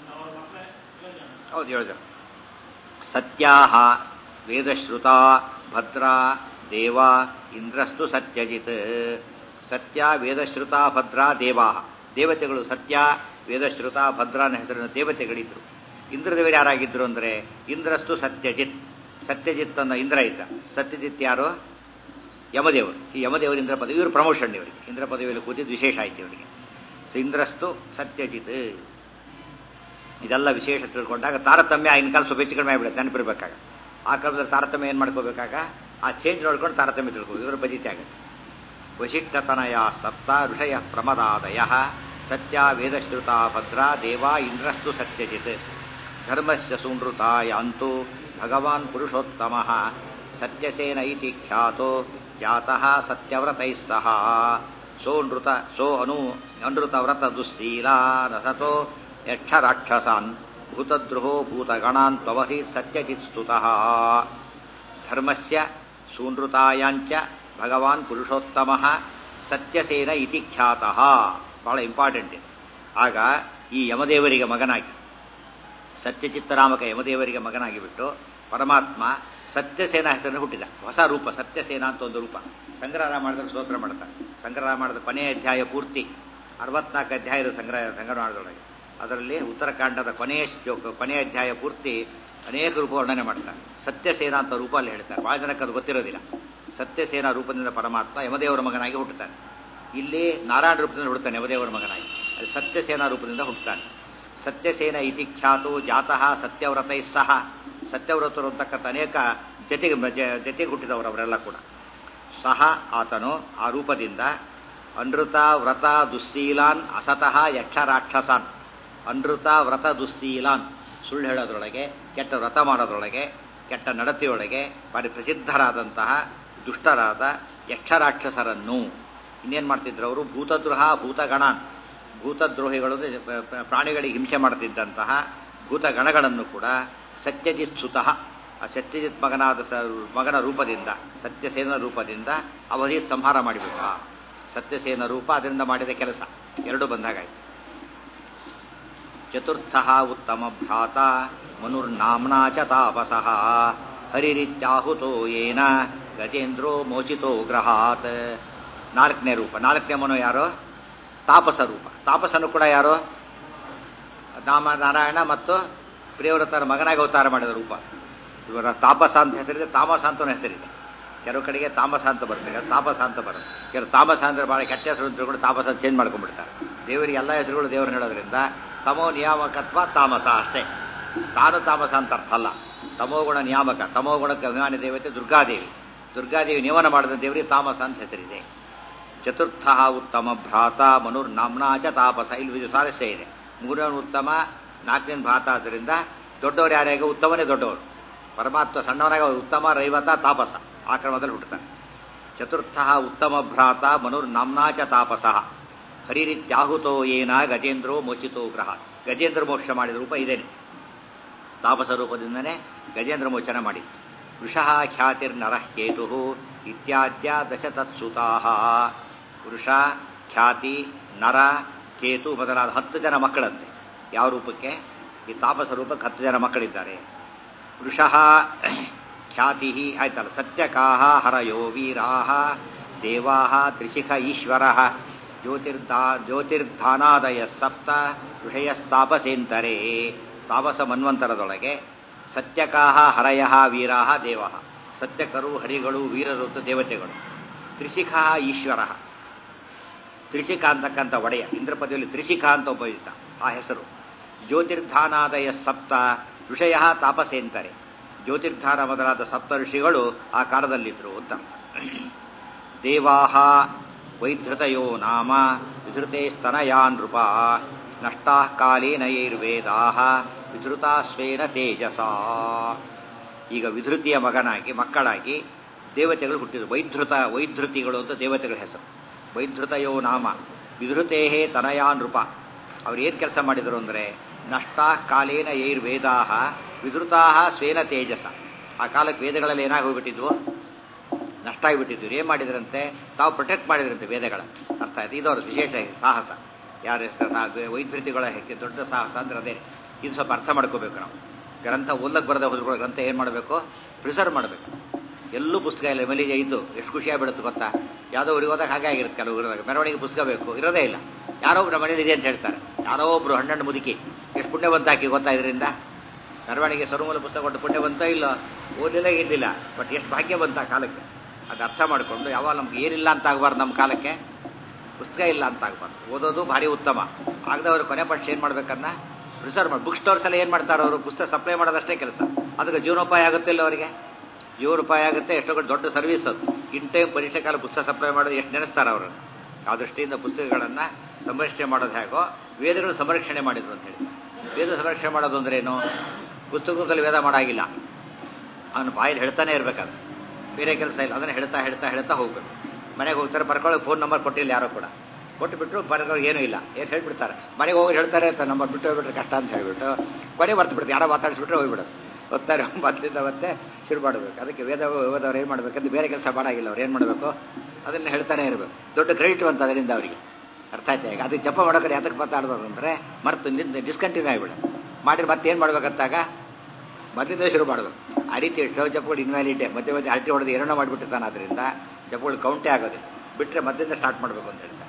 ಹೌದು ಏಳು ಜನ ಸತ್ಯಾಹ ವೇದಶ್ರುತ ಭದ್ರ ದೇವ ಇಂದ್ರಸ್ತು ಸತ್ಯಜಿತ್ ಸತ್ಯ ವೇದಶ್ರುತ ಭದ್ರ ದೇವಾ ದೇವತೆಗಳು ಸತ್ಯ ವೇದಶ್ರುತ ಭದ್ರ ಅನ್ನೋ ಹೆಸರಿನ ದೇವತೆಗಳಿದ್ರು ಇಂದ್ರದೇವರು ಯಾರಾಗಿದ್ರು ಅಂದ್ರೆ ಇಂದ್ರಸ್ತು ಸತ್ಯಜಿತ್ ಸತ್ಯಜಿತ್ ಅನ್ನೋ ಇಂದ್ರ ಇದ್ದ ಸತ್ಯಜಿತ್ ಯಾರು ಯಮದೇವರು ಈ ಯಮದೇವರು ಇಂದ್ರ ಪದವಿ ಇವರು ಪ್ರಮೋಷನ್ ಇವರಿಗೆ ಇಂದ್ರ ಪದವಿಯಲ್ಲಿ ಕೂತಿದ್ದು ವಿಶೇಷ ಆಯ್ತು ಇವರಿಗೆ ಸೊ ಇಂದ್ರಸ್ತು ಸತ್ಯಜಿತ್ ಇದೆಲ್ಲ ವಿಶೇಷ ತಿಳ್ಕೊಂಡಾಗ ತಾರತಮ್ಯ ಆಗಿನ ಕಾಲ ಸ್ವಲ್ಪ ಹೆಚ್ಚು ಕಡಿಮೆ ಆಗ್ಬಿಡುತ್ತೆ ನೆನಪಿರ್ಬೇಕಾಗ ಆ ಕಾಲದಲ್ಲಿ ತಾರತಮ್ಯ ಏನು ಮಾಡ್ಕೋಬೇಕಾಗ ಆ ಚೇಂಜ್ ನೋಡ್ಕೊಂಡು ತಾರತಮ್ಯ ತಿಳ್ಕೋ ಇವರು ಬದೀತಿ ಆಗುತ್ತೆ ವಶಿಷ್ಠತನಯ ಸಪ್ತ ಋಷಯ ಪ್ರಮದಾದಯ ಸತ್ಯ ವೇದಶ್ರುತ ಭದ್ರ ದೇವ ಇಂದ್ರಸ್ತು ಸತ್ಯಜಿತ್ ಧರ್ಮಸ್ಯ ಸುನೃತ ಯಾಂತು ಭಗವಾನ್ ಪುರುಷೋತ್ತಮ ಸತ್ಯಸೇನ ಇತಿ ಖ್ಯಾತೋ ಜಾತಃ ಸತ್ಯವ್ರತೈಃ ಸಹ ಸೋ ನೃತ ಸೋ ಅನು ಅನೃತ ವ್ರತ ದುಸ್ಸೀಲ ನಸತೋ ಯಕ್ಷ ರಾಕ್ಷಸಾನ್ ಭೂತದ್ರೋಹೋ ಭೂತಗಣಾನ್ ತ್ವವಹಿ ಸತ್ಯಜಿತ್ ಸ್ತುತಃ ಧರ್ಮಸ್ಯ ಸೂನೃತಾಯಾಂಚ ಭಗವಾನ್ ಪುರುಷೋತ್ತಮ ಸತ್ಯಸೇನ ಇತಿ ಖ್ಯಾತಃ ಬಹಳ ಇಂಪಾರ್ಟೆಂಟ್ ಇದೆ ಆಗ ಈ ಯಮದೇವರಿಗೆ ಮಗನಾಗಿ ಸತ್ಯಚಿತ್ತರಾಮಕ ಯಮದೇವರಿಗೆ ಮಗನಾಗಿ ಬಿಟ್ಟು ಪರಮಾತ್ಮ ಸತ್ಯಸೇನ ಹೆಸರನ್ನು ಹುಟ್ಟಿದ ಹೊಸ ರೂಪ ಸತ್ಯಸೇನ ಅಂತ ಒಂದು ರೂಪ ಸಂಗ್ರಹ ಮಾಡಿದ್ರೆ ಸ್ತೋತ್ರ ಮಾಡ್ತಾರೆ ಸಂಗ್ರಹ ಮಾಡಿದ ಕೊನೆಯ ಅಧ್ಯಾಯ ಪೂರ್ತಿ ಅರವತ್ನಾಲ್ಕು ಅಧ್ಯಾಯದ ಸಂಗ್ರಹ ಸಂಗ್ರಹ ಮಾಡಿದೊಳಗೆ ಅದರಲ್ಲಿ ಉತ್ತರಕಾಂಡದ ಕೊನೆಯ ಶ್ಲೋಕ ಕೊನೆಯ ಅಧ್ಯಾಯ ಪೂರ್ತಿ ಅನೇಕ ರೂಪ ವರ್ಣನೆ ಮಾಡ್ತಾರೆ ಸತ್ಯಸೇನ ಅಂತ ರೂಪ ಅಲ್ಲಿ ಹೇಳ್ತಾರೆ ಬಹಳ ಜನಕ್ಕೆ ಅದು ಗೊತ್ತಿರೋದಿಲ್ಲ ಸತ್ಯಸೇನ ರೂಪದಿಂದ ಪರಮಾತ್ಮ ಯಮದೇವರ ಮಗನಾಗಿ ಹುಟ್ಟುತ್ತಾನೆ ಇಲ್ಲಿ ನಾರಾಯಣ ರೂಪದಿಂದ ಹುಟ್ಟುತ್ತಾನೆ ಯಮದೇವರ ಮಗನಾಗಿ ಅಲ್ಲಿ ಸತ್ಯಸೇನ ರೂಪದಿಂದ ಹುಟ್ಟುತ್ತಾನೆ ಸತ್ಯಸೇನ ಇತಿ ಖ್ಯಾತೋ ಜಾತಃ ಸತ್ಯವ್ರತೈ ಸಹ ಸತ್ಯವ್ರತರು ಅಂತಕ್ಕಂಥ ಅನೇಕ ಜತೆಗೆ ಜ- ಜತೆಗೆ ಹುಟ್ಟಿದವರು ಅವರೆಲ್ಲ ಕೂಡ ಸಹ ಆತನು ಆ ರೂಪದಿಂದ ಅನೃತ ವ್ರತ ದುಸ್ಸೀಲಾನ್ ಅಸತಃ ಯಕ್ಷ ರಾಕ್ಷಸಾನ್ ಅನೃತ ವ್ರತ ದುಸ್ಸೀಲಾನ್ ಸುಳ್ಳು ಹೇಳೋದ್ರೊಳಗೆ ಕೆಟ್ಟ ವ್ರತ ಮಾಡೋದ್ರೊಳಗೆ ಕೆಟ್ಟ ನಡತೆಯೊಳಗೆ ಭಾರಿ ಪ್ರಸಿದ್ಧರಾದಂತಹ ದುಷ್ಟರಾದ ಯಕ್ಷ ರಾಕ್ಷಸರನ್ನು ಇನ್ನೇನು ಮಾಡ್ತಿದ್ರು ಅವರು ಭೂತದ್ರೋಹ ಭೂತಗಣಾನ್ ಭೂತದ್ರೋಹಿಗಳು ಅಂದ್ರೆ ಪ್ರ- ಪ್ರ- ಪ್ರಾಣಿಗಳಿಗೆ ಹಿಂಸೆ ಮಾಡ್ತಿದ್ದಂತಹ ಭೂತಗಣಗಳನ್ನು ಕೂಡ ಸತ್ಯಜಿತ್ ಸುತಃ ಆ ಸತ್ಯಜಿತ್ ಮಗನಾದ ಸ ಮಗನ ರೂಪದಿಂದ ಸತ್ಯಸೇನ ರೂಪದಿಂದ ಅವಧಿ ಸಂಹಾರ ಮಾಡಿಬಿಟ್ಟ ಸತ್ಯಸೇನ ರೂಪ ಅದರಿಂದ ಮಾಡಿದ ಕೆಲಸ ಎರಡು ಬಂದಾಗಾಯ್ತು ಚತುರ್ಥ ಉತ್ತಮ ಭ್ರಾತ ಮನುರ್ನಾಮ್ನಾ ಚ ತಾಪಸಃ ಹರಿರಿತ್ಯಾಹುತೋ ಯೇನ ಗಜೇಂದ್ರೋ ಮೋಚಿತೋ ಗ್ರಹಾತ್ ನಾಲ್ಕನೇ ರೂಪ ನಾಲ್ಕನೇ ಮನು ಯಾರು ತಾಪಸ ರೂಪ ತಾಪಸನು ಕೂಡ ಯಾರು ನಾಮ ನಾರಾಯಣ ಮತ್ತು ಪ್ರಿಯವ್ರತರ ಮಗನಾಗಿ ಅವತಾರ ಮಾಡಿದ ರೂಪ ಇವರ ತಾಪಸ ಅಂತ ಹೆಸರಿದೆ ತಾಮಸ ಅಂತ ಹೆಸರಿದೆ ಕೆಲವು ಕಡೆಗೆ ತಾಮಸ ಅಂತ ಬರ್ತದೆ ತಾಪಸ ಅಂತ ಬರುತ್ತೆ ಕೆಲವು ತಾಮಸ ಅಂದ್ರೆ ಬಹಳ ಕೆಟ್ಟ ಹೆಸರು ಅಂತ ಕೂಡ ತಾಮಸ ಚೇಂಜ್ ಮಾಡ್ಕೊಂಡ್ಬಿಡ್ತಾರೆ ದೇವರಿಗೆ ಎಲ್ಲ ಹೆಸರುಗಳು ದೇವರನ್ನ ಹೇಳೋದ್ರಿಂದ ತಮೋ ನಿಯಾಮಕತ್ವ ತಾಮಸ ಅಷ್ಟೇ ತಾನು ತಾಮಸ ಅಂತ ಅರ್ಥ ಅಲ್ಲ ತಮೋಗುಣ ನಿಯಾಮಕ ತಮೋಗುಣಕ್ಕೆ ಅಭಿಮಾನಿ ದೇವತೆ ದುರ್ಗಾದೇವಿ ದುರ್ಗಾದೇವಿ ನಿಯಮನ ಮಾಡಿದ ದೇವರಿಗೆ ತಾಮಸ ಅಂತ ಹೆಸರಿದೆ ಚತುರ್ಥ ಉತ್ತಮ ಭ್ರಾತ ಮನುರ್ ನಾಮ್ನಾ ಚ ತಾಪಸ ಇಲ್ಲಿ ಇದು ಸ್ವಾರಸ್ಯ ಇದೆ ಮೂರನೇ ಉತ್ತಮ ನಾಲ್ಕನೇ ಭ್ರಾತ ಆದ್ದರಿಂದ ದೊಡ್ಡವರು ಯಾರ್ಯಾಗ ಉತ್ತಮನೇ ದೊಡ್ಡವರು ಪರಮಾತ್ಮ ಸಣ್ಣವನಾಗ ಉತ್ತಮ ರೈವತ ತಾಪಸ ಆ ಕ್ರಮದಲ್ಲಿ ಹುಟ್ಟುತ್ತಾನೆ ಚತುರ್ಥ ಉತ್ತಮ ಭ್ರಾತ ಮನುರ್ ನಾಮ್ನಾ ಚ ತಾಪಸ ಹರಿರಿತ್ಯಾಹುತೋ ಏನ ಗಜೇಂದ್ರೋ ಮೋಚಿತೋ ಗ್ರಹ ಗಜೇಂದ್ರ ಮೋಕ್ಷ ಮಾಡಿದ ರೂಪ ಇದೇನೆ ತಾಪಸ ರೂಪದಿಂದನೇ ಗಜೇಂದ್ರ ಮೋಚನ ಮಾಡಿತ್ತು ವೃಷಃ ಖ್ಯಾತಿರ್ನರಃ ಕೇತು ಇತ್ಯಾದ್ಯ ದಶ ತತ್ಸುತಾ ವೃಷ ಖ್ಯಾತಿ ನರ ಕೇತು ಮೊದಲಾದ ಹತ್ತು ಜನ ಮಕ್ಕಳಂತೆ ಯಾವ ರೂಪಕ್ಕೆ ಈ ತಾಪಸ ರೂಪಕ್ಕೆ ಹತ್ತು ಜನ ಮಕ್ಕಳಿದ್ದಾರೆ ವೃಷಃ ಖ್ಯಾತಿ ಆಯ್ತಲ್ಲ ಸತ್ಯಕಾಹ ಹರಯೋ ವೀರಾಹ ದೇವಾಹ ತ್ರಿಶಿಖ ಈಶ್ವರ ಜ್ಯೋತಿರ್ಧಾ ಜ್ಯೋತಿರ್ಧಾನಾದಯ ಸಪ್ತ ಋಷಯಸ್ತಾಪಸೇಂತರೇ ತಾಪಸ ಮನ್ವಂತರದೊಳಗೆ ಸತ್ಯಕಾಹ ಹರಯ ವೀರಾಹ ದೇವ ಸತ್ಯಕರು ಹರಿಗಳು ವೀರರು ಅಂತ ದೇವತೆಗಳು ತ್ರಿಶಿಖ ಈಶ್ವರ ತ್ರಿಶಿಖ ಅಂತಕ್ಕಂಥ ಒಡೆಯ ಇಂದ್ರಪದಿಯಲ್ಲಿ ತ್ರಿಶಿಖ ಅಂತ ಒಬ್ಬ ಇದ್ದ ಆ ಹೆಸರು ಜ್ಯೋತಿರ್ಧಾನಾದಯ ಸಪ್ತ ಋಷಯ ತಾಪಸೇಂತರೆ ಜ್ಯೋತಿರ್ಧಾನ ಮೊದಲಾದ ಸಪ್ತ ಋಷಿಗಳು ಆ ಕಾಲದಲ್ಲಿದ್ರು ಅಂತ ದೇವಾಹ ವೈಧೃತಯೋ ನಾಮ ವಿಧೃತೆ ಸ್ತನಯಾ ನೃಪ ನಷ್ಟಾ ಕಾಲೇನ ಯೈರ್ವೇದಾ ವಿಧೃತಾ ಸ್ವೇನ ತೇಜಸ ಈಗ ವಿಧೃತಿಯ ಮಗನಾಗಿ ಮಕ್ಕಳಾಗಿ ದೇವತೆಗಳು ಹುಟ್ಟಿದ್ರು ವೈಧೃತ ವೈಧೃತಿಗಳು ಅಂತ ದೇವತೆಗಳ ಹೆಸರು ವೈಧೃತಯೋ ನಾಮ ವಿಧೃತೇಹೇ ತನಯಾ ನೃಪ ಅವ್ರು ಏನು ಕೆಲಸ ಮಾಡಿದರು ಅಂದರೆ ನಷ್ಟಾ ಕಾಲೇನ ಯೈರ್ವೇದಾ ವಿಧೃತಾ ಸ್ವೇನ ತೇಜಸ ಆ ಕಾಲಕ್ಕೆ ವೇದಗಳಲ್ಲಿ ಏನಾಗಿ ಹೋಗ್ಬಿಟ್ಟಿದ್ವು ನಷ್ಟ ಆಗಿಬಿಟ್ಟಿದ್ರು ಏನು ಮಾಡಿದ್ರಂತೆ ತಾವು ಪ್ರೊಟೆಕ್ಟ್ ಮಾಡಿದ್ರಂತೆ ವೇದಗಳ ಅರ್ಥ ಆಯ್ತು ಇದವ್ರ ವಿಶೇಷ ಸಾಹಸ ಯಾರ ಹೆಸರು ವೈದ್ಯತಿಗಳ ದೊಡ್ಡ ಸಾಹಸ ಅಂದ್ರೆ ಅದೇ ಇದು ಸ್ವಲ್ಪ ಅರ್ಥ ಮಾಡ್ಕೋಬೇಕು ನಾವು ಗ್ರಂಥ ಓದಕ್ಕೆ ಬರದ ಹೋದ್ರು ಗ್ರಂಥ ಏನು ಮಾಡಬೇಕು ಪ್ರಿಸರ್ವ್ ಮಾಡಬೇಕು ಎಲ್ಲೂ ಪುಸ್ತಕ ಇಲ್ಲ ಮಲ್ಲಿಗೆ ಇದ್ದು ಎಷ್ಟು ಖುಷಿಯಾಗಿ ಬಿಡುತ್ತೆ ಗೊತ್ತಾ ಯಾವುದೋ ಊರಿಗೆ ಹೋದಾಗ ಹಾಗೆ ಆಗಿರುತ್ತೆ ಕೆಲವು ಊರಿದಾಗ ಮೆರವಣಿಗೆ ಪುಸ್ತಕ ಬೇಕು ಇರೋದೇ ಇಲ್ಲ ಯಾರೋ ಒಬ್ರು ಮನೇಲಿ ಇದೆ ಅಂತ ಹೇಳ್ತಾರೆ ಯಾರೋ ಒಬ್ರು ಹಣ್ಣಣ್ಣು ಮುದುಕಿ ಎಷ್ಟು ಪುಣ್ಯ ಬಂತ ಹಾಕಿ ಗೊತ್ತಾ ಇದರಿಂದ ಮೆರವಣಿಗೆ ಸರ್ವಮೂಲ ಪುಸ್ತಕ ಕೊಟ್ಟು ಪುಣ್ಯ ಬಂತೋ ಇಲ್ಲ ಓದಿಲ್ಲ ಇದ್ದಿಲ್ಲ ಬಟ್ ಎಷ್ಟು ಭಾಗ್ಯ ಬಂತ ಆ ಕಾಲಕ್ಕೆ ಅದು ಅರ್ಥ ಮಾಡಿಕೊಂಡು ಯಾವಾಗ ನಮ್ಗೆ ಏನಿಲ್ಲ ಅಂತ ಆಗಬಾರ್ದು ನಮ್ಮ ಕಾಲಕ್ಕೆ ಪುಸ್ತಕ ಇಲ್ಲ ಅಂತ ಆಗಬಾರ್ದು ಓದೋದು ಭಾರಿ ಉತ್ತಮ ಆಗದವರು ಕೊನೆ ಪಕ್ಷ ಏನು ಮಾಡ್ಬೇಕನ್ನ ರಿಸರ್ವ್ ಮಾಡಿ ಬುಕ್ ಸ್ಟೋರ್ಸ್ ಎಲ್ಲ ಏನು ಮಾಡ್ತಾರೆ ಅವರು ಪುಸ್ತಕ ಸಪ್ಲೈ ಮಾಡೋದಷ್ಟೇ ಕೆಲಸ ಅದಕ್ಕೆ ಜೀವನೋಪಾಯ ಆಗುತ್ತೆ ಇಲ್ಲ ಅವರಿಗೆ ಜೀವನೋಪಾಯ ಆಗುತ್ತೆ ಎಷ್ಟೋ ದೊಡ್ಡ ಸರ್ವಿಸ್ ಅದು ಇನ್ ಟೈಮ್ ಪರೀಕ್ಷೆ ಕಾಲ ಪುಸ್ತಕ ಸಪ್ಲೈ ಮಾಡೋದು ಎಷ್ಟು ನೆನೆಸ್ತಾರೆ ಅವರು ಆ ದೃಷ್ಟಿಯಿಂದ ಪುಸ್ತಕಗಳನ್ನು ಸಂರಕ್ಷಣೆ ಮಾಡೋದು ಹೇಗೋ ವೇದಗಳು ಸಂರಕ್ಷಣೆ ಮಾಡಿದ್ರು ಅಂತ ಹೇಳಿ ವೇದ ಸಂರಕ್ಷಣೆ ಮಾಡೋದು ಅಂದ್ರೆ ಏನು ಪುಸ್ತಕದಲ್ಲಿ ವೇದ ಮಾಡಾಗಿಲ್ಲ ಅವನು ಬಾಯಲ್ಲಿ ಹೇಳ್ತಾನೆ ಇರ್ಬೇಕಾದ್ರೆ ಬೇರೆ ಕೆಲಸ ಇಲ್ಲ ಅದನ್ನ ಹೇಳ್ತಾ ಹೇಳ್ತಾ ಹೇಳ್ತಾ ಹೋಗ್ಬೇಕು ಮನೆಗೆ ಹೋಗ್ತಾರೆ ಬರ್ಕೊಳ್ಳೋಕೆ ಫೋನ್ ನಂಬರ್ ಕೊಟ್ಟಿಲ್ಲ ಯಾರೋ ಕೂಡ ಕೊಟ್ಟು ಬಿಟ್ಟರು ಬರ್ಕೊಳ್ಳೋ ಏನೂ ಇಲ್ಲ ಏನು ಹೇಳ್ಬಿಡ್ತಾರೆ ಮನೆಗೆ ಹೋಗಿ ಹೇಳ್ತಾರೆ ಅಂತ ನಂಬರ್ ಬಿಟ್ಟು ಹೋಗ್ಬಿಟ್ರೆ ಕಷ್ಟ ಅಂತ ಹೇಳ್ಬಿಟ್ಟು ಕೊನೆ ಬರ್ತು ಬಿಡುತ್ತೆ ಯಾರೋ ಮಾತಾಡಿಸ್ಬಿಟ್ರೆ ಹೋಗ್ಬಿಡೋದು ಹೋಗ್ತಾರೆ ಮೊದಲಿಂದ ಮತ್ತೆ ಶುರು ಮಾಡಬೇಕು ಅದಕ್ಕೆ ವೇದ ಓದವ್ರು ಏನು ಮಾಡಬೇಕಂದ್ರೆ ಬೇರೆ ಕೆಲಸ ಮಾಡಾಗಿಲ್ಲ ಅವ್ರು ಏನು ಮಾಡಬೇಕು ಅದನ್ನು ಹೇಳ್ತಾನೆ ಇರಬೇಕು ದೊಡ್ಡ ಕ್ರೆಡಿಟ್ ಅಂತ ಅದರಿಂದ ಅವರಿಗೆ ಅರ್ಥ ಆಯ್ತಾ ಈಗ ಅದಕ್ಕೆ ಜಪ ಮಾಡೋಕೆ ಯಾತಕ್ಕೆ ಮಾತಾಡ್ಬಾರ್ದು ಅಂದರೆ ಮರ್ತು ನಿಂದ ಡಿಸ್ಕಂಟಿನ್ಯೂ ಆಗಿಬಿಡ ಮಾಡಿದ್ರೆ ಮತ್ತೆ ಏನು ಮಾಡ್ಬೇಕಂತಾಗ ಮೊದಲಿಂದ ಶುರು ಮಾಡಬೇಕು ಆ ರೀತಿ ಎಷ್ಟೋ ಜಪಗಳು ಇನ್ವ್ಯಾಲಿಡೇ ಮಧ್ಯೆ ಮಧ್ಯೆ ಹರಟಿ ಹೊಡೆದು ಏನೋ ಮಾಡಿಬಿಟ್ಟಿರ್ತಾನೆ ಅದರಿಂದ ಜಪಗಳು ಕೌಂಟೇ ಆಗೋದಿಲ್ಲ ಬಿಟ್ಟರೆ ಮಧ್ಯದಿಂದ ಸ್ಟಾರ್ಟ್ ಮಾಡಬೇಕು ಅಂತ ಹೇಳ್ತಾರೆ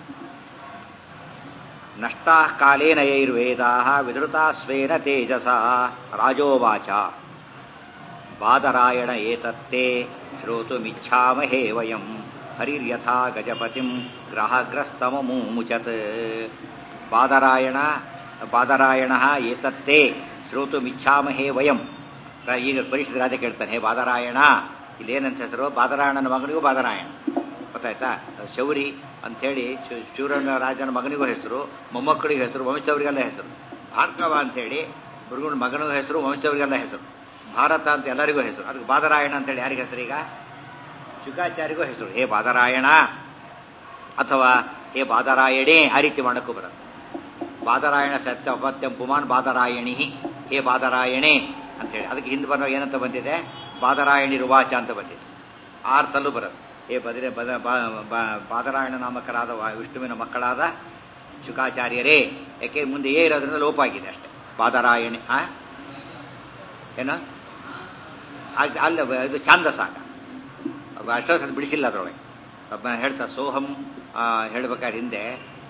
ನಷ್ಟಾ ಕಾಲೇನ ಯೈರ್ವೇದಾ ವಿಧೃತಾ ಸ್ವೇನ ತೇಜಸ ರಾಜೋವಾಚ ಬಾದರಾಯಣ ಏತತ್ತೇ ಶ್ರೋತುಮಿಚ್ಛಾಮಹೇ ವಯಂ ಹರಿರ್ಯಥಾ ಗಜಪತಿಂ ಗ್ರಹಗ್ರಸ್ತಮಮೂಮುಚತ್ ಬಾದರಾಯಣ ಬಾದರಾಯಣ ಏತತ್ತೇ ಶ್ರೋತುಮಿಚ್ಛಾಮಹೇ ವಯಂ ಈಗ ಪರಿಷತ್ ರಾಜ ಕೇಳ್ತಾನೆ ಹೇ ಬಾದರಾಯಣ ಇಲ್ಲೇನಂತ ಹೆಸರು ಬಾದರಾಯಣನ ಮಗನಿಗೂ ಬಾದರಾಯಣ ಗೊತ್ತಾಯ್ತಾ ಶೌರಿ ಅಂಥೇಳಿ ಶಿವರಣ್ಣ ರಾಜನ ಮಗನಿಗೂ ಹೆಸರು ಮೊಮ್ಮಕ್ಕಳಿಗೂ ಹೆಸರು ವಂಶವರಿಗೆಲ್ಲ ಹೆಸರು ಭಾರ್ಗವ ಅಂಥೇಳಿ ಮೃಗುಣ ಮಗನಿಗೂ ಹೆಸರು ವಂಶವರಿಗೆಲ್ಲ ಹೆಸರು ಭಾರತ ಅಂತ ಎಲ್ಲರಿಗೂ ಹೆಸರು ಅದಕ್ಕೆ ಬಾದರಾಯಣ ಅಂತೇಳಿ ಯಾರಿಗೆ ಹೆಸರು ಈಗ ಶುಕಾಚಾರ್ಯಗೂ ಹೆಸರು ಹೇ ಬಾದರಾಯಣ ಅಥವಾ ಹೇ ಬಾದರಾಯಣೇ ಆ ರೀತಿ ಮಾಡಕ್ಕೂ ಬರುತ್ತೆ ಬಾದರಾಯಣ ಸತ್ಯ ಅಪತ್ಯಂ ಪುಮಾನ್ ಬಾದರಾಯಣಿ ಹೇ ಬಾದರಾಯಣೇ ಅಂತೇಳಿ ಅದಕ್ಕೆ ಹಿಂದೆ ಬರೋ ಏನಂತ ಬಂದಿದೆ ಬಾದರಾಯಣಿ ರುವಾಚ ಅಂತ ಬಂದಿದೆ ಆರ್ತಲ್ಲೂ ಬರುತ್ತೆ ಹೇ ಬದಿರೆ ಬದ ಬಾದರಾಯಣ ನಾಮಕರಾದ ವಿಷ್ಣುವಿನ ಮಕ್ಕಳಾದ ಶುಕಾಚಾರ್ಯರೇ ಯಾಕೆ ಮುಂದೆ ಏ ಇರೋದ್ರಿಂದ ಲೋಪ ಆಗಿದೆ ಅಷ್ಟೇ ಬಾದರಾಯಣಿ ಆ ಏನು ಅಲ್ಲ ಇದು ಛಾಂದಸಾಗ ಅಷ್ಟೊಂದು ಬಿಡಿಸಿಲ್ಲ ಅದರೊಳಗೆ ಒಬ್ಬ ಹೇಳ್ತಾ ಸೋಹಂ ಹೇಳ್ಬೇಕಾದ್ರೆ ಹಿಂದೆ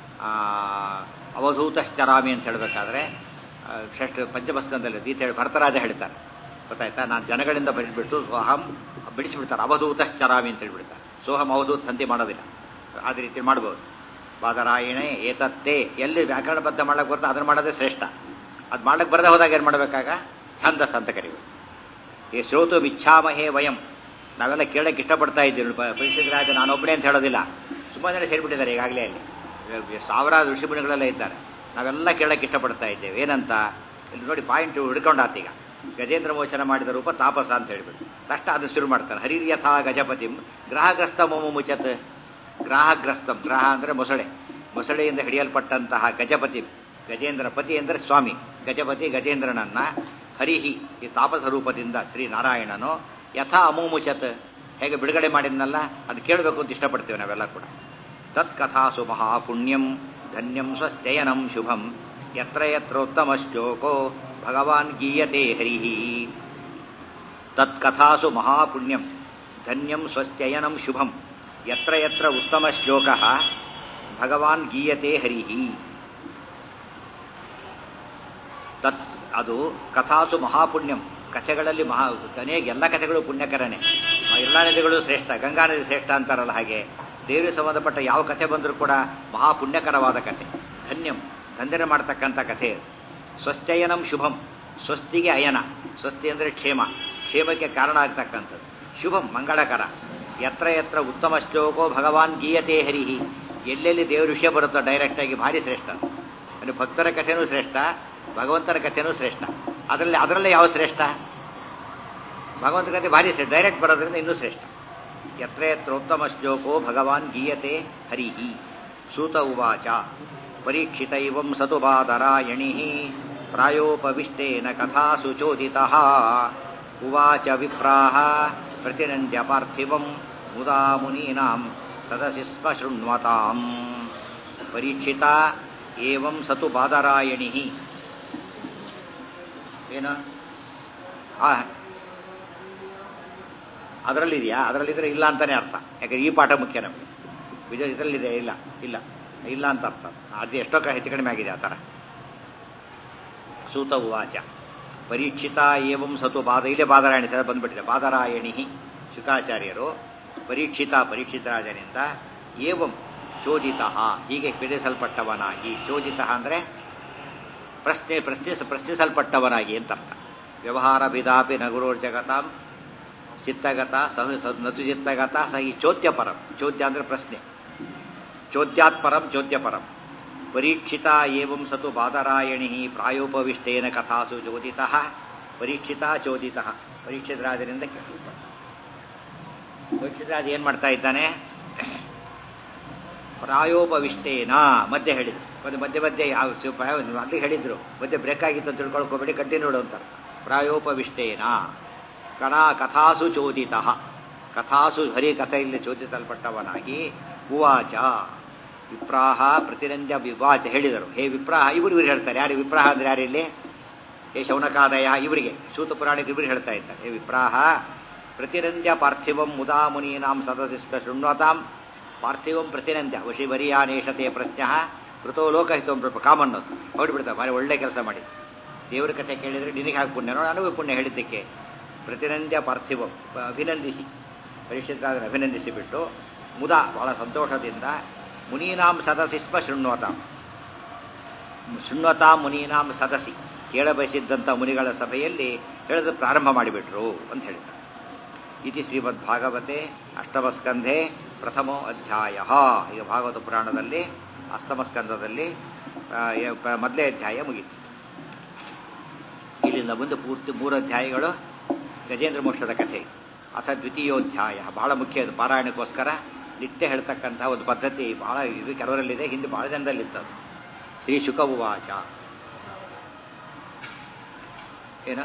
ಅವಧೂತಶ್ಚರಾಮಿ ಅಂತ ಹೇಳಬೇಕಾದ್ರೆ ಷಷ್ಠ ಪಂಚಮಸ್ಕಂದಲ್ಲಿ ಗೀತೆ ಹೇಳಿ ಭರತರಾಜ ಹೇಳ್ತಾರೆ ಗೊತ್ತಾಯ್ತಾ ನಾನು ಜನಗಳಿಂದ ಬರೆದ್ಬಿಟ್ಟು ಸೋಹಂ ಬಿಡಿಸಿಬಿಡ್ತಾರೆ ಅವಧೂತಶ್ಚರಾಮಿ ಅಂತ ಹೇಳ್ಬಿಡ್ತಾರೆ ಸೋಹಂ ಅವಧೂತ ಸಂಧಿ ಮಾಡೋದಿಲ್ಲ ಅದೇ ರೀತಿ ಮಾಡ್ಬೋದು ಬಾದರಾಯಣೆ ಏತತ್ತೇ ಎಲ್ಲಿ ವ್ಯಾಕರಣಬದ್ಧ ಮಾಡಕ್ಕೆ ಬರ್ತದೆ ಅದನ್ನು ಮಾಡೋದೇ ಶ್ರೇಷ್ಠ ಅದು ಮಾಡಕ್ಕೆ ಬರದೆ ಹೋದಾಗ ಏನು ಮಾಡಬೇಕಾಗ ಛಂದಸ್ ಅಂತ ಕರಿಬೇಕು ಈ ಶ್ರೋತು ಮಿಚ್ಛಾಮಹೇ ವಯಂ ನಾವೆಲ್ಲ ಕೇಳಕ್ಕೆ ಇಷ್ಟಪಡ್ತಾ ಇದ್ದೀವಿ ಪರಿಷತ್ ರಾಜ ನಾನೊಬ್ಬನೇ ಅಂತ ಹೇಳೋದಿಲ್ಲ ಸುಮಾರು ಜನ ಸೇರಿಬಿಟ್ಟಿದ್ದಾರೆ ಈಗಾಗಲೇ ಅಲ್ಲಿ ಸಾವಿರಾರು ಋಷಿಮುನಿಗಳೆಲ್ಲ ಇದ್ದಾರೆ ನಾವೆಲ್ಲ ಕೇಳಕ್ಕೆ ಇಷ್ಟಪಡ್ತಾ ಇದ್ದೇವೆ ಏನಂತ ಇಲ್ಲಿ ನೋಡಿ ಪಾಯಿಂಟ್ ಹಿಡ್ಕೊಂಡಾತೀಗ ಗಜೇಂದ್ರ ಮೋಚನ ಮಾಡಿದ ರೂಪ ತಾಪಸ ಅಂತ ಹೇಳ್ಬಿಟ್ಟು ತಕ್ಷಣ ಅದನ್ನು ಶುರು ಮಾಡ್ತಾರೆ ಹರಿರ್ಯಥಾ ಗಜಪತಿಂ ಗ್ರಹಗ್ರಸ್ತ ಮೊಮ ಮುಚತ್ ಗ್ರಾಹಗ್ರಸ್ತಂ ಗ್ರಹ ಅಂದರೆ ಮೊಸಳೆ ಮೊಸಳೆಯಿಂದ ಹಿಡಿಯಲ್ಪಟ್ಟಂತಹ ಗಜಪತಿ ಗಜೇಂದ್ರ ಪತಿ ಅಂದರೆ ಸ್ವಾಮಿ ಗಜಪತಿ ಗಜೇಂದ್ರನನ್ನ ಹರಿಹಿ ಈ ತಾಪಸ ರೂಪದಿಂದ ಶ್ರೀ ನಾರಾಯಣನು ಯಥಾ ಅಮೂಮುಚತ್ ಹೇಗೆ ಬಿಡುಗಡೆ ಮಾಡಿದ್ನಲ್ಲ ಅದು ಕೇಳಬೇಕು ಅಂತ ಇಷ್ಟಪಡ್ತೀವಿ ನಾವೆಲ್ಲ ಕೂಡ ತತ್ಕಥಾಸು ಮಹಾಪುಣ್ಯಂ ಧನ್ಯಂ ಸ್ವಸ್ಥಯನಂ ಶುಭಂ ಯತ್ರ ಯತ್ರೋತ್ತಮ ಶ್ಲೋಕೋ ಭಗವಾನ್ ಗೀಯತೆ ಹರಿಹಿ ತತ್ಕಥಾಸು ಮಹಾಪುಣ್ಯಂ ಧನ್ಯಂ ಸ್ವಸ್ಥಯನಂ ಶುಭಂ ಯತ್ರ ಯತ್ರ ಉತ್ತಮ ಶ್ಲೋಕ ಭಗವಾನ್ ಗೀಯತೆ ಹರಿಹಿ ತತ್ ಅದು ಕಥಾಸು ಮಹಾಪುಣ್ಯಂ ಕಥೆಗಳಲ್ಲಿ ಮಹಾ ಅನೇಕ ಎಲ್ಲ ಕಥೆಗಳು ಪುಣ್ಯಕರನೇ ಎಲ್ಲ ನದಿಗಳು ಶ್ರೇಷ್ಠ ಗಂಗಾ ನದಿ ಶ್ರೇಷ್ಠ ಅಂತಾರಲ್ಲ ಹಾಗೆ ದೇವರಿಗೆ ಸಂಬಂಧಪಟ್ಟ ಯಾವ ಕಥೆ ಬಂದರೂ ಕೂಡ ಮಹಾಪುಣ್ಯಕರವಾದ ಕಥೆ ಧನ್ಯಂ ಧನ್ಯನ ಮಾಡ್ತಕ್ಕಂಥ ಕಥೆ ಸ್ವಸ್ಥಯನಂ ಶುಭಂ ಸ್ವಸ್ತಿಗೆ ಅಯನ ಸ್ವಸ್ತಿ ಅಂದರೆ ಕ್ಷೇಮ ಕ್ಷೇಮಕ್ಕೆ ಕಾರಣ ಆಗ್ತಕ್ಕಂಥದ್ದು ಶುಭಂ ಮಂಗಳಕರ ಯತ್ರ ಯತ್ರ ಉತ್ತಮ ಶ್ಲೋಕೋ ಭಗವಾನ್ ಗೀಯತೆ ಹರಿಹಿ ಎಲ್ಲೆಲ್ಲಿ ದೇವರ ವಿಷಯ ಬರುತ್ತೋ ಡೈರೆಕ್ಟ್ ಆಗಿ ಭಾರಿ ಶ್ರೇಷ್ಠ ಅಂದರೆ ಭಕ್ತರ ಕಥೆನೂ ಶ್ರೇಷ್ಠ ಭಗವಂತನ ಕಥೆನೂ ಶ್ರೇಷ್ಠ ಅದರಲ್ಲಿ ಅದರಲ್ಲೇ ಯಾವ ಶ್ರೇಷ್ಠ ಭಗವಂತ ಕಥೆ ಭಾರಿ ಶ್ರೇಷ್ಠ ಡೈರೆಕ್ಟ್ ಬರೋದ್ರಿಂದ ಇನ್ನೂ ಶ್ರೇಷ್ಠ ಯತ್ರ ಯತ್ರ ಉತ್ತಮ ಶ್ಲೋಕೋ ಭಗವಾನ್ ಗೀಯತೆ ಹರಿಹಿ ಸೂತ ಉವಾಚ ಪರೀಕ್ಷಿತ ಇವಂ ಸತು ಬಾದರಾಯಣಿ ಪ್ರಾಯೋಪವಿಷ್ಟೇನ ಕಥಾಸು ಚೋದಿತಃ ಉವಾಚ ವಿಪ್ರಾಹ ಪ್ರತಿನಂದ್ಯ ಪಾರ್ಥಿವಂ ಮುದಾ ಮುನೀನಾಂ ಸದಸಿ ಸ್ಮ ಶೃಣ್ವತಾಂ ಪರೀಕ್ಷಿತ ಏವಂ ಸತು ಬಾದರಾಯಣಿ ಏನು ಆ ಅದರಲ್ಲಿದೆಯಾ ಅದರಲ್ಲಿದ್ರೆ ಇಲ್ಲ ಅಂತಾನೆ ಅರ್ಥ ಯಾಕಂದ್ರೆ ಈ ಪಾಠ ಮುಖ್ಯ ನಮಗೆ ವಿಜಯ ಇದರಲ್ಲಿದೆ ಇಲ್ಲ ಇಲ್ಲ ಇಲ್ಲ ಅಂತ ಅರ್ಥ ಅದು ಎಷ್ಟೋ ಕ- ಹೆಚ್ಚು ಕಡಿಮೆ ಆಗಿದೆ ಆ ಥರ ಸೂತ ಉವಾಚ ಪರೀಕ್ಷಿತ ಏವಂ ಸತು ಬಾದ ಇಲ್ಲೇ ಬಾದರಾಯಣಿ ಸಹ ಬಂದ್ಬಿಟ್ಟಿದೆ ಬಾದರಾಯಣಿ ಶುಕಾಚಾರ್ಯರು ಪರೀಕ್ಷಿತ ಪರೀಕ್ಷಿತರಾಜನಿಂದ ಏವಂ ಚೋದಿತ ಹೀಗೆ ಪೀಡಿಸಲ್ಪಟ್ಟವನಾಗಿ ಚೋದಿತ ಅಂದರೆ ಪ್ರಶ್ನೆ ಪ್ರಶ್ನಿಸ ಪ್ರಶ್ನಿಸಲ್ಪಟ್ಟವನಾಗಿ ಅಂತ ಅರ್ಥ ವ್ಯವಹಾರ ಭಿದಾಪಿ ನಗುರೋರ್ ಜಗತಾಂ ಚಿತ್ತಗತ ಸಹ ಸ- ನತು ಚಿತ್ತಗತ ಸ ಈ ಚೋದ್ಯ ಪರಂ ಚೋದ್ಯ ಅಂದರೆ ಪ್ರಶ್ನೆ ಚೋದ್ಯಾತ್ ಪರಂ ಚೋದ್ಯ ಪರಂ ಪರೀಕ್ಷಿತ ಏವಂ ಸತು ಬಾದರಾಯಣಿ ಪ್ರಾಯೋಪವಿಷ್ಟೇನ ಕಥಾಸು ಚೋದಿತ ಪರೀಕ್ಷಿತ ಚೋದಿತ ಪರೀಕ್ಷಿತರಾಜರಿಂದ ಕೇಳಲ್ಪಟ್ಟ ಪರೀಕ್ಷಿತರಾಜ ಏನ್ ಮಾಡ್ತಾ ಇದ್ದಾನೆ ಪ್ರಾಯೋಪವಿಷ್ಟೇನ ಮಧ್ಯೆ ಹೇಳಿದ್ರು ಒಂದು ಮಧ್ಯೆ ಮಧ್ಯೆ ಯಾವ ಸ್ವಲ್ಪ ಅಲ್ಲಿ ಹೇಳಿದ್ರು ಮಧ್ಯೆ ಬ್ರೇಕ್ ಆಗಿತ್ತು ಅಂತ ತಿಳ್ಕೊಳ್ಕೋಬೇಡಿ ಕಂಟಿನ್ಯೂ ಅಂತ ಪ್ರಾಯೋಪವಿಷ್ಟೇನ ಕಣ ಕಥಾಸು ಚೋದಿತ ಕಥಾಸು ಹರಿ ಕಥೆಯಲ್ಲಿ ಚೋದಿಸಲ್ಪಟ್ಟವನಾಗಿ ಉವಾಚ ವಿಪ್ರಾಹ ಪ್ರತಿನಂದ್ಯ ವಿವಾಚ ಹೇಳಿದರು ಹೇ ವಿಪ್ರಾಹ ಇವರು ಇವರು ಹೇಳ್ತಾರೆ ಯಾರು ವಿಪ್ರಾಹ ಅಂದ್ರೆ ಯಾರಿಲ್ಲಿ ಹೇ ಶೌನಕಾದಯ ಇವರಿಗೆ ಸೂತ ಪುರಾಣಿಕ ಇವರು ಹೇಳ್ತಾ ಇದ್ದಾರೆ ಹೇ ವಿಪ್ರಾಹ ಪ್ರತಿನಂದ್ಯ ಪಾರ್ಥಿವಂ ಮುದಾ ಮುನೀನಾಂ ಸದಸ್ಯ ಶೃಣ್ವತಾಂ ಪಾರ್ಥಿವಂ ಪ್ರತಿನಂದ್ಯ ವಶಿವರಿಯಾನೇಷತೆ ಪ್ರಶ್ನ ಕೃತೋ ಲೋಕಹಿತಂ ಕಾಮನ್ನೋದು ಹೊಡಿಬಿಡ್ತಾರೆ ಭಾರಿ ಒಳ್ಳೆ ಕೆಲಸ ಮಾಡಿ ದೇವರ ಕಥೆ ಕೇಳಿದರೆ ನಿನಗೆ ಹಾಕಿ ಪುಣ್ಯ ನೋಡಿ ನನಗೂ ಪುಣ್ಯ ಹೇಳಿದ್ದಕ್ಕೆ ಪ್ರತಿನಂದ್ಯ ಪಾರ್ಥಿವಂ ಅಭಿನಂದಿಸಿ ಪರೀಕ್ಷಿತರಾದರೆ ಅಭಿನಂದಿಸಿ ಬಿಟ್ಟು ಮುದ ಬಹಳ ಸಂತೋಷದಿಂದ ಮುನೀನಾಂ ಸದಸಿ ಸ್ಮ ಶೃಣ್ವತಾಂ ಶೃಣ್ವತಾ ಮುನೀನಾಂ ಸದಸಿ ಕೇಳಬಯಸಿದ್ದಂಥ ಮುನಿಗಳ ಸಭೆಯಲ್ಲಿ ಹೇಳೋದು ಪ್ರಾರಂಭ ಮಾಡಿಬಿಟ್ರು ಅಂತ ಹೇಳಿದ್ದಾರೆ ಇತಿ ಶ್ರೀಮದ್ ಭಾಗವತೆ ಅಷ್ಟಮಸ್ಕಂಧೆ ಪ್ರಥಮೋ ಅಧ್ಯಾಯ ಈಗ ಭಾಗವತ ಪುರಾಣದಲ್ಲಿ ಅಷ್ಟಮಸ್ಕಂಧದಲ್ಲಿ ಆ, ಯ- ಪ- ಮೊದಲೇ ಅಧ್ಯಾಯ ಮುಗೀತು ಇಲ್ಲಿಂದ ಮುಂದೆ ಪೂರ್ತಿ ಮೂರು ಅಧ್ಯಾಯಗಳು ಗಜೇಂದ್ರ ಮೋಕ್ಷದ ಕಥೆ ಅಥ ದ್ವಿತೀಯೋಧ್ಯಾಯ ಬಹಳ ಮುಖ್ಯ ಅದು ಪಾರಾಯಣಕ್ಕೋಸ್ಕರ ನಿತ್ಯ ಹೇಳ್ತಕ್ಕಂತಹ ಒಂದು ಪದ್ಧತಿ ಬಹಳ ಇದು ಕೆಲವರಲ್ಲಿದೆ ಹಿಂದೆ ಬಹಳ ಜನದಲ್ಲಿತ್ತದು ಶ್ರೀ ಶುಕ ಉವಾಚ ಏನು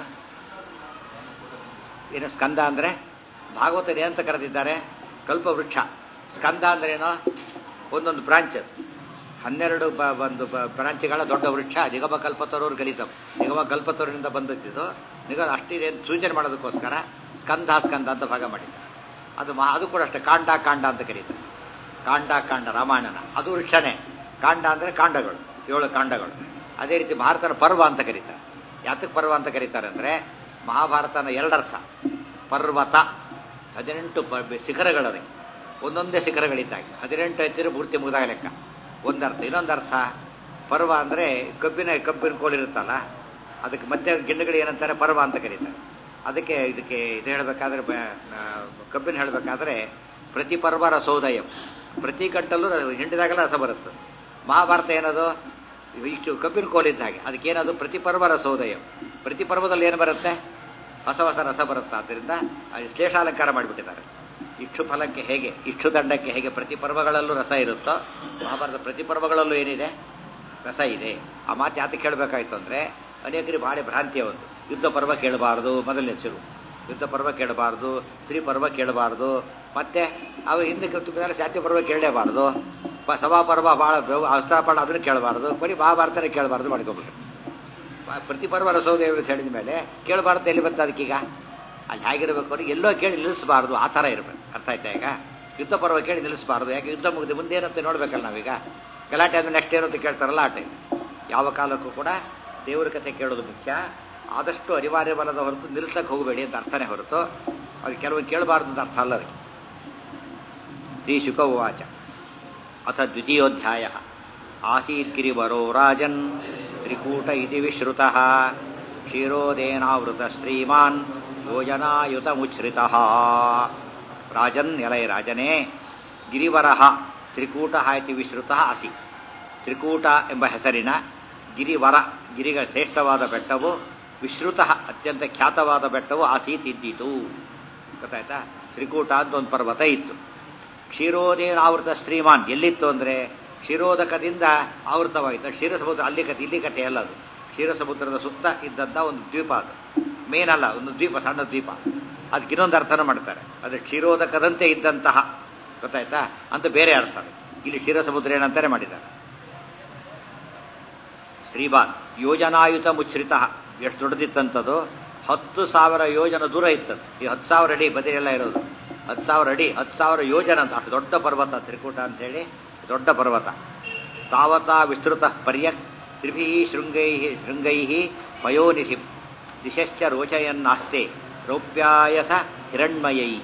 ಏನು ಸ್ಕಂದ ಅಂದ್ರೆ ಭಾಗವತ ಏನಂತ ಕರೆದಿದ್ದಾರೆ ಕಲ್ಪವೃಕ್ಷ ಸ್ಕಂದ ಅಂದ್ರೆ ಏನೋ ಒಂದೊಂದು ಬ್ರಾಂಚ್ ಹನ್ನೆರಡು ಬ- ಒಂದು ಬ- ಬ್ರಾಂಚ್ಗಳ ದೊಡ್ಡ ವೃಕ್ಷ ನಿಗಮ ಕಲ್ಪತರವ್ರು ಕಲಿತವು ನಿಗಮ ಕಲ್ಪತರರಿಂದ ಬಂದದ್ದು ನಿಗಮ ಅಷ್ಟಿದೆ ಅಂತ ಸೂಚನೆ ಮಾಡೋದಕ್ಕೋಸ್ಕರ ಸ್ಕಂದ ಸ್ಕಂದ ಅಂತ ಭಾಗ ಮಾಡಿದ್ದಾರೆ ಅದು ಮಹಾ ಅದು ಕೂಡ ಅಷ್ಟೇ ಕಾಂಡ ಕಾಂಡ ಅಂತ ಕರೀತಾರೆ ಕಾಂಡ ಕಾಂಡ ರಾಮಾಯಣನ ಅದು ವೃಕ್ಷನೇ ಕಾಂಡ ಅಂದ್ರೆ ಕಾಂಡಗಳು ಏಳು ಕಾಂಡಗಳು ಅದೇ ರೀತಿ ಭಾರತನ ಪರ್ವ ಅಂತ ಕರೀತಾರೆ ಯಾತಕ್ಕೆ ಪರ್ವ ಅಂತ ಕರೀತಾರೆ ಅಂದ್ರೆ ಮಹಾಭಾರತನ ಎರಡರ್ಥ ಪರ್ವತ ಹದಿನೆಂಟು ಪ- ಶಿಖರಗಳದಕ್ಕೆ ಒಂದೊಂದೇ ಶಿಖರಗಳಿದ್ದಾಗೆ ಹದಿನೆಂಟು ಹತ್ತಿರ ಪೂರ್ತಿ ಮುಗಿದಾಗ ಲೆಕ್ಕ ಒಂದರ್ಥ ಇನ್ನೊಂದರ್ಥ ಪರ್ವ ಅಂದ್ರೆ ಕಬ್ಬಿನ ಕಬ್ಬಿನ ಕೋಲಿರುತ್ತಲ್ಲ ಅದಕ್ಕೆ ಮಧ್ಯ ಗಿಣ್ಣಗಳು ಏನಂತಾರೆ ಪರ್ವ ಅಂತ ಕರೀತಾರೆ ಅದಕ್ಕೆ ಇದಕ್ಕೆ ಇದು ಹೇಳಬೇಕಾದ್ರೆ ಕಬ್ಬಿನ ಹೇಳಬೇಕಾದ್ರೆ ಪ್ರತಿ ಪರ್ವ ರಸೋದಯಂ ಪ್ರತಿ ಗಂಟಲ್ಲೂ ರ- ಹಿಂಡಿದಾಗೆಲ್ಲ ರಸ ಬರುತ್ತೆ ಮಹಾಭಾರತ ಏನದು ಇಷ್ಟು ಕಬ್ಬಿನ ಕೋಲಿದ್ದ ಹಾಗೆ ಅದಕ್ಕೇನದು ಪ್ರತಿ ಪರ್ವ ರಸೋದಯಂ ಪ್ರತಿ ಪರ್ವದಲ್ಲಿ ಏನು ಬರುತ್ತೆ ಹೊಸ ಹೊಸ ರಸ ಬರುತ್ತೆ ಆದ್ದರಿಂದ ಅದು ಶ್ಲೇಷಾಲಂಕಾರ ಮಾಡಿಬಿಟ್ಟಿದ್ದಾರೆ ಇಷ್ಟು ಫಲಕ್ಕೆ ಹೇಗೆ ಇಷ್ಟು ದಂಡಕ್ಕೆ ಹೇಗೆ ಪ್ರತಿ ಪರ್ವಗಳಲ್ಲೂ ರಸ ಇರುತ್ತೋ ಮಹಾಭಾರತ ಪ್ರತಿ ಪರ್ವಗಳಲ್ಲೂ ಏನಿದೆ ರಸ ಇದೆ ಆ ಮಾತು ಯಾತಕ್ಕೆ ಕೇಳಬೇಕಾಯ್ತು ಅಂದ್ರೆ ಅನೇಕರಿಗೆ ಭಾಳ ಭ್ರಾಂತಿಯ ಒಂದು ಯುದ್ಧ ಪರ್ವ ಕೇಳಬಾರದು ಮೊದಲನೇ ಶುರು ಯುದ್ಧ ಪರ್ವ ಕೇಳಬಾರ್ದು ಸ್ತ್ರೀ ಪರ್ವ ಕೇಳಬಾರ್ದು ಮತ್ತೆ ಅವ ಹಿಂದಕ್ಕೆ ತುಂಬಿದ್ರೆ ಶಾಂತಿ ಪರ್ವ ಕೇಳಲೇಬಾರ್ದು ಪ- ಸಭಾ ಪರ್ವ ಭಾಳ ಅಸ್ತಾಪಡ ಅದನ್ನು ಕೇಳಬಾರ್ದು ಕೊಡಿ ಮಹಾಭಾರತನೇ ಕೇಳಬಾರ್ದು ಮಾಡ್ಕೊಬಿಟ್ರು ಪ- ಪ್ರತಿ ಪರ್ವ ರಸೋದೇವ ಅಂತ ಹೇಳಿದ ಮೇಲೆ ಕೇಳಬಾರ್ದು ಎಲ್ಲಿ ಬಂತ ಅದಕ್ಕೀಗ ಅಲ್ಲಿ ಹೇಗಿರ್ಬೇಕು ಅವ್ರಿಗೆ ಎಲ್ಲೋ ಕೇಳಿ ನಿಲ್ಲಿಸಬಾರ್ದು ಆ ಥರ ಇರಬೇಕು ಅರ್ಥ ಆಯ್ತಾ ಈಗ ಯುದ್ಧ ಪರ್ವ ಕೇಳಿ ನಿಲ್ಲಿಸಬಾರ್ದು ಯಾಕೆ ಯುದ್ಧ ಮುಗಿದು ಮುಂದೆ ಏನಂತ ನೋಡ್ಬೇಕಲ್ಲ ನಾವೀಗ ಗಲಾಟೆ ಆದ್ಮೇಲೆ ನೆಕ್ಸ್ಟ್ ಏನು ಅಂತ ಕೇಳ್ತಾರಲ್ಲ ಆ ಟೈಮ್ ಯಾವ ಕಾಲಕ್ಕೂ ಕೂಡ ದೇವರ ಕಥೆ ಕೇಳೋದು ಮುಖ್ಯ ಆದಷ್ಟು ಅನಿವಾರ್ಯವಲ್ಲದ ಹೊರತು ನಿಲ್ಲಿಸಕ್ಕೆ ಹೋಗಬೇಡಿ ಅಂತ ಅರ್ಥನೇ ಹೊರತು ಅದು ಕೆಲವೊಂದು ಕೇಳಬಾರ್ದು ಅಂತ ಅರ್ಥ ಅಲ್ಲ ಅದಕ್ಕೆ ಶ್ರೀ ಶುಕ ಉವಾಚ ಅಥ ದ್ವಿತೀಯೋಧ್ಯಾಯ ಆಸೀತ್ ಗಿರಿವರೋ ರಾಜನ್ ತ್ರಿಕೂಟ ಇತಿ ವಿಶ್ರುತ ಕ್ಷೀರೋದೇನಾವೃತ ಶ್ರೀಮಾನ್ ಯೋಜನಾಯುತ ಮುಚ್ಛ್ರಿತ ರಾಜನ್ ಎಲೈ ರಾಜನೇ ಗಿರಿವರ ತ್ರಿಕೂಟ ಇತಿ ವಿಶ್ರುತ ಆಸಿ ತ್ರಿಕೂಟ ಎಂಬ ಹೆಸರಿನ ಗಿರಿವರ ಗಿರಿಗ ಶ್ರೇಷ್ಠವಾದ ಬೆಟ್ಟವು ವಿಶ್ರುತ ಅತ್ಯಂತ ಖ್ಯಾತವಾದ ಬೆಟ್ಟವು ಆಸೀತ್ ಇದ್ದಿತು ಗೊತ್ತಾಯ್ತಾ ತ್ರಿಕೂಟ ಅಂತ ಒಂದು ಪರ್ವತ ಇತ್ತು ಕ್ಷೀರೋದೇನಾವೃತ ಶ್ರೀಮಾನ್ ಎಲ್ಲಿತ್ತು ಅಂದ್ರೆ ಕ್ಷೀರೋದಕದಿಂದ ಆವೃತವಾಯಿತು ಕ್ಷೀರ ಸಮುದ್ರ ಅಲ್ಲಿ ಕತೆ ಇಲ್ಲಿ ಕಥೆ ಅಲ್ಲ ಅದು ಕ್ಷೀರ ಸಮುದ್ರದ ಸುತ್ತ ಇದ್ದಂಥ ಒಂದು ದ್ವೀಪ ಅದು ಮೇನ್ ಅಲ್ಲ ಒಂದು ದ್ವೀಪ ಸಣ್ಣ ದ್ವೀಪ ಅದಕ್ಕೆ ಇನ್ನೊಂದು ಅರ್ಥನ ಮಾಡ್ತಾರೆ ಅದು ಕ್ಷೀರೋದಕದಂತೆ ಇದ್ದಂತಹ ಗೊತ್ತಾಯ್ತಾ ಅಂತ ಬೇರೆ ಅರ್ಥ ಅದು. ಇಲ್ಲಿ ಕ್ಷೀರ ಸಮುದ್ರ ಏನಂತಾರೆ ಮಾಡಿದ್ದಾರೆ ಶ್ರೀಬಾನ್ ಯೋಜನಾಯುತ ಮುಚ್ಛ್ರಿತ ಎಷ್ಟು ದೊಡ್ಡದಿತ್ತಂಥದ್ದು ಹತ್ತು ಸಾವಿರ ಯೋಜನ ದೂರ ಇತ್ತದು ಈ ಹತ್ತು ಸಾವಿರ ಅಡಿ ಬದಿ ಎಲ್ಲ ಇರೋದು ಹತ್ತು ಸಾವಿರ ಅಡಿ ಹತ್ತು ಸಾವಿರ ಯೋಜನ ಅಂತ ಅಷ್ಟು ದೊಡ್ಡ ಪರ್ವತ ತ್ರಿಕೂಟ ಅಂತೇಳಿ ದೊಡ್ಡ ಪರ್ವತ ತಾವತಾ ವಿಸ್ತೃತ ಪರ್ಯಕ್ ತ್ರಿಭಿ ಶೃಂಗೈ ಶೃಂಗೈ ಪಯೋನಿಧಿ ದಿಶಶ್ಚ ರೋಚಯನ್ನಾಸ್ತೆ ರೌಪ್ಯಾಯಸ ಹಿರಣ್ಮಯೈ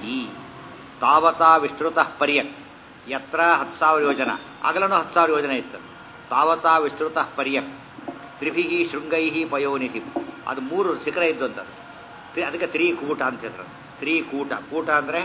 ತಾವತಾ ವಿಸ್ತೃತ ಪರ್ಯಕ್ ಯತ್ರ ಹತ್ತು ಸಾವಿರ ಯೋಜನ ಆಗಲೂ ಹತ್ತು ಸಾವಿರ ಯೋಜನೆ ಇತ್ತು ತಾವತಾ ವಿಸ್ತೃತ ಪರ್ಯಕ್ ತ್ರಿಭಿ ಶೃಂಗೈ ಪಯೋನಿಧಿ ಅದು ಮೂರು ಶಿಖರ ಇದ್ದು ಅಂತ ಅದಕ್ಕೆ ತ್ರಿಕೂಟ ಅಂತ ಹೆಸರು ತ್ರಿಕೂಟ ಕೂಟ ಅಂದ್ರೆ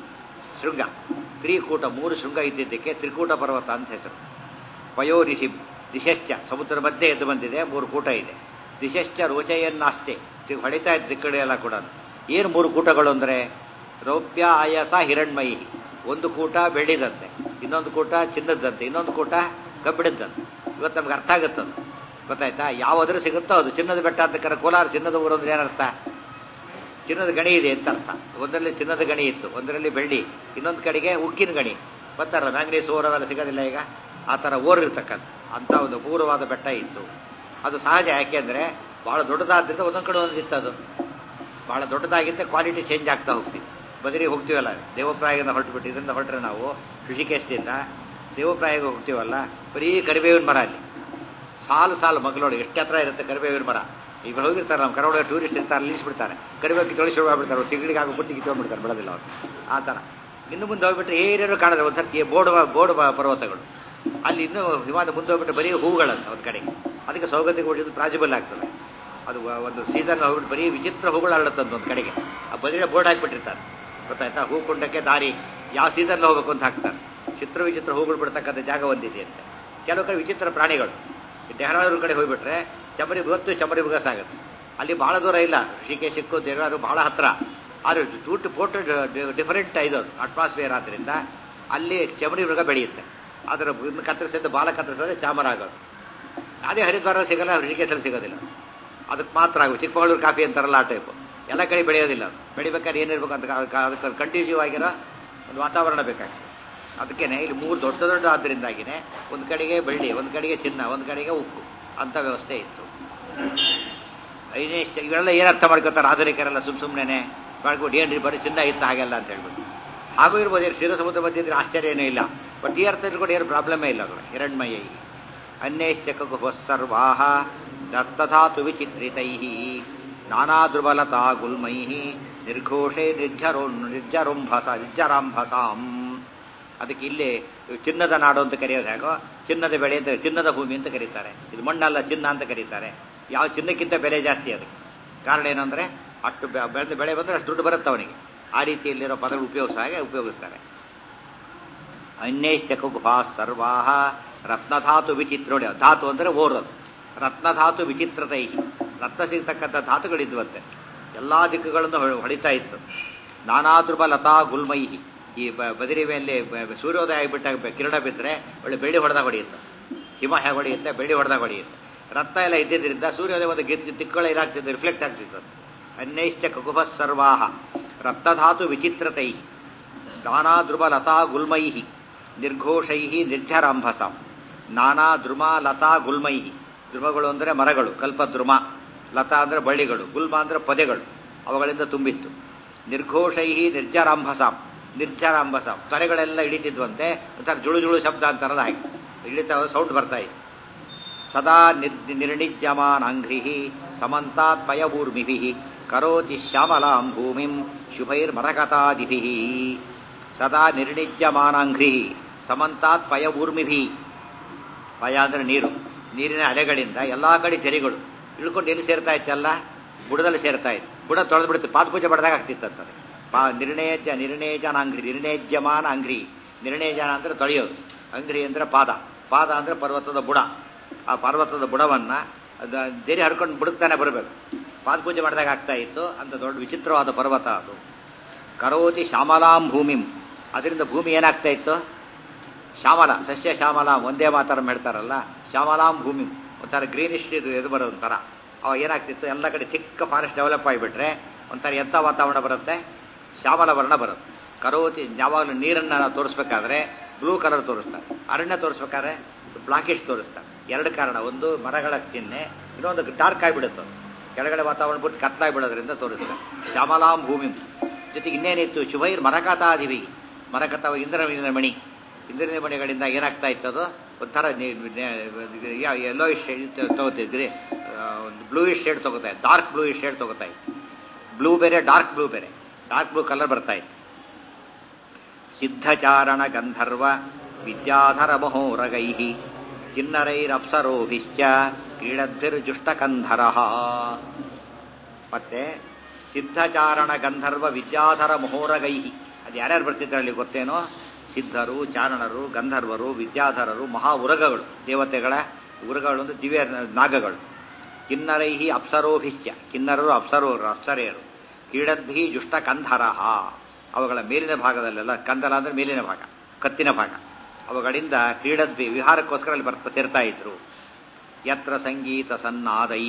ಶೃಂಗ ತ್ರಿಕೂಟ ಮೂರು ಶೃಂಗ ಇದ್ದಿದ್ದಕ್ಕೆ ತ್ರಿಕೂಟ ಪರ್ವತ ಅಂತ ಹೆಸರು ಪಯೋನಿಧಿ ದಿಶಶ್ಚ ಸಮುದ್ರ ಮಧ್ಯೆ ಎದ್ದು ಬಂದಿದೆ ಮೂರು ಕೂಟ ಇದೆ ದಿಶಶ್ಚ ರೋಚಯನ್ನಾಸ್ತೆ ಈಗ ಹೊಡಿತಾ ಇದ್ದ ಕಡೆ ಎಲ್ಲ ಕೂಡ ಏನು ಮೂರು ಕೂಟಗಳು ಅಂದ್ರೆ ರೌಪ್ಯ ಆಯಾಸ ಹಿರಣ್ಮಯಿ ಒಂದು ಕೂಟ ಬೆಳ್ಳಿದಂತೆ ಇನ್ನೊಂದು ಕೂಟ ಚಿನ್ನದಂತೆ ಇನ್ನೊಂದು ಕೂಟ ಕಬ್ಬಿಣದಂತೆ ಇವತ್ತು ನಮ್ಗೆ ಅರ್ಥ ಆಗುತ್ತದು ಗೊತ್ತಾಯ್ತಾ ಯಾವುದ್ರ ಸಿಗುತ್ತೋ ಅದು ಚಿನ್ನದ ಬೆಟ್ಟ ಅಂತ ಕರೆ ಕೋಲಾರ ಚಿನ್ನದ ಊರು ಅಂದ್ರೆ ಏನರ್ಥ ಚಿನ್ನದ ಗಣಿ ಇದೆ ಅಂತ ಅರ್ಥ ಒಂದರಲ್ಲಿ ಚಿನ್ನದ ಗಣಿ ಇತ್ತು ಒಂದರಲ್ಲಿ ಬೆಳ್ಳಿ ಇನ್ನೊಂದು ಕಡೆಗೆ ಉಕ್ಕಿನ ಗಣಿ ಬರ್ತಾರ ಮ್ಯಾಂಗ್ನೀಸ್ ಓರ್ ಅವೆಲ್ಲ ಸಿಗೋದಿಲ್ಲ ಈಗ ಆ ಥರ ಓರ್ ಇರ್ತಕ್ಕಂಥ ಅಂತ ಒಂದು ಪೂರ್ವವಾದ ಬೆಟ್ಟ ಇತ್ತು ಅದು ಸಹಜ ಯಾಕೆಂದ್ರೆ ಬಹಳ ದೊಡ್ಡದಾದ್ರಿಂದ ಒಂದೊಂದು ಕಡೆ ಒಂದು ಇತ್ತು ಅದು ಬಹಳ ದೊಡ್ಡದಾಗಿದ್ದ ಕ್ವಾಲಿಟಿ ಚೇಂಜ್ ಆಗ್ತಾ ಹೋಗ್ತಿತ್ತು ಬದರಿಗೆ ಹೋಗ್ತೀವಲ್ಲ ದೇವಪ್ರಾಯದಿಂದ ಹೊರಟುಬಿಟ್ಟು ಇದರಿಂದ ಹೊರಟ್ರೆ ನಾವು ಋಷಿಕೇಶದಿಂದ ದೇವಪ್ರಾಯಗೆ ಹೋಗ್ತೀವಲ್ಲ ಬರೀ ಕರಿಬೇವಿನ ಮರ ಅಲ್ಲಿ ಸಾಲು ಸಾಲು ಮಗಳೋಡು ಎಷ್ಟು ಹತ್ರ ಇರುತ್ತೆ ಕರಿಬೇವಿನ ಮರ ಈಗ ಹೋಗಿರ್ತಾರೆ ನಮ್ಮ ಕರಾವಳಿ ಟೂರಿಸ್ಟ್ ಇರ್ತಾರೆ ನಿಲ್ಲಿಸ್ಬಿಡ್ತಾರೆ ಕರಿಬೇವು ತೊಳಿಸಿ ಹೋಗ್ಬಿಡ್ತಾರೆ ತಿಂಗಳಿಗೆ ಆಗೋ ಪುಟ್ಟಿ ಕಿತ್ಕೊಂಡ್ಬಿಡ್ತಾರೆ ಬಿಡೋದಿಲ್ಲ ಅವ್ರು ಆ ಥರ ಇನ್ನು ಮುಂದೆ ಹೋಗ್ಬಿಟ್ರೆ ಏನೇನು ಕಾಣಿದ್ರೆ ಒಂದು ಸರ್ತಿ ಬೋರ್ಡ್ ಬೋರ್ಡ್ ಪರ್ವತಗಳು ಅಲ್ಲಿ ಇನ್ನೂ ಹಿಮಾದ ಮುಂದೆ ಹೋಗ್ಬಿಟ್ಟು ಬರೀ ಹೂಗಳಂತ ಒಂದು ಕಡೆ ಅದಕ್ಕೆ ಸೌಗಂಧಿಕ ಹೊಡಿಯೋದು ಪ್ರಾಜಿಬಲ್ ಆಗ್ತದೆ ಅದು ಒಂದು ಸೀಸನ್ ಹೋಗ್ಬಿಟ್ಟು ಬರೀ ವಿಚಿತ್ರ ಹೂಗಳು ಅರಳುತ್ತಂತ ಒಂದು ಕಡೆಗೆ ಆ ಬದಿಯ ಬೋರ್ಡ್ ಹಾಕ್ಬಿಟ್ಟಿರ್ತಾರೆ ಗೊತ್ತಾಯ್ತಾ ಹೂ ಕುಂಡಕ್ಕೆ ದಾರಿ ಯಾವ ಸೀಸನ್ ಹೋಗ್ಬೇಕು ಅಂತ ಹಾಕ್ತಾರೆ ಚಿತ್ರ ವಿಚಿತ್ರ ಹೂಗಳು ಬಿಡ್ತಕ್ಕಂಥ ಜಾಗ ಒಂದಿದೆ ಅಂತ ಕೆಲವು ಕಡೆ ವಿಚಿತ್ರ ಪ್ರಾಣಿಗಳು ಡೆಹರಾಡೂರು ಕಡೆ ಹೋಗ್ಬಿಟ್ರೆ ಚಮರಿ ಇವತ್ತು ಚಮರಿ ಆಗುತ್ತೆ ಅಲ್ಲಿ ಬಹಳ ದೂರ ಇಲ್ಲ ಋಷಿಕೇಶಕ್ಕೂ ದೇವರಾರು ಬಹಳ ಹತ್ರ ಆದರೆ ಟೂಟ್ ಫೋಟೋ ಡಿಫರೆಂಟ್ ಇದು ಅಟ್ಮಾಸ್ಫಿಯರ್ ಆದ್ರಿಂದ ಅಲ್ಲಿ ಚಮರಿ ಮೃಗ ಬೆಳೆಯುತ್ತೆ ಅದರ ಇನ್ನು ಕತ್ತರಿಸಿದ್ದು ಬಾಲ ಕತ್ತರಿಸಿದ್ರೆ ಚಾಮರ ಆಗೋದು ಅದೇ ಹರಿದ್ವಾರ ಸಿಗಲ್ಲ ಋಷಿಕೇಶಲ್ಲಿ ಸಿಗೋದಿಲ್ಲ ಅದಕ್ಕೆ ಮಾತ್ರ ಆಗುತ್ತೆ ಚಿಕ್ಕಮಗಳೂರು ಕಾಫಿ ಅಂತಾರಲ್ಲ ಆ ಟೈಪು ಎಲ್ಲ ಕಡೆ ಬೆಳೆಯೋದಿಲ್ಲ ಅದು ಬೆಳಿಬೇಕಾದ್ರೆ ಏನಿರ್ಬೇಕು ಅಂತ ಅದಕ್ಕೆ ಕಂಟಿನ್ಯೂ ಆಗಿರೋ ಒಂದು ವಾತಾವರಣ ಬೇಕಾಗ್ತದೆ ಅದಕ್ಕೇನೆ ಇಲ್ಲಿ ಮೂರು ದೊಡ್ಡ ದೊಡ್ಡ ಆದ್ದರಿಂದಾಗಿನೇ ಒಂದು ಕಡೆಗೆ ಬೆಳ್ಳಿ ಒಂದು ಕಡೆಗೆ ಚಿನ್ನ ಒಂದು ಕಡೆಗೆ ಉಕ್ಕು ಅಂತ ವ್ಯವಸ್ಥೆ ಇತ್ತು ಐದನೇ ಇವೆಲ್ಲ ಏನು ಅರ್ಥ ಮಾಡ್ಕೋತಾರೆ ಆಧುನಿಕರೆಲ್ಲ ಸುಮ್ ಸುಮ್ಮನೆ ಮಾಡ್ಕೊಂಡು ಏನ್ರಿ ಬರೀ ಚಿನ್ನ ಇತ್ತು ಹಾಗೆಲ್ಲ ಅಂತ ಹೇಳ್ಬಿಟ್ಟು ಹಾಗೂ ಇರ್ಬೋದು ಕ್ಷೀರ ಸಮುದ್ರ ಮಧ್ಯೆ ಇದ್ರೆ ಆಶ್ಚರ್ಯ ಏನೂ ಇಲ್ಲ ಬಟ್ ಈ ಅರ್ಥ ಇಟ್ಕೊಂಡು ಏನು ಪ್ರಾಬ್ಲಮೇ ಇಲ್ಲ ಅದು ಹಿರಣ್ಮಯ ಅನ್ಯಶ್ಚಕುಹ ಸರ್ವಾಹ ದತ್ತಧಾತು ವಿಚಿತ್ರಿತೈ ನಾನಾ ದುರ್ಬಲತಾ ಗುಲ್ಮೈ ನಿರ್ಘೋಷೆ ನಿರ್ಜರೋ ನಿರ್ಜರುಂಭಸ ನಿರ್ಜರಾಂಭಸಾಂ ಅದಕ್ಕೆ ಇಲ್ಲಿ ಚಿನ್ನದ ನಾಡು ಅಂತ ಕರೆಯೋದು ಹೇಗೋ ಚಿನ್ನದ ಬೆಳೆ ಅಂತ ಚಿನ್ನದ ಭೂಮಿ ಅಂತ ಕರೀತಾರೆ ಇದು ಮಣ್ಣಲ್ಲ ಚಿನ್ನ ಅಂತ ಕರೀತಾರೆ ಯಾವ ಚಿನ್ನಕ್ಕಿಂತ ಬೆಲೆ ಜಾಸ್ತಿ ಅದಕ್ಕೆ ಕಾರಣ ಏನಂದ್ರೆ ಅಷ್ಟು ಬೆಳೆದ ಬೆಳೆ ಬಂದ್ರೆ ಅಷ್ಟು ದುಡ್ಡು ಬರುತ್ತೆ ಅವನಿಗೆ ಆ ರೀತಿಯಲ್ಲಿರೋ ಪದ ಉಪಯೋಗಿಸ ಹಾಗೆ ಉಪಯೋಗಿಸ್ತಾರೆ ಅನ್ಯಶ್ಚಕುಭಾ ಸರ್ವಾಹ ರತ್ನಧಾತು ವಿಚಿತ್ರ ನೋಡಿ ಧಾತು ಅಂದ್ರೆ ಓರದು ರತ್ನಧಾತು ವಿಚಿತ್ರತೈ ರತ್ನ ಸಿಗ್ತಕ್ಕಂಥ ಧಾತುಗಳಿದ್ವಂತೆ ಎಲ್ಲಾ ದಿಕ್ಕುಗಳನ್ನು ಹೊಡಿತಾ ಇತ್ತು ನಾನಾ ಲತಾ ಗುಲ್ಮೈಹಿ ಈ ಬದಿರಿ ಮೇಲೆ ಸೂರ್ಯೋದಯ ಆಗಿಬಿಟ್ಟಾಗ ಕಿರಣ ಬಿದ್ದರೆ ಒಳ್ಳೆ ಬೆಳ್ಳಿ ಹೊಡೆದಾಗ ಹೊಡೆಯುತ್ತೆ ಹಿಮ ಹೇಗೆ ಹೊಡೆಯುತ್ತೆ ಬೆಳ್ಳಿ ಹೊಡೆದಾಗ ಹೊಡೆಯುತ್ತೆ ರಕ್ತ ಎಲ್ಲ ಇದ್ದಿದ್ದರಿಂದ ಸೂರ್ಯೋದಯ ಒಂದು ದಿಕ್ಕುಗಳ ಇದಾಗ್ತಿತ್ತು ರಿಫ್ಲೆಕ್ಟ್ ಆಗ್ತಿತ್ತು ಅನ್ಯೈಶ್ಚ ಕಕುಭ ಸರ್ವಾಹ ರಕ್ತಧಾತು ವಿಚಿತ್ರತೈ ನಾನಾ ಧ್ರುವ ಲತಾ ಗುಲ್ಮೈ ನಿರ್ಘೋಷೈ ನಿರ್ಜರಾಂಭಸ ನಾನಾ ಧ್ರುವ ಲತಾ ಗುಲ್ಮೈ ಧ್ರುವಗಳು ಅಂದರೆ ಮರಗಳು ಕಲ್ಪದ್ರುಮ ಲತಾ ಅಂದರೆ ಬಳ್ಳಿಗಳು ಗುಲ್ಮ ಅಂದರೆ ಪೊದೆಗಳು ಅವುಗಳಿಂದ ತುಂಬಿತ್ತು ನಿರ್ಘೋಷೈ ನಿರ್ಜರಾಂಭಸಾಂ ನಿರ್ಜರಾಂಭಸಾಂ ತೊರೆಗಳೆಲ್ಲ ಇಳಿತಿದ್ವಂತೆ ಒಂಥರ ಜುಳು ಜುಳು ಶಬ್ದ ಅಂತಾರಲ್ಲ ಹಾಗೆ ಇಳಿತ ಸೌಂಡ್ ಬರ್ತಾ ಇತ್ತು ಸದಾ ನಿರ್ ನಿರ್ಣಿಜ್ಯಮಾನಾಂಘ್ರಿ ಸಮಂತಾತ್ ಪಯವೂರ್ಮಿಭಿ ಕರೋತಿ ಶ್ಯಾಮಲಾಂ ಭೂಮಿಂ ಶುಭೈರ್ಮರಕತಾದಿಭಿ ಸದಾ ನಿರ್ಣಿಜ್ಯಮಾನಾಂಘ್ರಿ ಸಮಂತಾತ್ ಪಯವೂರ್ಮಿಭಿ ಪಯ ಅಂದ್ರೆ ನೀರು ನೀರಿನ ಅಲೆಗಳಿಂದ ಎಲ್ಲಾ ಕಡೆ ಜರಿಗಳು ಇಳ್ಕೊಂಡು ಎಲ್ಲಿ ಸೇರ್ತಾ ಇತ್ತಲ್ಲ ಬುಡದಲ್ಲಿ ಸೇರ್ತಾ ಇತ್ತು ಬುಡ ತೊಳೆದು ಬಿಡುತ್ತೆ ಪಾದಪೂಜೆ ಬಡ್ದಾಗ ಆಗ್ತಿತ್ತಂತದೆ ಪಾ ನಿರ್ಣಯಜ ನಿರ್ಣಯಜನ ಅಂಗ್ರಿ ನಿರ್ಣಯಜ್ಯಮಾನ ಅಂಗ್ರಿ ನಿರ್ಣಯಜನ ಅಂದ್ರೆ ತೊಳೆಯೋದು ಅಂಗ್ರಿ ಅಂದ್ರೆ ಪಾದ ಪಾದ ಅಂದ್ರೆ ಪರ್ವತದ ಬುಡ ಆ ಪರ್ವತದ ಬುಡವನ್ನ ಅದು ಜರಿ ಹಡ್ಕೊಂಡು ಬುಡಕ್ತಾನೆ ಬರಬೇಕು ಪಾದಪೂಜೆ ಮಾಡಿದಾಗ ಆಗ್ತಾ ಇತ್ತು ಅಂತ ದೊಡ್ಡ ವಿಚಿತ್ರವಾದ ಪರ್ವತ ಅದು ಕರೋತಿ ಶ್ಯಾಮಲಾಂ ಭೂಮಿಂ ಅದರಿಂದ ಭೂಮಿ ಏನಾಗ್ತಾ ಇತ್ತು ಶ್ಯಾಮಲ ಸಸ್ಯ ಶ್ಯಾಮಲ ಒಂದೇ ಮಾತಾರ ಹೇಳ್ತಾರಲ್ಲ ಶ್ಯಾಮಲಾಂ ಭೂಮಿ ಒಂಥರ ಗ್ರೀನಿಶ್ ಇದು ಇದು ಬರೋದು ಒಂಥರ ಅವಾಗ ಏನಾಗ್ತಿತ್ತು ಎಲ್ಲ ಕಡೆ ಚಿಕ್ಕ ಫಾರೆಸ್ಟ್ ಡೆವಲಪ್ ಆಗಿಬಿಟ್ರೆ ಒಂಥರ ಎಂಥ ವಾತಾವರಣ ಬರುತ್ತೆ ಶ್ಯಾಮಲ ವರ್ಣ ಬರುತ್ತೆ ಕರೋತಿ ಯಾವಾಗಲೂ ನೀರನ್ನು ನಾವು ತೋರಿಸ್ಬೇಕಾದ್ರೆ ಬ್ಲೂ ಕಲರ್ ತೋರಿಸ್ತಾರೆ ಅರಣ್ಯ ತೋರಿಸ್ಬೇಕಾದ್ರೆ ಬ್ಲಾಕಿಶ್ ತೋರಿಸ್ತಾರೆ ಎರಡು ಕಾರಣ ಒಂದು ಮರಗಳ ಚಿಹ್ನೆ ಇನ್ನೊಂದು ಡಾರ್ಕ್ ಆಗಿಬಿಡುತ್ತೆ ಕೆಳಗಡೆ ವಾತಾವರಣ ಪೂರ್ತಿ ಕತ್ಲಾಗಿಬಿಡೋದ್ರಿಂದ ತೋರಿಸ್ತಾರೆ ಶ್ಯಾಮಲಾಂ ಭೂಮಿ ಜೊತೆಗೆ ಇನ್ನೇನಿತ್ತು ಶುಭೈರ್ ಮರಕತಾದಿವಿ ಮರಕತ ಇಂದ್ರನ ಮಣಿ ಇಂದ್ರನ ಮಣಿಗಳಿಂದ ಏನಾಗ್ತಾ ಇತ್ತದು ಒಂಥರ ಎಲ್ಲೋ ಶೇಡ್ ತಗೋತಿದ್ರಿ ಒಂದು ಬ್ಲೂಯಿಶ್ ಶೇಡ್ ತಗೋತಾ ಇತ್ತು ಡಾರ್ಕ್ ಬ್ಲೂಯಿಶ್ ಶೇಡ್ ತಗೋತಾ ಇತ್ತು ಬ್ಲೂ ಬೇರೆ ಡಾರ್ಕ್ ಬ್ಲೂ ಬೇರೆ ಡಾರ್ಕ್ ಬ್ಲೂ ಕಲರ್ ಬರ್ತಾ ಇತ್ತು ಸಿದ್ಧಚಾರಣ ಗಂಧರ್ವ ವಿದ್ಯಾಧರ ಮಹೋರಗೈ ಕಿನ್ನರೈರಪ್ಸರೋಭಿಶ್ಚ ಕ್ರೀಡದ್ಭಿರ್ಜುಷ್ಟಕಂಧರ ಮತ್ತೆ ಸಿದ್ಧಚಾರಣ ಗಂಧರ್ವ ವಿದ್ಯಾಧರ ಮಹೋರಗೈ ಅದು ಯಾರ್ಯಾರು ಬರ್ತಿದ್ರಲ್ಲಿ ಗೊತ್ತೇನೋ ಸಿದ್ಧರು ಚಾರಣರು ಗಂಧರ್ವರು ವಿದ್ಯಾಧರರು ಮಹಾ ಉರಗಗಳು ದೇವತೆಗಳ ಉರಗಗಳು ಅಂದ್ರೆ ದಿವ್ಯ ನಾಗಗಳು ಕಿನ್ನರೈಹಿ ಅಪ್ಸರೋಭಿಶ್ಚ ಕಿನ್ನರರು ಅಪ್ಸರೋರು ಅಪ್ಸರೆಯರು ಕ್ರೀಡದ್ಭಿ ಜುಷ್ಟ ಕಂಧರ ಅವುಗಳ ಮೇಲಿನ ಭಾಗದಲ್ಲೆಲ್ಲ ಕಂದಲ ಅಂದ್ರೆ ಮೇಲಿನ ಭಾಗ ಕತ್ತಿನ ಭಾಗ ಅವುಗಳಿಂದ ಕ್ರೀಡದ್ಭಿ ವಿಹಾರಕ್ಕೋಸ್ಕರ ಅಲ್ಲಿ ಬರ್ತಾ ಸೇರ್ತಾ ಇದ್ರು ಯತ್ರ ಸಂಗೀತ ಸನ್ನಾದೈ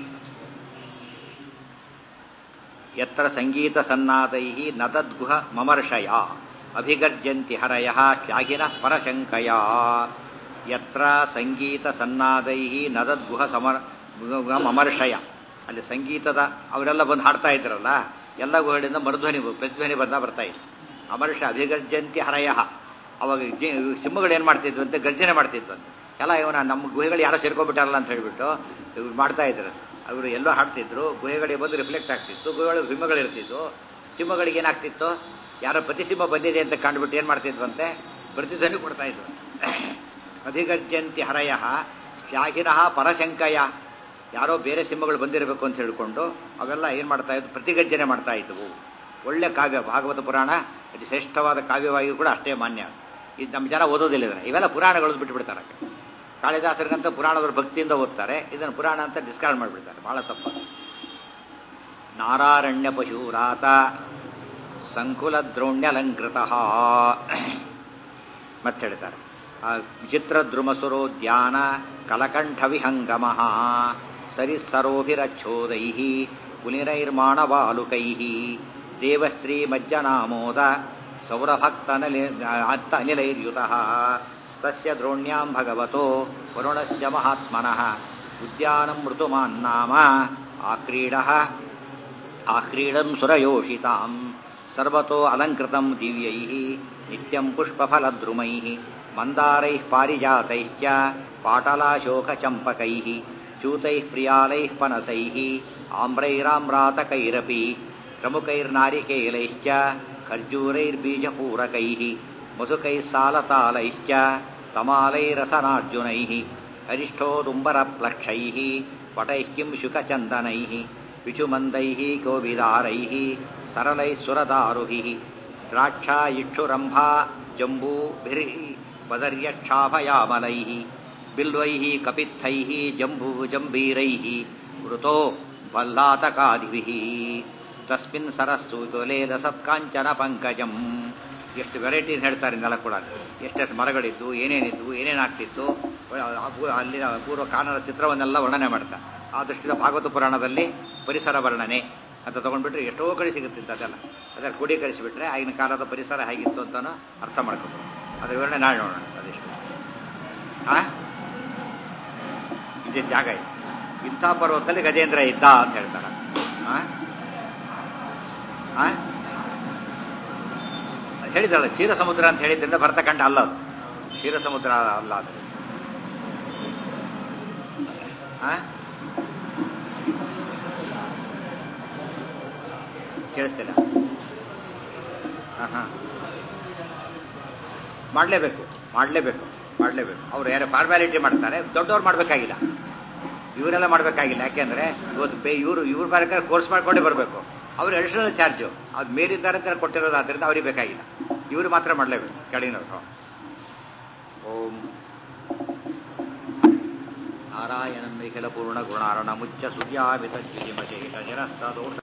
ಯತ್ರ ಸಂಗೀತ ಸನ್ನಾದೈ ನತದ್ಗುಹ ಮಮರ್ಷಯ ಅಭಿಗರ್ಜಂತಿ ಹರಯ ಶ್ಲಾಘಿನ ಪರಶಂಕಯ ಯತ್ರ ಸಂಗೀತ ಸನ್ನಾದೈ ನದದ್ಗುಹ ಸಮರ್ ಮಮರ್ಷಯ ಅಲ್ಲಿ ಸಂಗೀತದ ಅವರೆಲ್ಲ ಬಂದು ಹಾಡ್ತಾ ಇದ್ರಲ್ಲ ಎಲ್ಲ ಗುಹಗಳಿಂದ ಮರುಧ್ವನಿ ಪ್ರತಿಧ್ವನಿ ಬಂದ ಬರ್ತಾ ಇತ್ತು ಅಮರ್ಷ ಅಭಿಗರ್ಜಂತಿ ಹರಯ ಅವಾಗ ಸಿಂಹಗಳು ಏನು ಮಾಡ್ತಿದ್ವಂತೆ ಗರ್ಜನೆ ಮಾಡ್ತಿದ್ವಂತೆ ಎಲ್ಲ ಇವನ ನಮ್ಮ ಗುಹೆಗಳು ಯಾರೋ ಸೇರ್ಕೊಂಡ್ಬಿಟ್ಟಾರಲ್ಲ ಅಂತ ಹೇಳ್ಬಿಟ್ಟು ಇವ್ರು ಮಾಡ್ತಾ ಇದ್ರು ಅವರು ಎಲ್ಲೋ ಹಾಡ್ತಿದ್ರು ಗುಹೆಗಳಿಗೆ ಬಂದು ರಿಫ್ಲೆಕ್ಟ್ ಆಗ್ತಿತ್ತು ಗುಹೆಗಳು ಸಿಂಹಗಳು ಇರ್ತಿದ್ವು ಸಿಂಹಗಳಿಗೆ ಏನಾಗ್ತಿತ್ತು ಯಾರೋ ಪ್ರತಿಸಿಂಹ ಬಂದಿದೆ ಅಂತ ಕಂಡುಬಿಟ್ಟು ಏನು ಮಾಡ್ತಿದ್ವಂತೆ ಪ್ರತಿಧ್ವನಿ ಕೊಡ್ತಾ ಇದ್ವು ಅಭಿಗರ್ಜಂತಿ ಹರಯ ಶ್ಲಾಘಿನಃ ಪರಶಂಕಯ ಯಾರೋ ಬೇರೆ ಸಿಂಹಗಳು ಬಂದಿರಬೇಕು ಅಂತ ಹೇಳ್ಕೊಂಡು ಅವೆಲ್ಲ ಏನು ಮಾಡ್ತಾ ಇದ್ವು ಪ್ರತಿಗರ್ಜನೆ ಮಾಡ್ತಾ ಇದ್ವು ಒಳ್ಳೆ ಕಾವ್ಯ ಭಾಗವತ ಪುರಾಣ ಅತಿ ಶ್ರೇಷ್ಠವಾದ ಕಾವ್ಯವಾಗಿಯೂ ಕೂಡ ಅಷ್ಟೇ ಮಾನ್ಯ ಇದು ನಮ್ಮ ಜನ ಓದೋದಿಲ್ಲ ಇದನ್ನ ಇವೆಲ್ಲ ಪುರಾಣಗಳು ಬಿಟ್ಬಿಡ್ತಾರೆ ಕಾಳಿದಾಸರಿಗಂತ ಪುರಾಣದವ್ರ ಭಕ್ತಿಯಿಂದ ಓದ್ತಾರೆ ಇದನ್ನು ಪುರಾಣ ಅಂತ ಡಿಸ್ಕಾರ್ಡ್ ಮಾಡಿಬಿಡ್ತಾರೆ ಬಹಳ ತಪ್ಪ ನಾರಾರಣ್ಯ ಪಶುರಾತ ಸಂಕುಲ ದ್ರೋಣ್ಯಲಂಕೃತ ಮತ್ತೆ ಹೇಳ್ತಾರೆ ವಿಚಿತ್ರ ದ್ರುಮಸುರೋದ್ಯಾನ ಕಲಕಂಠ ವಿಹಂಗಮ ಸರಿಸರೋಭಿರಚ್ಛೋದೈ ಪುಲಿರೈರ್ಮಾಣವಾಲುಕೈ ದೇವಸ್ತ್ರೀ ಮಜ್ಜನಾಮೋದ ಸೌರಭಕ್ತನಲಿ ಅನಿಲೈರ್ಯುತ ತಸ್ಯ ದ್ರೋಣ್ಯಾಂ ಭಗವತೋ ವರುಣಸ್ಯ ಮಹಾತ್ಮನಃ ಉದ್ಯಾನಂ ಋತುಮಾನ್ನಾಮ ಆಕ್ರೀಡಃ ಆಕ್ರೀಡಂ ಸುರಯೋಷಿತಾಂ ಸರ್ವತೋ ಅಲಂಕೃತಂ ದಿವ್ಯೈಃ ನಿತ್ಯಂ ಪುಷ್ಪಫಲದ್ರುಮೈಃ ಮಂದಾರೈಃ ಪಾರಿಜಾತೈಶ್ಚ ಪಾಟಲಾಶೋಕಚಂಪಕೈಃ ಚೂತೈಃ ಪ್ರಿಯಾಲೈಃ ಪನಸೈಃ ಆಮ್ರೈರಾಮ್ರಾತಕೈರಪಿ ಪ್ರಮುಖೈರ್ನಾರಿಕೇಲೈಶ್ಚ ಖರ್ಜೂರೈರ್ಬೀಜಪೂರಕೈಃ ಮಧುಕೈः ಸಾಲತಾಲೈಶ್ಚ ತಮಾಲೈರಸನಾರ್ಜುನೈः ಅರಿಷ್ಠೋದುಂಬರಪ್ಲಕ್ಷೈः ಪಟೈಃ ಕಿಂ ಶುಕಚन्दನೈः ವಿಚುಮಂದೈः ಕೋವಿದಾರೈः ಸರಳೈः ಸುರದಾರುಭಿः ದ್ರಾಕ್ಷಾ ಇಕ್ಷುರಂಭಾ ಜಂಬೂಭಿರ್ः ಬದರ್ಯಕ್ಷಾಭಯಾಮಲೈः ಬಿಲ್ವೈः ಕಪಿತ್ಥೈः ಜಂಬೂ ಜಂಬೀರೈः ವೃತೋ ಭಲ್ಲಾತಕಾದಿಭಿः ತಸ್ಮಿನ್ ಸರಸ್ಸು ತೊಲೇದ ಸತ್ಕಾಂಚನ ಪಂಕಜಂ ಎಷ್ಟು ವೆರೈಟೀಸ್ ಹೇಳ್ತಾರೆ ಇದನ್ನೆಲ್ಲ ಕೂಡ ಎಷ್ಟೆಷ್ಟು ಮರಗಳಿದ್ದು ಏನೇನಿದ್ದು ಏನೇನಾಗ್ತಿತ್ತು ಅಲ್ಲಿನ ಪೂರ್ವ ಕಾನದ ಚಿತ್ರವನ್ನೆಲ್ಲ ವರ್ಣನೆ ಮಾಡ್ತಾರೆ ಆ ದೃಷ್ಟಿಯಿಂದ ಭಾಗವತ ಪುರಾಣದಲ್ಲಿ ಪರಿಸರ ವರ್ಣನೆ ಅಂತ ತೊಗೊಂಡ್ಬಿಟ್ರೆ ಎಷ್ಟೋ ಕಡೆ ಸಿಗುತ್ತೆ ಇಂಥದ್ದೆಲ್ಲ ಅದರ ಕ್ರೋಢೀಕರಿಸಿಬಿಟ್ರೆ ಆಗಿನ ಕಾಲದ ಪರಿಸರ ಹೇಗಿತ್ತು ಅಂತಾನು ಅರ್ಥ ಮಾಡ್ಕೋಬೋದು ಅದ್ರ ವಿವರಣೆ ನಾಳೆ ನೋಡೋಣ ಅದೆಷ್ಟು ಆ ಇದೇ ಜಾಗ ಇದೆ ಇಂಥ ಪರ್ವತದಲ್ಲಿ ಗಜೇಂದ್ರ ಇದ್ದ ಅಂತ ಹೇಳ್ತಾರೆ ಆ? ಆ? ಅದ್ ಹೇಳಿದ್ರಲ್ಲ ಕ್ಷೀರ ಸಮುದ್ರ ಅಂತ ಹೇಳಿದ್ರಿಂದ ಭರತಖಂಡ ಅಲ್ಲ ಅದು ಕ್ಷೀರ ಸಮುದ್ರ ಅಲ್ಲ ಅದು ಆ? ಕೇಳಿಸ್ತಿಲ್ಲ ಹಾಂ ಹಾಂ ಮಾಡಲೇಬೇಕು ಮಾಡಲೇಬೇಕು ಮಾಡಲೇಬೇಕು ಅವ್ರು ಯಾರು ಫಾರ್ಮ್ಯಾಲಿಟಿ ಮಾಡ್ತಾರೆ ದೊಡ್ಡವ್ರು ಮಾಡಬೇಕಾಗಿಲ್ಲ ಇವರೆಲ್ಲ ಮಾಡಬೇಕಾಗಿಲ್ಲ ಯಾಕೆಂದ್ರೆ ಇವತ್ತು ಬೇ ಇವರು ಇವ್ರು ಬೇಕಾದ್ರೆ ಕೋರ್ಸ್ ಮಾಡ್ಕೊಂಡೇ ಬರಬೇಕು ಅವ್ರು ಅಡಿಷನಲ್ ಚಾರ್ಜು ಅದು ಮೇಲಿದ್ದಾರೆ ಅಂತ ಕೊಟ್ಟಿರೋದು ಆದ್ದರಿಂದ ಅವ್ರಿಗೆ ಬೇಕಾಗಿಲ್ಲ ಇವರು ಮಾತ್ರ ಮಾಡಲೇಬೇಕು ಕೆಳಗಿನವರು ಓಂ ನಾರಾಯಣಂ ನಿಖಿಲ ಪೂರ್ಣ ಗುಣಾರಣ ಮುಚ್ಚ ಸೂರ್ಯಾಮಿತ ಜಿಮಜೆ ಜನಸ್ತ ದೋಷ